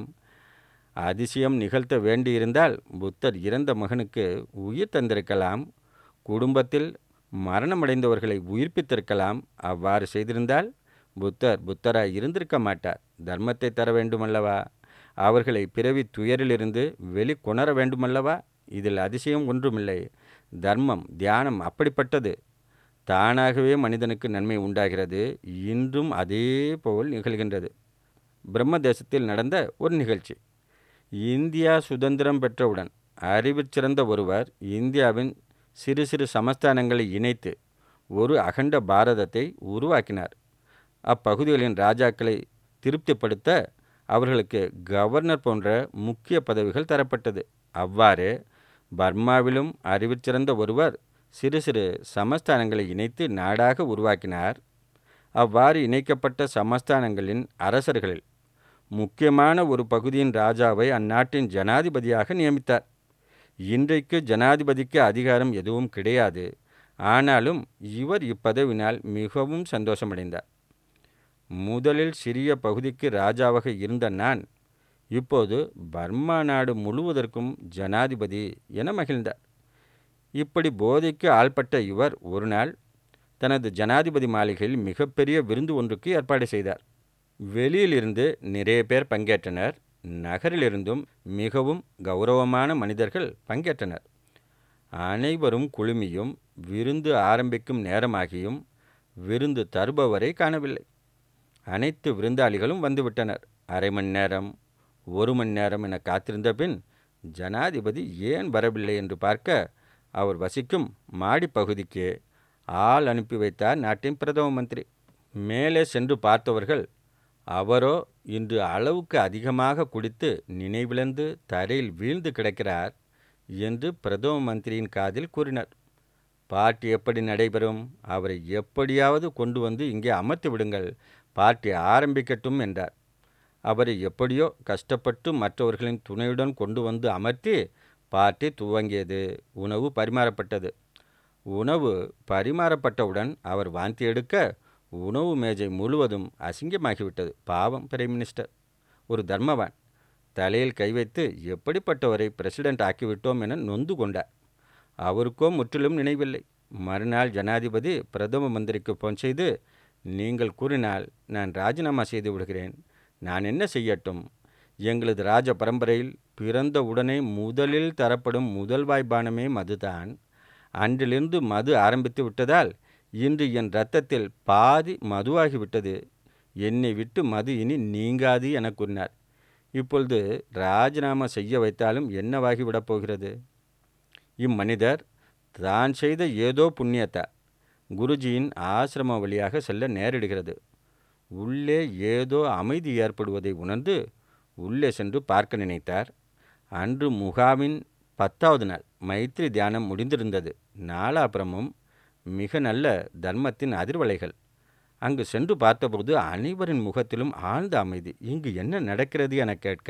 அதிசயம் நிகழ்த்த வேண்டியிருந்தால் புத்தர் இறந்த மகனுக்கு உயிர் தந்திருக்கலாம் குடும்பத்தில் மரணமடைந்தவர்களை உயிர்ப்பித்திருக்கலாம் அவ்வாறு செய்திருந்தால் புத்தர் புத்தராய் இருந்திருக்க மாட்டார் தர்மத்தை தர வேண்டுமல்லவா அவர்களை பிறவி துயரிலிருந்து வெளிக்கொணர வேண்டுமல்லவா இதில் அதிசயம் ஒன்றுமில்லை தர்மம் தியானம் அப்படிப்பட்டது தானாகவே மனிதனுக்கு நன்மை உண்டாகிறது இன்றும் அதே போல் நிகழ்கின்றது பிரம்ம தேசத்தில் நடந்த ஒரு நிகழ்ச்சி இந்தியா சுதந்திரம் பெற்றவுடன் அறிவிற் சிறந்த ஒருவர் இந்தியாவின் சிறு சிறு சமஸ்தானங்களை இணைத்து ஒரு அகண்ட பாரதத்தை உருவாக்கினார் அப்பகுதிகளின் ராஜாக்களை திருப்திப்படுத்த அவர்களுக்கு கவர்னர் போன்ற முக்கிய பதவிகள் தரப்பட்டது அவ்வாறு பர்மாவிலும் அறிவிற்சிறந்த ஒருவர் சிறு சிறு சமஸ்தானங்களை இணைத்து நாடாக உருவாக்கினார் அவ்வாறு இணைக்கப்பட்ட சமஸ்தானங்களின் அரசர்களில் முக்கியமான ஒரு பகுதியின் ராஜாவை அந்நாட்டின் ஜனாதிபதியாக நியமித்தார் இன்றைக்கு ஜனாதிபதிக்கு அதிகாரம் எதுவும் கிடையாது ஆனாலும் இவர் இப்பதவினால் மிகவும் சந்தோஷமடைந்தார் முதலில் சிறிய பகுதிக்கு ராஜாவாக இருந்த நான் இப்போது பர்மா நாடு முழுவதற்கும் ஜனாதிபதி என மகிழ்ந்தார் இப்படி போதைக்கு ஆள்பட்ட இவர் ஒரு நாள் தனது ஜனாதிபதி மாளிகையில் மிகப்பெரிய விருந்து ஒன்றுக்கு ஏற்பாடு செய்தார் வெளியிலிருந்து நிறைய பேர் பங்கேற்றனர் நகரிலிருந்தும் மிகவும் கௌரவமான மனிதர்கள் பங்கேற்றனர் அனைவரும் குழுமியும் விருந்து ஆரம்பிக்கும் நேரமாகியும் விருந்து தருபவரை காணவில்லை அனைத்து விருந்தாளிகளும் வந்துவிட்டனர் அரை மணி நேரம் ஒரு மணி நேரம் என காத்திருந்த பின் ஜனாதிபதி ஏன் வரவில்லை என்று பார்க்க அவர் வசிக்கும் மாடி பகுதிக்கு ஆள் அனுப்பி வைத்தார் நாட்டின் பிரதம மந்திரி மேலே சென்று பார்த்தவர்கள் அவரோ இன்று அளவுக்கு அதிகமாக குடித்து நினைவிழந்து தரையில் வீழ்ந்து கிடக்கிறார் என்று பிரதம மந்திரியின் காதில் கூறினார் பார்ட்டி எப்படி நடைபெறும் அவரை எப்படியாவது கொண்டு வந்து இங்கே அமர்த்தி விடுங்கள் பார்ட்டி ஆரம்பிக்கட்டும் என்றார் அவரை எப்படியோ கஷ்டப்பட்டு மற்றவர்களின் துணையுடன் கொண்டு வந்து அமர்த்தி பார்ட்டி துவங்கியது உணவு பரிமாறப்பட்டது உணவு பரிமாறப்பட்டவுடன் அவர் வாந்தி எடுக்க உணவு மேஜை முழுவதும் அசிங்கமாகிவிட்டது பாவம் பிரைம் மினிஸ்டர் ஒரு தர்மவான் தலையில் கை வைத்து எப்படிப்பட்டவரை பிரசிடென்ட் ஆக்கிவிட்டோம் என நொந்து கொண்டார் அவருக்கோ முற்றிலும் நினைவில்லை மறுநாள் ஜனாதிபதி பிரதம மந்திரிக்கு போன் செய்து நீங்கள் கூறினால் நான் ராஜினாமா செய்து விடுகிறேன் நான் என்ன செய்யட்டும் எங்களது ராஜ பரம்பரையில் பிறந்த உடனே முதலில் தரப்படும் முதல் வாய்ப்பானமே மதுதான் அன்றிலிருந்து மது ஆரம்பித்து விட்டதால் இன்று என் இரத்தத்தில் பாதி மதுவாகிவிட்டது என்னை விட்டு மது இனி நீங்காது என கூறினார் இப்பொழுது ராஜினாமா செய்ய வைத்தாலும் என்னவாகிவிடப் போகிறது இம்மனிதர் தான் செய்த ஏதோ புண்ணியத்தா குருஜியின் ஆசிரம வழியாக செல்ல நேரிடுகிறது உள்ளே ஏதோ அமைதி ஏற்படுவதை உணர்ந்து உள்ளே சென்று பார்க்க நினைத்தார் அன்று முகாமின் பத்தாவது நாள் மைத்ரி தியானம் முடிந்திருந்தது நாலாபுரமும் மிக நல்ல தர்மத்தின் அதிர்வலைகள் அங்கு சென்று பார்த்தபோது அனைவரின் முகத்திலும் ஆழ்ந்த அமைதி இங்கு என்ன நடக்கிறது என கேட்க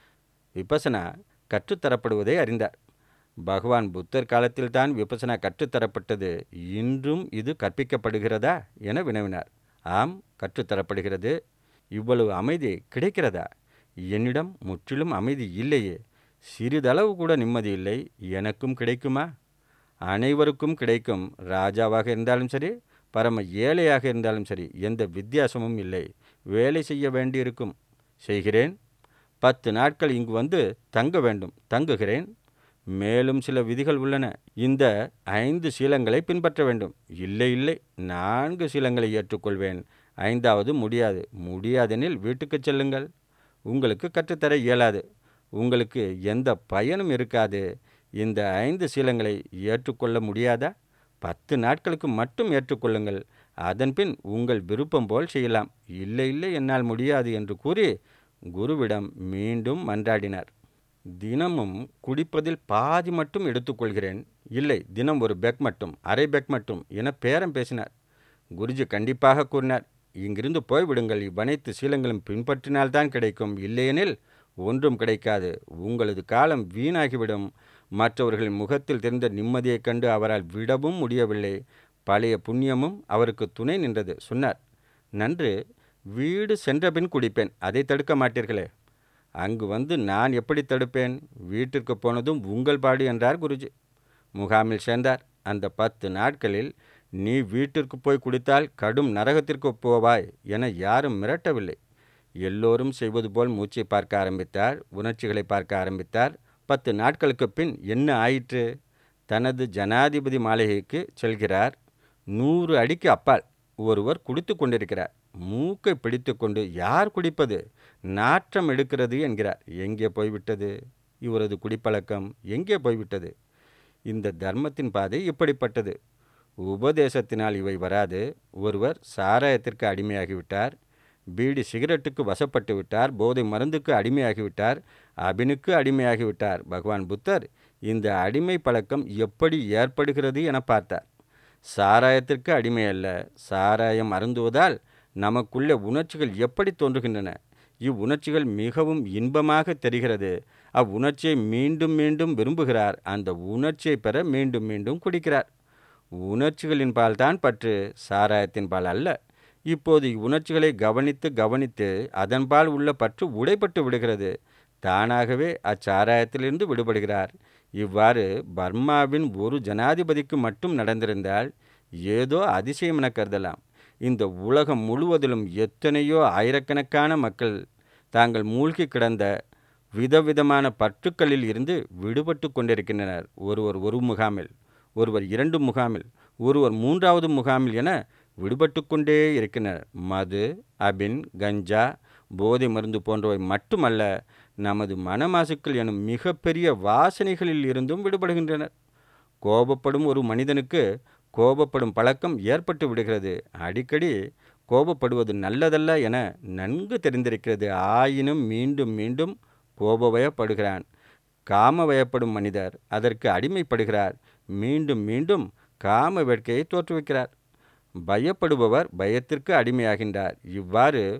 விபசனா கற்றுத்தரப்படுவதை அறிந்தார் பகவான் புத்தர் காலத்தில்தான் விபசனா கற்றுத்தரப்பட்டது இன்றும் இது கற்பிக்கப்படுகிறதா என வினவினார் ஆம் கற்றுத்தரப்படுகிறது இவ்வளவு அமைதி கிடைக்கிறதா என்னிடம் முற்றிலும் அமைதி இல்லையே சிறிதளவு கூட நிம்மதி இல்லை எனக்கும் கிடைக்குமா அனைவருக்கும் கிடைக்கும் ராஜாவாக இருந்தாலும் சரி பரம ஏழையாக இருந்தாலும் சரி எந்த வித்தியாசமும் இல்லை வேலை செய்ய வேண்டியிருக்கும் செய்கிறேன் பத்து நாட்கள் இங்கு வந்து தங்க வேண்டும் தங்குகிறேன் மேலும் சில விதிகள் உள்ளன இந்த ஐந்து சீலங்களை பின்பற்ற வேண்டும் இல்லை இல்லை நான்கு சீலங்களை ஏற்றுக்கொள்வேன் ஐந்தாவது முடியாது முடியாதெனில் வீட்டுக்கு செல்லுங்கள் உங்களுக்கு கற்றுத்தர இயலாது உங்களுக்கு எந்த பயனும் இருக்காது இந்த ஐந்து சீலங்களை ஏற்றுக்கொள்ள முடியாதா பத்து நாட்களுக்கு மட்டும் ஏற்றுக்கொள்ளுங்கள் அதன்பின் உங்கள் விருப்பம் போல் செய்யலாம் இல்லை இல்லை என்னால் முடியாது என்று கூறி குருவிடம் மீண்டும் மன்றாடினார் தினமும் குடிப்பதில் பாதி மட்டும் எடுத்துக்கொள்கிறேன் இல்லை தினம் ஒரு பெக் மட்டும் அரை பெக் மட்டும் என பேரம் பேசினார் குருஜி கண்டிப்பாக கூறினார் இங்கிருந்து போய்விடுங்கள் இவ்வனைத்து சீலங்களும் பின்பற்றினால்தான் கிடைக்கும் இல்லையெனில் ஒன்றும் கிடைக்காது உங்களது காலம் வீணாகிவிடும் மற்றவர்களின் முகத்தில் தெரிந்த நிம்மதியைக் கண்டு அவரால் விடவும் முடியவில்லை பழைய புண்ணியமும் அவருக்கு துணை நின்றது சொன்னார் நன்று வீடு சென்றபின் குடிப்பேன் அதை தடுக்க மாட்டீர்களே அங்கு வந்து நான் எப்படி தடுப்பேன் வீட்டிற்கு போனதும் உங்கள் பாடு என்றார் குருஜி முகாமில் சேர்ந்தார் அந்த பத்து நாட்களில் நீ வீட்டிற்கு போய் குடித்தால் கடும் நரகத்திற்கு போவாய் என யாரும் மிரட்டவில்லை எல்லோரும் செய்வது போல் மூச்சை பார்க்க ஆரம்பித்தார் உணர்ச்சிகளை பார்க்க ஆரம்பித்தார் பத்து நாட்களுக்கு பின் என்ன ஆயிற்று தனது ஜனாதிபதி மாளிகைக்கு செல்கிறார் நூறு அடிக்கு அப்பால் ஒருவர் குடித்து கொண்டிருக்கிறார் மூக்கை பிடித்து கொண்டு யார் குடிப்பது நாற்றம் எடுக்கிறது என்கிறார் எங்கே போய்விட்டது இவரது குடிப்பழக்கம் எங்கே போய்விட்டது இந்த தர்மத்தின் பாதை இப்படிப்பட்டது உபதேசத்தினால் இவை வராது ஒருவர் சாராயத்திற்கு அடிமையாகிவிட்டார் பீடி சிகரெட்டுக்கு வசப்பட்டு விட்டார் போதை மருந்துக்கு அடிமையாகிவிட்டார் அபினுக்கு அடிமையாகிவிட்டார் பகவான் புத்தர் இந்த அடிமை பழக்கம் எப்படி ஏற்படுகிறது என பார்த்தார் சாராயத்திற்கு அடிமை அல்ல சாராயம் அருந்துவதால் நமக்குள்ள உணர்ச்சிகள் எப்படி தோன்றுகின்றன இவ்வுணர்ச்சிகள் மிகவும் இன்பமாக தெரிகிறது அவ்வுணர்ச்சியை மீண்டும் மீண்டும் விரும்புகிறார் அந்த உணர்ச்சியை பெற மீண்டும் மீண்டும் குடிக்கிறார் உணர்ச்சிகளின் பால் தான் பற்று சாராயத்தின் பால் அல்ல இப்போது இவ்வுணர்ச்சிகளை கவனித்து கவனித்து அதன்பால் உள்ள பற்று உடைப்பட்டு விடுகிறது தானாகவே அச்சாராயத்திலிருந்து விடுபடுகிறார் இவ்வாறு பர்மாவின் ஒரு ஜனாதிபதிக்கு மட்டும் நடந்திருந்தால் ஏதோ அதிசயம் என கருதலாம் இந்த உலகம் முழுவதிலும் எத்தனையோ ஆயிரக்கணக்கான மக்கள் தாங்கள் மூழ்கி கிடந்த விதவிதமான பற்றுக்களில் இருந்து விடுபட்டு கொண்டிருக்கின்றனர் ஒருவர் ஒரு முகாமில் ஒருவர் இரண்டு முகாமில் ஒருவர் மூன்றாவது முகாமில் என விடுபட்டு கொண்டே இருக்கின்றனர் மது அபின் கஞ்சா போதை மருந்து போன்றவை மட்டுமல்ல நமது மனமாசுக்கள் எனும் மிகப்பெரிய வாசனைகளில் இருந்தும் விடுபடுகின்றனர் கோபப்படும் ஒரு மனிதனுக்கு கோபப்படும் பழக்கம் ஏற்பட்டு விடுகிறது அடிக்கடி கோபப்படுவது நல்லதல்ல என நன்கு தெரிந்திருக்கிறது ஆயினும் மீண்டும் மீண்டும் கோபவயப்படுகிறான் காமவயப்படும் மனிதர் அதற்கு அடிமைப்படுகிறார் மீண்டும் மீண்டும் காம வேட்கையை தோற்றுவிக்கிறார் பயப்படுபவர் பயத்திற்கு அடிமையாகின்றார் இவ்வாறு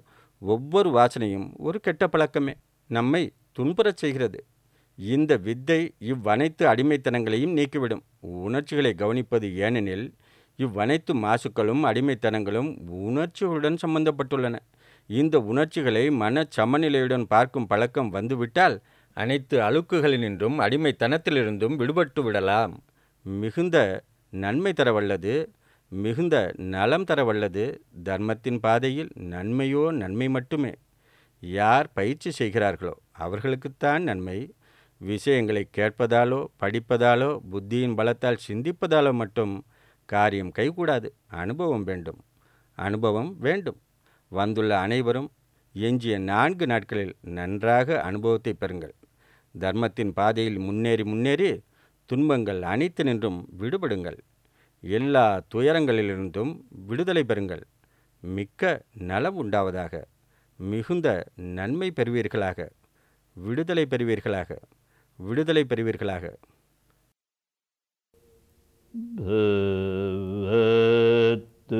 ஒவ்வொரு வாசனையும் ஒரு கெட்ட பழக்கமே நம்மை துன்புறச் செய்கிறது இந்த வித்தை இவ்வனைத்து அடிமைத்தனங்களையும் நீக்கிவிடும் உணர்ச்சிகளை கவனிப்பது ஏனெனில் இவ்வனைத்து மாசுக்களும் அடிமைத்தனங்களும் உணர்ச்சிகளுடன் சம்பந்தப்பட்டுள்ளன இந்த உணர்ச்சிகளை மன சமநிலையுடன் பார்க்கும் பழக்கம் வந்துவிட்டால் அனைத்து அழுக்குகளினின்றும் அடிமைத்தனத்திலிருந்தும் விடுபட்டு விடலாம் மிகுந்த நன்மை தரவல்லது மிகுந்த நலம் தரவல்லது தர்மத்தின் பாதையில் நன்மையோ நன்மை மட்டுமே யார் பயிற்சி செய்கிறார்களோ அவர்களுக்குத்தான் நன்மை விஷயங்களை கேட்பதாலோ படிப்பதாலோ புத்தியின் பலத்தால் சிந்திப்பதாலோ மட்டும் காரியம் கைகூடாது அனுபவம் வேண்டும் அனுபவம் வேண்டும் வந்துள்ள அனைவரும் எஞ்சிய நான்கு நாட்களில் நன்றாக அனுபவத்தை பெறுங்கள் தர்மத்தின் பாதையில் முன்னேறி முன்னேறி துன்பங்கள் அனைத்து நின்றும் விடுபடுங்கள் எல்லா துயரங்களிலிருந்தும் விடுதலை பெறுங்கள் மிக்க நலம் உண்டாவதாக மிகுந்த நன்மை பெறுவீர்களாக விடுதலை பெறுவீர்களாக விடுதலை பெறுவீர்களாக
भवतु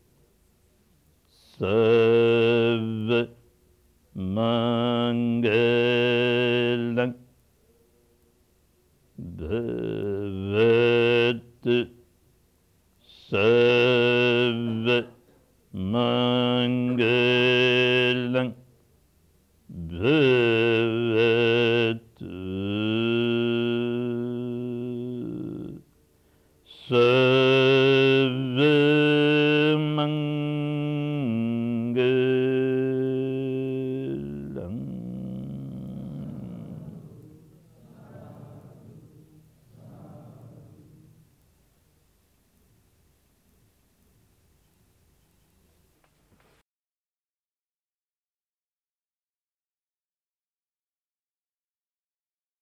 सर्वमङ्गलं भवतु सर्वमङ्गलं भव